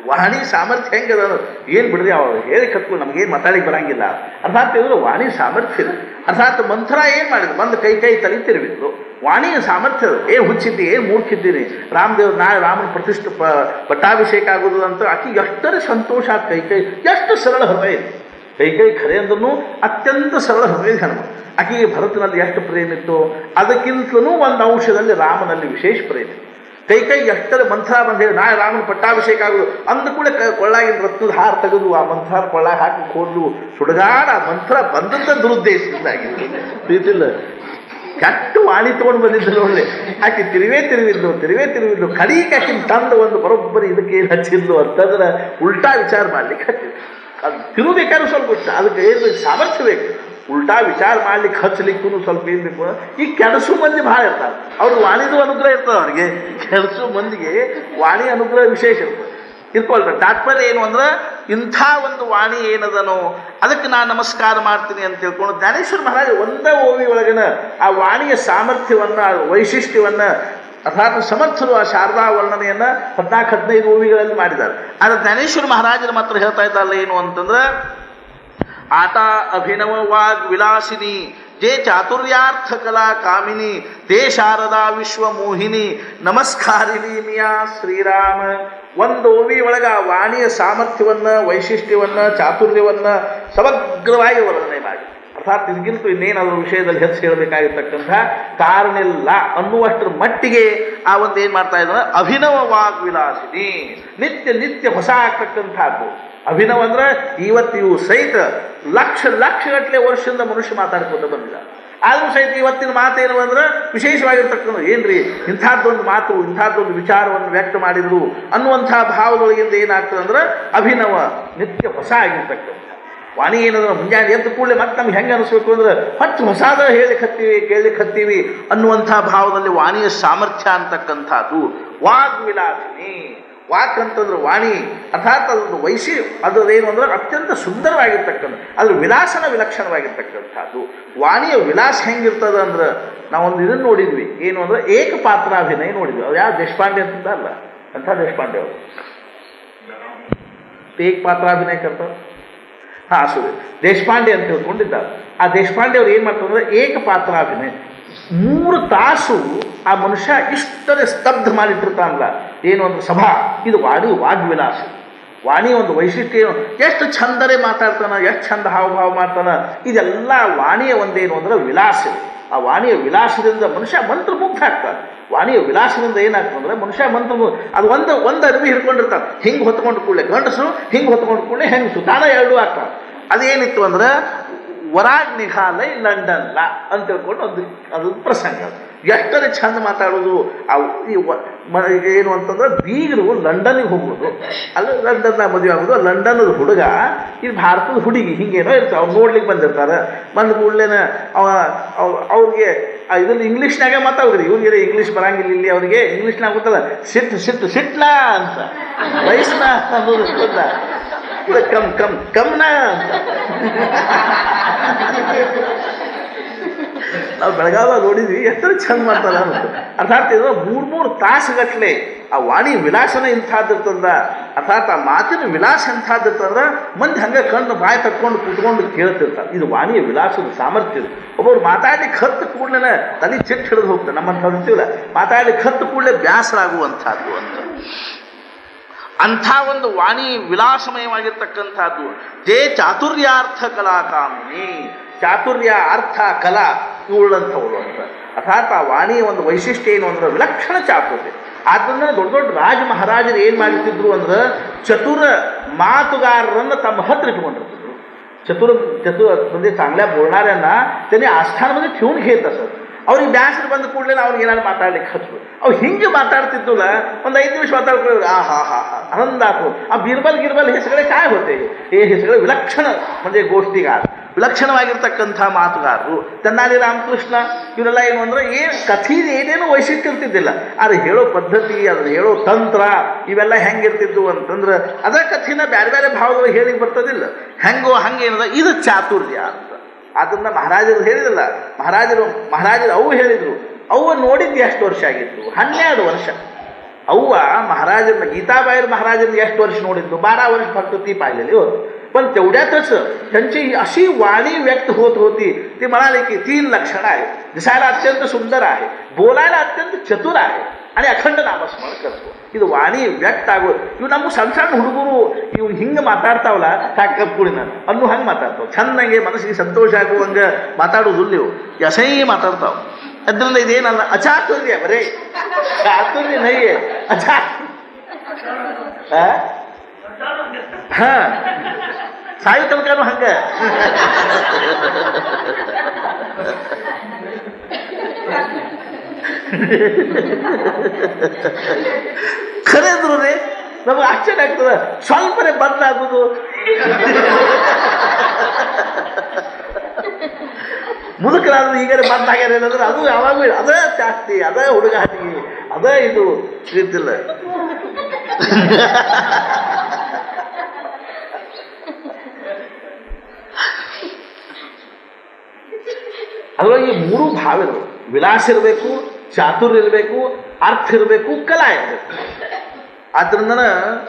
ವಾಣಿ ಸಾಮರ್ಥ್ಯ ಹೆಂಗೆ ಅದ ಏನು ಬಿಡ್ರಿ ಅವ್ರು ಹೇಳಿ ಕತ್ಕೊಂಡು ನಮಗೇನು ಮಾತಾಡಿಗೆ ಬರಂಗಿಲ್ಲ ಅರ್ಥಾತ್ ಇವರು ವಾಣಿ ಸಾಮರ್ಥ್ಯ ಇದೆ ಅರ್ಥಾತ್ ಮಂತ್ರ ಏನು ಮಾಡಿದ್ರು ಬಂದು ಕೈ ಕೈ ತಲೆ ತಿರುವಿದ್ರು ವಾಣಿಯ ಸಾಮರ್ಥ್ಯ ಅದು. ಏನ್ ಹುಚ್ಚಿದ್ದಿ ಏನು ಮೂರ್ಖಿದ್ದೀನಿ ರಾಮದೇವ್ ನಾಳೆ ರಾಮನ ಪ್ರತಿಷ್ಠ ಪ ಪಟ್ಟಾಭಿಷೇಕ ಆಗೋದು ಅಂತ ಆಕಿ ಎಷ್ಟರ ಸಂತೋಷ ಆತ್ ಕೈ ಕೈ ಎಷ್ಟು ಸರಳ ಹೃದಯ ಇದೆ. ಕೈ ಕೈ ಖರೆ ಅಂದ್ರೂ ಅತ್ಯಂತ ಸರಳ ಹೃದಯ ಹೆಣ್ಮಕ್ಳು ಆಕೆಗೆ ಭರತನಲ್ಲಿ ಎಷ್ಟು ಪ್ರೇಮ ಇತ್ತು ಅದಕ್ಕಿಂತಲೂ ಒಂದು ಅಂಶದಲ್ಲಿ ರಾಮನಲ್ಲಿ ವಿಶೇಷ ಪ್ರೇಮ ಇತ್ತು. ಕೈ ಕೈ ಎಷ್ಟರ ಮಂತ್ರ ಬಂದು ಹೇಳಿ ನಾಳೆ ರಾಮನ ಪಟ್ಟಾಭಿಷೇಕ ಆಗೋದು ಅಂದ ಕೂಡ ಕೊಳ್ಳಾಗಿನ ರತ್ನದ ಹಾರ ತೆಗೆದು ಆ ಮಂತ್ರ ಕೊಳ್ಳಾಗ ಹಾಕಿ ಹೋದ್ಲು ಸುಡಗಾಡ ಆ ಮಂತ್ರ ಬಂದದ್ದ ದುರುದ್ದೇಶದಿಂದಾಗಿತ್ತು ಪ್ರೀತಿಲ್ಲ ಕೆಟ್ಟ ವಾಣಿ ತೊಗೊಂಡು ಬಂದಿದ್ದು ಒಳ್ಳೆ ಆಕೆ ತಿರುವೇ ತಿರುವಿದ್ಲು ತಿರುವೇ ತಿರುವಿದ್ಲು ಕಡೀಗೆ ಆಕಿನ ತಂದು ಒಂದು ಬರೋಬ್ಬರಿ ಇದಕ್ಕೆ ಏನು ಹಚ್ಚಿದ್ಲು ಅಂತಂದ್ರೆ ಉಲ್ಟಾ ವಿಚಾರ ಮಾಡ್ಲಿಕ್ಕೆ ಹಚ್ಚಿದ್ಲು ಅದು ತಿರುಬೇಕಾದ್ರೂ ಸ್ವಲ್ಪ ಇಷ್ಟ ಅದಕ್ಕೆ ಏನು ಬೇಕು? ಸಾಮರ್ಥ್ಯ ಬೇಕು ಉಲ್ಟಾ ವಿಚಾರ ಮಾಡ್ಲಿಕ್ಕೆ ಹಚ್ಚಲಿಕ್ಕೂ ಸ್ವಲ್ಪ ಏನು ಬೇಕು ಈ ಕೆಲಸು ಮಂದಿ ಭಾಳ ಇರ್ತಾರೆ ಅವ್ರಿಗೆ ವಾಣಿದು ಅನುಗ್ರಹ ಇರ್ತದೆ ಅವ್ರಿಗೆ ಕೆಲಸು ಮಂದಿಗೆ ವಾಣಿ ಅನುಗ್ರಹ ವಿಶೇಷ ಇರ್ತದೆ ಇಟ್ಕೊಳ್ಬೇಕು ತಾತ್ಪರ್ಯ ಏನು ಅಂದ್ರೆ ಇಂಥ ಒಂದು ವಾಣಿ ಏನದನೋ ಅದಕ್ಕೆ ನಾನು ನಮಸ್ಕಾರ ಮಾಡ್ತೀನಿ ಅಂತ ತಿಳ್ಕೊಂಡು ಜ್ಞಾನೇಶ್ವರ ಮಹಾರಾಜ ಒಂದೇ ಓವಿ ಒಳಗಿನ ಆ ವಾಣಿಯ ಸಾಮರ್ಥ್ಯವನ್ನ ಆ ವೈಶಿಷ್ಟ್ಯವನ್ನ ಅರ್ಥಾತ್ ಸಮರ್ಥರು ಆ ಶಾರದಾ ವರ್ಣನೆಯನ್ನ ಹದಿನಾಲ್ಕು ಹದಿನೈದು ಓವಿಗಳಲ್ಲಿ ಮಾಡಿದ್ದಾರೆ ಆದರೆ ಜ್ಞಾನೇಶ್ವರ ಮಹಾರಾಜರು ಮಾತ್ರ ಹೇಳ್ತಾ ಇದ್ದಾರಲ್ಲ ಏನು ಅಂತಂದ್ರೆ ಆಟ ಅಭಿನವ ವಾಗ್ ವಿಲಾಸಿನಿ ಜೇ ಚಾತುರ್ಯಾರ್ಥ ಕಲಾ ಕಾಮಿನಿ ತೇ ಶಾರದಾ ವಿಶ್ವ ಮೋಹಿನಿ ನಮಸ್ಕಾರಿಣಿ ಮಿಯಾ ಶ್ರೀರಾಮ ಒಂದು ಓವಿ ಒಳಗ ಆ ವಾಣಿಯ ಸಾಮರ್ಥ್ಯವನ್ನ ವೈಶಿಷ್ಟ್ಯವನ್ನ ಚಾತುರ್ಯವನ್ನ ಸಮಗ್ರವಾಗಿ ವರ್ಣನೆ ಮಾಡಿ ಅರ್ಥಾತ್ ಇದಕ್ಕಿಂತ ಇನ್ನೇನಾದರೂ ವಿಷಯದಲ್ಲಿ ಹೆಚ್ಚು ಹೇಳಬೇಕಾಗಿರ್ತಕ್ಕಂಥ ಕಾರಣ ಇಲ್ಲ ಅನ್ನುವಷ್ಟರ ಮಟ್ಟಿಗೆ ಆ ಒಂದು ಏನು ಮಾಡ್ತಾ ಇದ್ದಾರೆ ಅಭಿನವ ವಾಗ್ ವಿಲಾಸಿನಿ ನಿತ್ಯ ನಿತ್ಯ ಹೊಸ ಆಗ್ತಕ್ಕಂಥದ್ದು ಅಭಿನವ ಅಂದ್ರೆ ಇವತ್ತಿವು ಸಹಿತ ಲಕ್ಷ ಲಕ್ಷಗಟ್ಟಲೆ ವರ್ಷದಿಂದ ಮನುಷ್ಯ ಮಾತಾಡ್ಕೊತ ಬಂದಿಲ್ಲ ಆದರೂ ಸಹಿತ ಇವತ್ತಿನ ಮಾತೇನು ಅಂದ್ರೆ ವಿಶೇಷವಾಗಿರ್ತಕ್ಕಂಥ ಏನ್ರಿ ಇಂಥದ್ದೊಂದು ಮಾತು ಇಂಥದ್ದೊಂದು ವಿಚಾರವನ್ನು ವ್ಯಕ್ತ ಮಾಡಿದ್ರು ಅನ್ನುವಂಥ ಭಾವದೊಳಗಿಂದ ಏನಾಗ್ತದೆ ಅಂದ್ರೆ ಅಭಿನವ ನಿತ್ಯ ಹೊಸ ಆಗಿರ್ತಕ್ಕಂಥ ವಾಣಿ ಏನಂದ್ರೆ ಮುಂಜಾನೆ ಎದ್ದ ಕೂಡಲೇ ಮತ್ತೆ ನಮ್ಗೆ ಹೆಂಗೆ ಅನಿಸ್ಬೇಕು ಅಂದ್ರೆ ಹೊತ್ತು ಹೊಸಾದ ಹೇಳಿಕ್ ಹತ್ತೀವಿ ಕೇಳಲಿಕ್ಕೆ ಹತ್ತೀವಿ ಅನ್ನುವಂಥ ಭಾವದಲ್ಲಿ ವಾಣಿಯ ಸಾಮರ್ಥ್ಯ ಅಂತಕ್ಕಂಥದ್ದು ವಾಗ್ ವಿಲಾಸಿನಿ ವಾಕ್ ಅಂತಂದ್ರೆ ವಾಣಿ ಅರ್ಥಾತ್ ಅದೊಂದು ವೈಶಿ ಅದೇನು ಅಂದ್ರೆ ಅತ್ಯಂತ ಸುಂದರವಾಗಿರ್ತಕ್ಕಂಥ ಅದ್ರ ವಿಲಾಸನ ವಿಲಕ್ಷಣವಾಗಿರ್ತಕ್ಕಂಥದ್ದು ವಾಣಿಯ ವಿಲಾಸ ಹೆಂಗಿರ್ತದ ಅಂದ್ರೆ ನಾವೊಂದು ಇದನ್ನು ನೋಡಿದ್ವಿ ಏನು ಅಂದ್ರೆ ಏಕಪಾತ್ರಾಭಿನಯ ನೋಡಿದ್ವಿ ಅವ್ರು ಯಾವ ದೇಶಪಾಂಡೆ ಅಂತ ಅಲ್ಲ ಅಂಥ ದೇಶಪಾಂಡೆ ಅವರು ಏಕಪಾತ್ರಾಭಿನಯ ಕರ್ತಾರೆ ಹಾಂ ಸುರಿ ದೇಶಪಾಂಡೆ ಅಂತ ತಿಳ್ಕೊಂಡಿದ್ದಾರೆ ಆ ದೇಶಪಾಂಡೆ ಅವ್ರು ಏನು ಮಾಡ್ತಾರೆ ಅಂದ್ರೆ ಏಕಪಾತ್ರಾಭಿನಯ ಮೂರು ತಾಸು ಆ ಮನುಷ್ಯ ಇಷ್ಟರ ಸ್ತಬ್ಧ ಮಾಡಿಟ್ಟಿರ್ತಾನಲ್ಲ ಏನು ಒಂದು ಸಭಾ ಇದು ವಾಣಿ ವಾಗ್ವಿಲಾಸ ವಾಣಿ ಒಂದು ವೈಶಿಷ್ಟ್ಯ ಏನು ಎಷ್ಟು ಚಂದರೆ ಮಾತಾಡ್ತಾನ ಎಷ್ಟು ಚಂದ ಹಾವಭಾವ ಮಾಡ್ತಾನ ಇದೆಲ್ಲ ವಾಣಿಯ ಒಂದೇನು ಅಂದ್ರೆ ವಿಲಾಸ ಆ ವಾಣಿಯ ವಿಲಾಸದಿಂದ ಮನುಷ್ಯ ಮಂತ್ರಮುಗ್ಧ ಆಗ್ತಾನೆ ವಾಣಿಯ ವಿಲಾಸದಿಂದ ಏನಾಗ್ತದೆ ಅಂದ್ರೆ ಮನುಷ್ಯ ಮಂತ್ರ ಅದು ಒಂದು ಒಂದು ಅರಿವಿ ಹಿಡ್ಕೊಂಡಿರ್ತಾನೆ ಹಿಂಗೆ ಹೊತ್ಕೊಂಡು ಕೂಡಲೇ ಗಂಡಸರು ಹಿಂಗೆ ಹೊತ್ಕೊಂಡು ಕೂಡಲೇ ಹೆಂಗಸು ತಾನ ಎರಡೂ ಆಗ್ತಾವೆ ಅದೇನಿತ್ತು ಅಂದ್ರೆ ವರಾಗ್ ನಿಘಾಲೈ ಲಂಡನ್ಲ ಅಂತ ತಿಳ್ಕೊಂಡು ಒಂದು ಅದೊಂದು ಪ್ರಸಂಗ ಎಷ್ಟರ ಚಂದ ಮಾತಾಡೋದು ಅವು ಈ ವ- ಮ- ಈಗ ಏನು ಅಂತಂದ್ರೆ ಬೀಗರು ಲಂಡನ್ನಿಗೆ ಹೋಗೋದು ಅಲ್ಲಿ ಲಂಡನ್ನ ಮದುವೆ ಆಗೋದು ಲಂಡನ್ದ ಹುಡುಗ ಇದು ಭಾರತದ ಹುಡುಗಿ ಹಿಂಗೇನೋ ಇರ್ತಾವೆ ಅವ್ರು ನೋಡ್ಲಿಕ್ಕೆ ಬಂದಿರ್ತಾರೆ ಬಂದ ಕೂಡಲೇನ ಅವ ಅವ್- ಅವ್ರಿಗೆ ಆ ಇದ್ರಲ್ಲಿ ಇಂಗ್ಲೀಷ್ನಾಗೆ ಮಾತಾಡಿದ್ರಿ ಇವ್ರಿಗೆ ಇಂಗ್ಲೀಷ್ ಬರಂಗಿಲ್ಲ ಇಲ್ಲಿ ಅವ್ರಿಗೆ ಇಂಗ್ಲೀಷ್ನಾಗ ಗೊತ್ತಲ್ಲ ಸಿಟ್ಟು ಸಿಟ್ಟು ಸಿಟ್ಲಾ ಅಂತ ವಯಸ್ಸನ ಅನ್ನೋದು ಗೊತ್ತ ಇಲ್ಲ ಕಮ್ ಕಮ್ ಕಮ್ನ ಅಂತ ನಾವು ಬೆಳಗಾವ ನೋಡಿದ್ವಿ ಎಷ್ಟು ಚಂದ ಮಾಡ್ತಾರ ಅಂತ ಅರ್ಥಾತ್ ಇದು ಮೂರು ಮೂರು ತಾಸುಗಟ್ಲೆ ಆ ವಾಣಿ ವಿಲಾಸನ ಇಂಥದ್ದಿರ್ತಂದ ಅರ್ಥಾತ್ ಆ ಮಾತಿನ ವಿಲಾಸ ಎಂಥದ್ದಿರ್ತಂದ್ರ ಮಂದಿ ಹಂಗೆ ಕಣ್ಣು ಬಾಯಿ ತಕ್ಕೊಂಡು ಕುತ್ಕೊಂಡು ಕೇಳ್ತಿರ್ತಾರೆ ಇದು ವಾಣಿಯ ವಿಲಾಸದ ಸಾಮರ್ಥ್ಯ ಇದು ಒಬ್ಬರು ಮಾತಾಡ್ಲಿಕ್ಕೆ ಹತ್ತು ಕೂಡಲೇ ತಲೆ ಚಿಟ್ಟು ಹಿಡಿದು ಹೋಗ್ತಾರೆ ನಮ್ಮಂತ ಅಂತೀವಲ್ಲ ಮಾತಾಡ್ಲಿಕ್ಕೆ ಹತ್ತು ಕೂಡಲೇ ಬೇಸರ ಆಗುವಂಥದ್ದು ಅಂತ ಅಂಥ ಒಂದು ವಾಣಿ ವಿಲಾಸಮಯವಾಗಿರ್ತಕ್ಕಂಥದ್ದು ಜೇ ಚಾತುರ್ಯಾರ್ಥ ಕಲಾಕಾಮಿನಿ ಚಾತುರ್ಯ ಅರ್ಥ ಕಲಾ ಇವುಳ್ಳಂಥವಳು ಅಂತ ಅರ್ಥಾತ್ ಆ ವಾಣಿಯ ಒಂದು ವೈಶಿಷ್ಟ್ಯ ಏನು ಅಂದ್ರೆ ವಿಲಕ್ಷಣ ಚಾತುರ್ಯ ಆದ್ದರಿಂದ ದೊಡ್ಡ ದೊಡ್ಡ ರಾಜ ಮಹಾರಾಜರು ಏನು ಮಾಡ್ತಿದ್ರು ಅಂದ್ರೆ ಚತುರ ಮಾತುಗಾರರನ್ನು तम हत्र इटಕೊಂಡಿರ್ತಿದ್ರು चतुर चतुर म्हणजे चांगल्या बोलणाऱ्यांना त्यांनी आस्थानमध्ये ठेवून घेत असत ಅವ್ರಿಗೆ ಬ್ಯಾಸರು ಬಂದ ಕೂಡಲೇ ಅವ್ರಿಗೆ ಏನಾದ್ರು ಮಾತಾಡ್ಲಿಕ್ಕೆ ಹಚ್ಚು ಅವು ಹಿಂಗೆ ಮಾತಾಡ್ತಿದ್ದುಲ್ಲ ಒಂದು ಐದು ನಿಮಿಷ ಮಾತಾಡ್ಕೊಳ್ಳಿ ಆ ಹಾ ಹಾ ಹಾ आनंदात ಆ ಬಿರ್ಬಲ್ ಗಿರ್ಬಲ್ हे सगळे काय होते हे हे सगळे विलक्षण म्हणजे गोष्टीगार ವಿಲಕ್ಷಣವಾಗಿರ್ತಕ್ಕಂಥ ಮಾತುಗಾರರು ತೆನ್ನಾಲಿ ರಾಮಕೃಷ್ಣ ಇವರೆಲ್ಲ ಏನು ಅಂದ್ರೆ ಏನು ಕಥೀದು ಏನೇನು ವೈಶಿಷ್ಟ್ಯ ಇರ್ತಿದ್ದಿಲ್ಲ ಅದು ಹೇಳೋ ಪದ್ಧತಿ ಅದ್ರ ಹೇಳೋ ತಂತ್ರ ಇವೆಲ್ಲ ಹೆಂಗಿರ್ತಿದ್ವು ಅಂತಂದ್ರೆ ಅದ ಕಥೆನ ಬೇರೆ ಬೇರೆ ಭಾವಗಳು ಹೇಳಿ ಬರ್ತದಿಲ್ಲ ಹೆಂಗೋ ಹಂಗೇನದ ಇದು ಚಾತುರ್ಯ ಅಂತ ಅದನ್ನ ಮಹಾರಾಜರು ಹೇಳಿದಲ್ಲ ಮಹಾರಾಜರು ಮಹಾರಾಜರು ಅವು ಹೇಳಿದ್ರು ಅವು ನೋಡಿದ್ದು ಎಷ್ಟು ವರ್ಷ ಆಗಿತ್ತು ಹನ್ನೆರಡು ವರ್ಷ ಅವ್ವ महाराजांना गीताबाहेर महाराजांनी ಎಷ್ಟು वर्ष ನೋಡಿದ್ದು बारा वर्ष फक्त ती पाहिलेली होती पण तेवढ्यातच त्यांची अशी वाणी व्यक्त होत होती ती म्हणाले की तीन लक्षणं आहेत दिसायला अत्यंत सुंदर आहे बोलायला अत्यंत ಚತುರ आहे आणि ಅಖಂಡ ನಾಮಸ್ಮರಣ करतो ಇದು ವಾಣಿ ವ್ಯಕ್ತ ಆಗೋ ಇವು ನಮ್ಮ ಸಣ್ಣ ಸಣ್ಣ ಹುಡುಗರು ಇವು ಹಿಂಗೆ ಮಾತಾಡ್ತಾವಲ್ಲ ಸಾಕ ಕುಡಿನ ಅನ್ನೋ ಹಂಗೆ ಮಾತಾಡ್ತಾವ ಚಂದಂಗೆ ಮನಸ್ಸಿಗೆ ಸಂತೋಷ ಆಗುವಂಗೆ ಮಾತಾಡೋದಿಲ್ಲ ಇವು ಎಸೈ ಮಾತಾಡ್ತಾವ ಅದರಿಂದ ಇದೇನಲ್ಲ ಅಚಾತುರ್ಯ ಬರೇ ಚಾತುರ್ಯ ನಯ್ಯೆ ಅಚಾ ಆ? ಹಾ ಸಾಯು ತನಕನು ಹಂಗ ಖರೆ ಅಂದ್ರು ರೀ ನಮಗೆ ಆಶ್ಚರ್ಯ ಆಗ್ತದೆ ಸ್ವಲ್ಪನೇ ಬದಲಾಗುದು ಮುದುಕರಾದ್ರು ಈಗಾರೆ ಬಂದಾಗ್ಯಾರ ಏನಂದ್ರೆ ಅದು ಯಾವಾಗಲೂ ಅದೇ ಜಾಸ್ತಿ ಅದೇ ಹುಡುಗ ಹಾಕಿ ಅದೇ ಇದು ಇದ್ದಿಲ್ಲ ಅದರೊಳಗೆ ಈ ಮೂರು ಭಾವ ಇರಬೇಕು ವಿಲಾಸ ಇರಬೇಕು ಚಾತುರ್ಯ ಇರಬೇಕು ಅರ್ಥ ಇರಬೇಕು ಕಲಾ ಇರಬೇಕು ಆದ್ರಿಂದ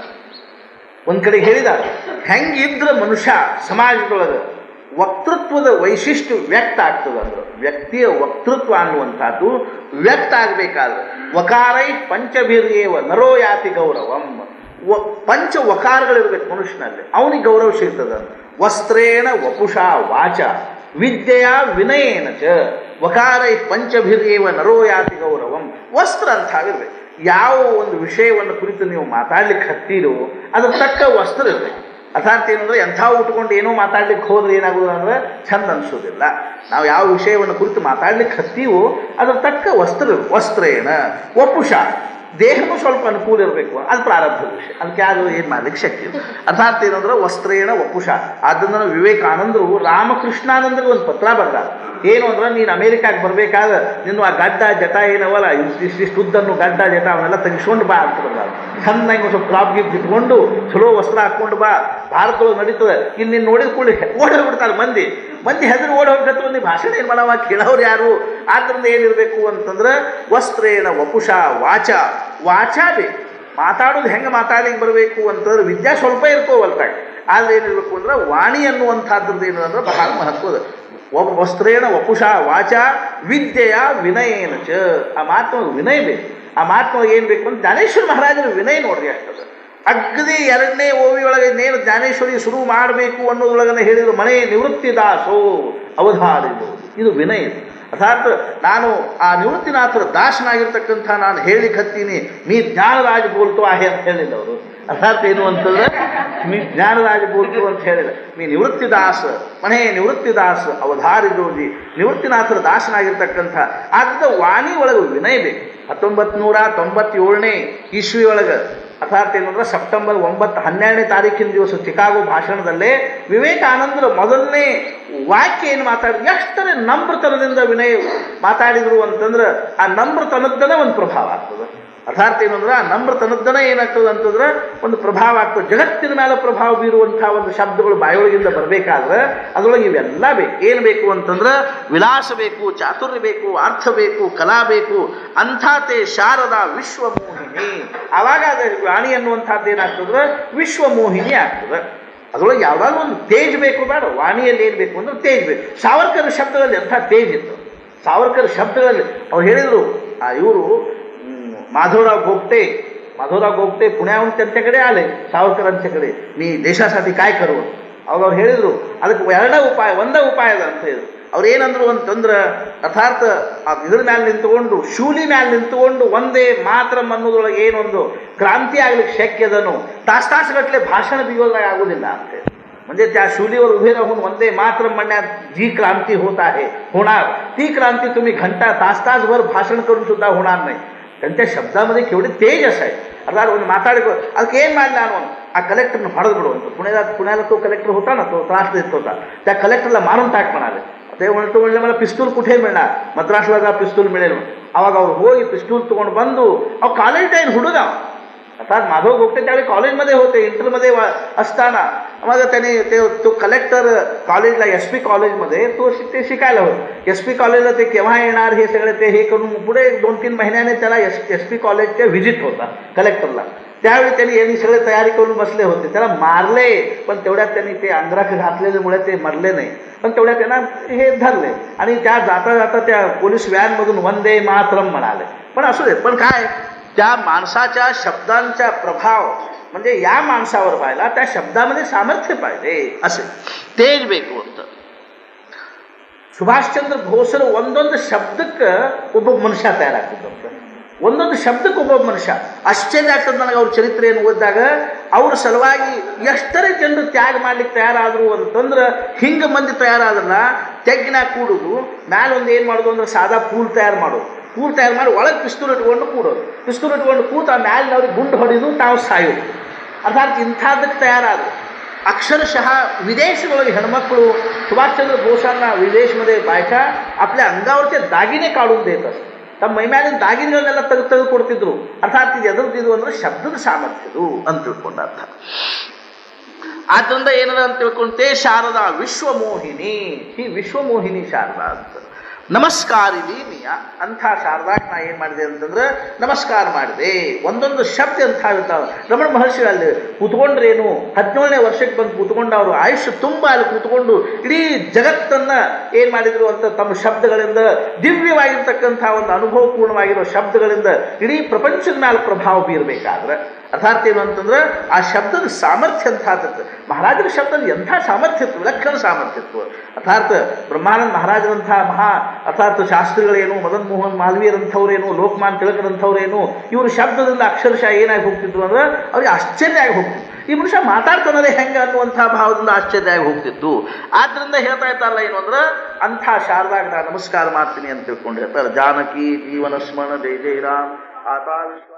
ಒಂದ್ ಕಡೆ ಹೇಳಿದ್ದಾರೆ ಹೆಂಗಿದ್ರೆ ಮನುಷ್ಯ ಸಮಾಜದೊಳಗೆ ವಕ್ತೃತ್ವದ ವೈಶಿಷ್ಟ್ಯ ವ್ಯಕ್ತ ಆಗ್ತದೆ ಅಂದ್ರೆ ವ್ಯಕ್ತಿಯ ವಕ್ತೃತ್ವ ಅನ್ನುವಂಥದ್ದು ವ್ಯಕ್ತ ಆಗಬೇಕಾದ್ರೆ ವಕಾರೈ ಪಂಚಭಿರ್ಯೇವ ನರೋ ಯಾತಿ ಗೌರವಂ ವ ಪಂಚ ವಕಾರಗಳಿರ್ಬೇಕು ಮನುಷ್ಯನಲ್ಲಿ ಅವನಿಗೆ ಗೌರವ ಸಿಗ್ತದೆ ವಸ್ತ್ರೇಣ ವಪುಷ ವಾಚ ವಿದ್ಯೆಯ ವಿನಯೇನ ಚ ವಕಾರೈ ಪಂಚಭಿರ್ಯೇವ ನರೋ ಯಾತಿ ಗೌರವಂ ವಸ್ತ್ರ ಅಂತಾಗಿರ್ಬೇಕು ಯಾವ ಒಂದು ವಿಷಯವನ್ನು ಕುರಿತು ನೀವು ಮಾತಾಡ್ಲಿಕ್ಕೆ ಹತ್ತೀರೋ ಅದ್ರ ತಕ್ಕ ವಸ್ತ್ರ ಇರಬೇಕು ಅರ್ಥಾತ್ ಏನಂದ್ರೆ ಎಂಥ ಉಟ್ಕೊಂಡು ಏನೋ ಮಾತಾಡ್ಲಿಕ್ಕೆ ಹೋದ್ರೆ ಏನಾಗೋದು ಅಂದ್ರೆ ಚಂದ ಅನ್ಸೋದಿಲ್ಲ ನಾವು ಯಾವ ವಿಷಯವನ್ನು ಕುರಿತು ಮಾತಾಡ್ಲಿಕ್ಕೆ ಹತ್ತೀವೋ ಅದ್ರ ತಕ್ಕ ವಸ್ತ್ರ ಇರ್ಬೇಕು. ವಸ್ತ್ರೇಣ ವಪುಷ ದೇಹನೂ ಸ್ವಲ್ಪ ಅನುಕೂಲ ಇರಬೇಕು ಅದು ಪ್ರಾರಬ್ಧ ವಿಷಯ ಅದಕ್ಕೆ ಯಾರು ಏನು ಮಾಡ್ಲಿಕ್ಕೆ ಶಕ್ತಿ ಇಲ್ಲ ಅರ್ಥಾತ್ ಏನಂದ್ರೆ ವಸ್ತ್ರೇಣ ವಪುಷ ಆದ್ದರಿಂದ ವಿವೇಕಾನಂದರು ರಾಮಕೃಷ್ಣಾನಂದರಿಗೆ ಒಂದು ಪತ್ರ ಬರ್ದಾರ ಏನು ಅಂದ್ರೆ ನೀನು ಅಮೇರಿಕಾಗೆ ಬರ್ಬೇಕಾದ್ರೆ ನಿನ್ನ ಆ ಗಡ್ಡ ಜಟ ಏನವಲ್ಲ ಇಷ್ಟಿಷ್ಟು ಉದ್ದನ್ನು ಗಡ್ಡ ಜಟ ಅವನ್ನೆಲ್ಲ ತೆಗಿಸ್ಕೊಂಡು ಬಾ ಅಂತ ಬರ್ದಾರ ಚೆನ್ನಾಗಿ ಒಂದು ಸ್ವಲ್ಪ ಕ್ರಾಪ್ ಗಿಪ್ ಇಟ್ಕೊಂಡು ಚಲೋ ವಸ್ತ್ರ ಹಾಕ್ಕೊಂಡು ಬಾ ಭಾರತದೊಳಗೆ ನಡೀತದೆ ಇಲ್ಲಿ ನೀನು ನೋಡಿದ ಕೂಡಲೇ ಓಡಿ ಹೋಗ್ಬಿಡ್ತಾರೆ ಮಂದಿ ಮಂದಿ ಹೆದರು ಓಡಿ ಹೋಗ್ಬೇಕು ನೀ ಭಾಷಣ ಏನು ಮಾಡವ ಕೇಳೋರು ಯಾರು ಆದ್ರಿಂದ ಏನಿರಬೇಕು ಅಂತಂದ್ರೆ ವಸ್ತ್ರೇಣ ವಪುಷ ವಾಚ ವಾಚಾ ಬೇಕು ಮಾತಾಡೋದು ಹೆಂಗೆ ಮಾತಾಡ್ಲಿಕ್ಕೆ ಬರಬೇಕು ಅಂತಂದ್ರೆ ವಿದ್ಯಾ ಸ್ವಲ್ಪ ಇರ್ಕೋವಲ್ತಾಗ ಆದ್ರೆ ಏನಿರಬೇಕು ಅಂದ್ರೆ ವಾಣಿ ಅನ್ನುವಂಥದ್ರದ್ದು ಏನು ಅಂದ್ರೆ ಬಹಳ ಮಹತ್ವದ ಒಬ್ಬ ವಸ್ತ್ರೇಣ ವಪುಷ ವಾಚ ವಿದ್ಯೆಯ ವಿನಯೇನ ಚ ಆ ಮಾತು ವಿನಯ ಬೇಕು ಆ ಮಾತು ಏನು ಬೇಕು ಅಂತ ಜ್ಞಾನೇಶ್ವರ ಮಹಾರಾಜರ ವಿನಯ ನೋಡ್ರಿ ಅಷ್ಟದ ಅಗ್ದಿ ಎರಡನೇ ಓವಿಯೊಳಗೆ ಇನ್ನೇನು ಜ್ಞಾನೇಶ್ವರಿ ಶುರು ಮಾಡಬೇಕು ಅನ್ನೋದ್ರೊಳಗನೆ ಹೇಳಿದ್ರು ಮನೆ ನಿವೃತ್ತಿ ದಾಸೋ ಅವಧಾರಿದು ಇದು ವಿನಯ ಅರ್ಥಾತ್ ನಾನು ಆ ನಿವೃತ್ತಿನಾಥರ ದಾಸನಾಗಿರ್ತಕ್ಕಂಥ ನಾನು ಹೇಳಿಕ್ ಹತ್ತೀನಿ ನೀ ಜ್ಞಾನರಾಜ ಬೋಲ್ತು ಆಹೆ ಅಂತ ಹೇಳಿಲ್ಲ ಅವರು ಅರ್ಥಾತ್ ಏನು ಅಂತಂದ್ರೆ ನೀ ಜ್ಞಾನರಾಜ ಬೋಲ್ತು ಅಂತ ಹೇಳಿಲ್ಲ ನೀ ನಿವೃತ್ತಿ ದಾಸ ಮನೆ ನಿವೃತ್ತಿ ದಾಸ ಅವಧಾರಿದೋಜಿ ನಿವೃತ್ತಿನಾಥರ ದಾಸನಾಗಿರ್ತಕ್ಕಂಥ ಆದ ವಾಣಿ ಒಳಗೆ ವಿನಯ ಬೇಕು ಹತ್ತೊಂಬತ್ತು ನೂರ ತೊಂಬತ್ತೇಳನೇ ಇಸ್ವಿ ಒಳಗೆ ಅರ್ಥಾತ್ ಏನಂದ್ರೆ ಸೆಪ್ಟೆಂಬರ್ ಒಂಬತ್ತು ಹನ್ನೆರಡನೇ ತಾರೀಕಿನ ದಿವಸ ಚಿಕಾಗೋ ಭಾಷಣದಲ್ಲೇ ವಿವೇಕಾನಂದರು ಮೊದಲನೇ ವಾಕ್ಯ ಏನು ಮಾತಾಡಿದ್ರು ಎಷ್ಟರ ನಮ್ರತನದಿಂದ ವಿನಯ ಮಾತಾಡಿದ್ರು ಅಂತಂದ್ರೆ ಆ ನಮ್ರತನದ್ದನೇ ಒಂದು ಪ್ರಭಾವ ಆಗ್ತದೆ ಅರ್ಥಾತ್ ಏನಂದ್ರೆ ಆ ನಮ್ರತನದ್ದನೇ ಏನಾಗ್ತದೆ ಅಂತಂದ್ರೆ ಒಂದು ಪ್ರಭಾವ ಆಗ್ತದೆ ಜಗತ್ತಿನ ಮೇಲೆ ಪ್ರಭಾವ ಬೀರುವಂಥ ಒಂದು ಶಬ್ದಗಳು ಬಾಯೊಳಗಿಂದ ಬರಬೇಕಾದ್ರೆ ಅದರೊಳಗೆ ಇವೆಲ್ಲ ಬೇಕು ಏನು ಬೇಕು ಅಂತಂದ್ರೆ ವಿಲಾಸ ಬೇಕು ಚಾತುರ್ಯ ಬೇಕು ಅರ್ಥ ಬೇಕು ಕಲಾ ಬೇಕು ಅಂಥಾತೆ ಶಾರದಾ ವಿಶ್ವಮೋಹಿನಿ ಆವಾಗ ಅದು ವಾಣಿ ಅನ್ನುವಂಥದ್ದು ಏನಾಗ್ತದ್ರೆ ವಿಶ್ವಮೋಹಿನಿ ಆಗ್ತದೆ ಅದರೊಳಗೆ ಯಾವ್ದಾದ್ರು ಒಂದು ತೇಜ್ ಬೇಕು ಬೇಡ ವಾಣಿಯಲ್ಲಿ ಏನು ಬೇಕು ಅಂದ್ರೆ ತೇಜ್ ಬೇಕು ಸಾವರ್ಕರ್ ಶಬ್ದಗಳಲ್ಲಿ ಎಂಥ ತೇಜ್ ಇತ್ತು ಸಾವರ್ಕರ್ ಶಬ್ದಗಳಲ್ಲಿ ಅವ್ರು ಹೇಳಿದರು ಆ ಇವರು माधवराव गोपटे माधवराव गोपटे पुण्याहून त्यांच्याकडे आले सावरकरांच्याकडे मी देशासाठी काय करू ಅವಾಗ ಅವ್ರು ಹೇಳಿದರು ಅದಕ್ಕೆ ಎರಡೇ ಉಪಾಯ ಒಂದೇ ಉಪಾಯ ಅದ ಅಂತ ಹೇಳಿದ್ರು ಅವ್ರು ಏನಂದ್ರು ಅಂತಂದ್ರೆ ಅರ್ಥಾತ್ ಆ ಇದ್ರ ಮ್ಯಾಲೆ ನಿಂತ್ಕೊಂಡು ಶೂಲಿ ಮ್ಯಾಲೆ ನಿಂತ್ಕೊಂಡು ಒಂದೇ ಮಾತ್ರ ಅನ್ನೋದ್ರೊಳಗೆ ಏನೊಂದು ಕ್ರಾಂತಿ ಆಗ್ಲಿಕ್ಕೆ शक्यದನು तास तासगटले भाषण बिघडला आಗುದಿಲ್ಲ ಅಂತ ಹೇಳಿ म्हणजे त्या शूलीवर उभे राहून वंदे मात्र म्हणण्यात जी क्रांती होत आहे होणार ती क्रांती तुम्ही घंटा तास तासभर भाषण करून सुद्धा होणार नाही त्यांच्या शब्दामध्ये केवढे तेज असाय अर्थात ಒಂದು ಮಾತಾಡಿಕೊ ಅದಕ್ಕೆ ಏನು ಮಾಡಲಿ ನಾನು ಆ कलेक्टरनं ಹೊಡೆದು ಬಿಡುವಂತ पुण्याला पुण्याला तो कलेक्टर होता ना तो त्रास देत होता त्या कलेक्टरला मारून टाक म्हणाले ते म्हणतो म्हणले मला पिस्तूल कुठे मिळणार मद्रासला जा पिस्तूल मिळेल ಅವಾಗ ಅವ್ರು ಹೋಗಿ ಪಿಸ್ತೂಲ್ ತೊಗೊಂಡು ಬಂದು ಅವ್ ಕಾಲೇಜ್ ಟೈಮ್ ಹುಡುಗ अर्थात माधव गोपटे त्यावेळी कॉलेजमध्ये होते इंटरमध्ये वा- असताना मग त्याने ते तो कलेक्टर कॉलेजला एस पी कॉलेजमध्ये तो शि- ते शिकायला होतं एस पी कॉलेजला ते केव्हा येणार हे सगळे ते हे करून पुढे दोन तीन महिन्याने त्याला एस एस पी कॉलेजच्या व्हिजिट होता कलेक्टरला त्यावेळी त्यांनी यांनी सगळे तयारी करून बसले होते त्याला मारले पण तेवढ्यात त्यांनी ते अंगराख घातलेल्यामुळे ते मरले नाही पण तेवढ्यात त्यांना हे धरले आणि त्या जाता जाता त्या पोलीस व्हॅनमधून वंदे मातरम म्हणाले पण असू देत पण काय त्या माणसाच्या शब्दांचा प्रभाव म्हणजे या माणसावर पाहिला त्या शब्दामध्ये सामर्थ्य पाहिजे असे तेज ಬೇಕು ಅಂತ ಸುಭಾಷ್ ಚಂದ್ರ ಬೋಸರು ಒಂದೊಂದು ಶಬ್ದಕ್ಕೆ ಒಬ್ಬ ಮನುಷ್ಯ ತಯಾರಾಗ್ತಿದ್ದಂತೆ ಒಂದೊಂದು ಶಬ್ದಕ್ಕೆ ಒಬ್ಬೊಬ್ಬ ಮನುಷ್ಯ ಆಶ್ಚರ್ಯ ಆಗ್ತದೆ ನನಗೆ ಅವ್ರ ಚರಿತ್ರೆಯನ್ನು ಓದಿದಾಗ ಅವ್ರ ಸಲುವಾಗಿ ಎಷ್ಟರೇ ಜನರು ತ್ಯಾಗ ಮಾಡ್ಲಿಕ್ಕೆ ತಯಾರಾದರು ಅಂತಂದ್ರೆ ಹಿಂಗೆ ಮಂದಿ ತಯಾರಾದ್ರಲ್ಲ ತೆಗ್ಗಿನಾಗ ಕೂಡುದು ಮ್ಯಾಲ ಒಂದು ಏನು ಮಾಡೋದು ಅಂದ್ರೆ ಸಾದಾ ಪೂಲ್ ತಯಾರು ಮಾಡೋದು ಪೂಲ್ ತಯಾರು ಮಾಡಿ ಒಳಗೆ ಪಿಸ್ತೂಲ್ ಇಟ್ಕೊಂಡು ಕೂಡೋದು ಪಿಸ್ತೂಲ್ ಇಟ್ಕೊಂಡು ಕೂತು ಆ ಮ್ಯಾಲಿನವ್ರಿಗೆ ಗುಂಡು ಹೊಡೆದು ತಾವು ಸಾಯೋದು ಅರ್ಥಾತ್ ಇಂಥದ್ದಕ್ಕೆ ತಯಾರಾದರು अक्षरशः विदेशमध्ये हेणमक्कळू सुभाषचंद्र बोसांना विदेशमध्ये बायका आपल्या अंगावरचे दागिने काढून देत असत ತಮ್ಮ ಮೈಮ್ಯಾಲಿನ ದಾಗಿನೆಗಳನ್ನೆಲ್ಲ ತೆಗೆದು ತೆಗೆದು ಕೊಡ್ತಿದ್ರು ಅರ್ಥಾತ್ ಇದು ಎದುರ್ತಿದ್ವು ಅಂದ್ರೆ ಶಬ್ದದ ಸಾಮರ್ಥ್ಯದು ಅಂತ ತಿಳ್ಕೊಂಡ ಅರ್ಥ ಆದ್ರಿಂದ ಏನದ ಅಂತ ತಿಳ್ಕೊಂಡೆ ಶಾರದಾ ವಿಶ್ವಮೋಹಿನಿ ಈ ವಿಶ್ವಮೋಹಿನಿ ಶಾರದಾ ಅಂತ ನಮಸ್ಕಾರಿಲಿ ನೀಯ ಅಂಥ ಶಾರದಾಕ್ ನಾ ಏನು ಮಾಡಿದೆ ಅಂತಂದ್ರೆ ನಮಸ್ಕಾರ ಮಾಡಿದೆ ಒಂದೊಂದು ಶಬ್ದ ಅಂತ ಇರ್ತಾವೆ ರಮಣ ಮಹರ್ಷಿ ಅಲ್ಲಿ ಕೂತ್ಕೊಂಡ್ರೇನು ಹದಿನೇಳನೇ ವರ್ಷಕ್ಕೆ ಬಂದು ಕೂತ್ಕೊಂಡು ಅವರು ಆಯುಷ್ಯ ತುಂಬ ಅಲ್ಲಿ ಕೂತ್ಕೊಂಡು ಇಡೀ ಜಗತ್ತನ್ನ ಏನು ಮಾಡಿದ್ರು ಅಂತ ತಮ್ಮ ಶಬ್ದಗಳಿಂದ ದಿವ್ಯವಾಗಿರ್ತಕ್ಕಂಥ ಒಂದು ಅನುಭವಪೂರ್ಣವಾಗಿರೋ ಶಬ್ದಗಳಿಂದ ಇಡೀ ಪ್ರಪಂಚದ ಮೇಲೆ ಪ್ರಭಾವ ಬೀರಬೇಕಾದ್ರೆ ಅರ್ಥಾತ್ ಏನು ಅಂತಂದ್ರೆ ಆ ಶಬ್ದದ ಸಾಮರ್ಥ್ಯ ಅಂತ ಮಹಾರಾಜರ ಶಬ್ದದ ಎಂಥ ಸಾಮರ್ಥ್ಯ ಇತ್ತು ವಿಲಕ್ಷಣ ಸಾಮರ್ಥ್ಯ ಇತ್ತು ಅರ್ಥಾತ್ ಬ್ರಹ್ಮಾನಂದ ಮಹಾರಾಜರಂಥ ಮಹಾ ಅರ್ಥಾತ್ ಶಾಸ್ತ್ರಿಗಳೇನು ಮದನ್ ಮೋಹನ್ ಮಾಲ್ವೀಯರಂಥವ್ರೇನು ಲೋಕಮಾನ್ ತಿಳಕರಂಥವ್ರೇನು ಇವರು ಶಬ್ದದಿಂದ ಅಕ್ಷರಶಃ ಏನಾಗಿ ಹೋಗ್ತಿದ್ರು ಅಂದ್ರೆ ಅವ್ರಿಗೆ ಆಶ್ಚರ್ಯ ಆಗಿ ಹೋಗ್ತಿತ್ತು ಈ ಮನುಷ್ಯ ಮಾತಾಡ್ತಾನದೇ ಹೆಂಗೆ ಅನ್ನುವಂಥ ಭಾವದಿಂದ ಆಶ್ಚರ್ಯ ಆಗಿ ಹೋಗ್ತಿತ್ತು ಆದ್ರಿಂದ ಹೇಳ್ತಾ ಇದ್ದಾರಲ್ಲ ಏನು ಅಂದ್ರೆ ಅಂಥ ಶಾರದಾಗ ನಾನು ನಮಸ್ಕಾರ ಮಾಡ್ತೀನಿ ಅಂತ ತಿಳ್ಕೊಂಡು ಹೇಳ್ತಾರೆ ಜಾನಕಿ ಜೀವನ ಸ್ಮರಣ ಜೈ ಜೈ ರಾಮ್ ಆತಾ ವಿಶ್ವ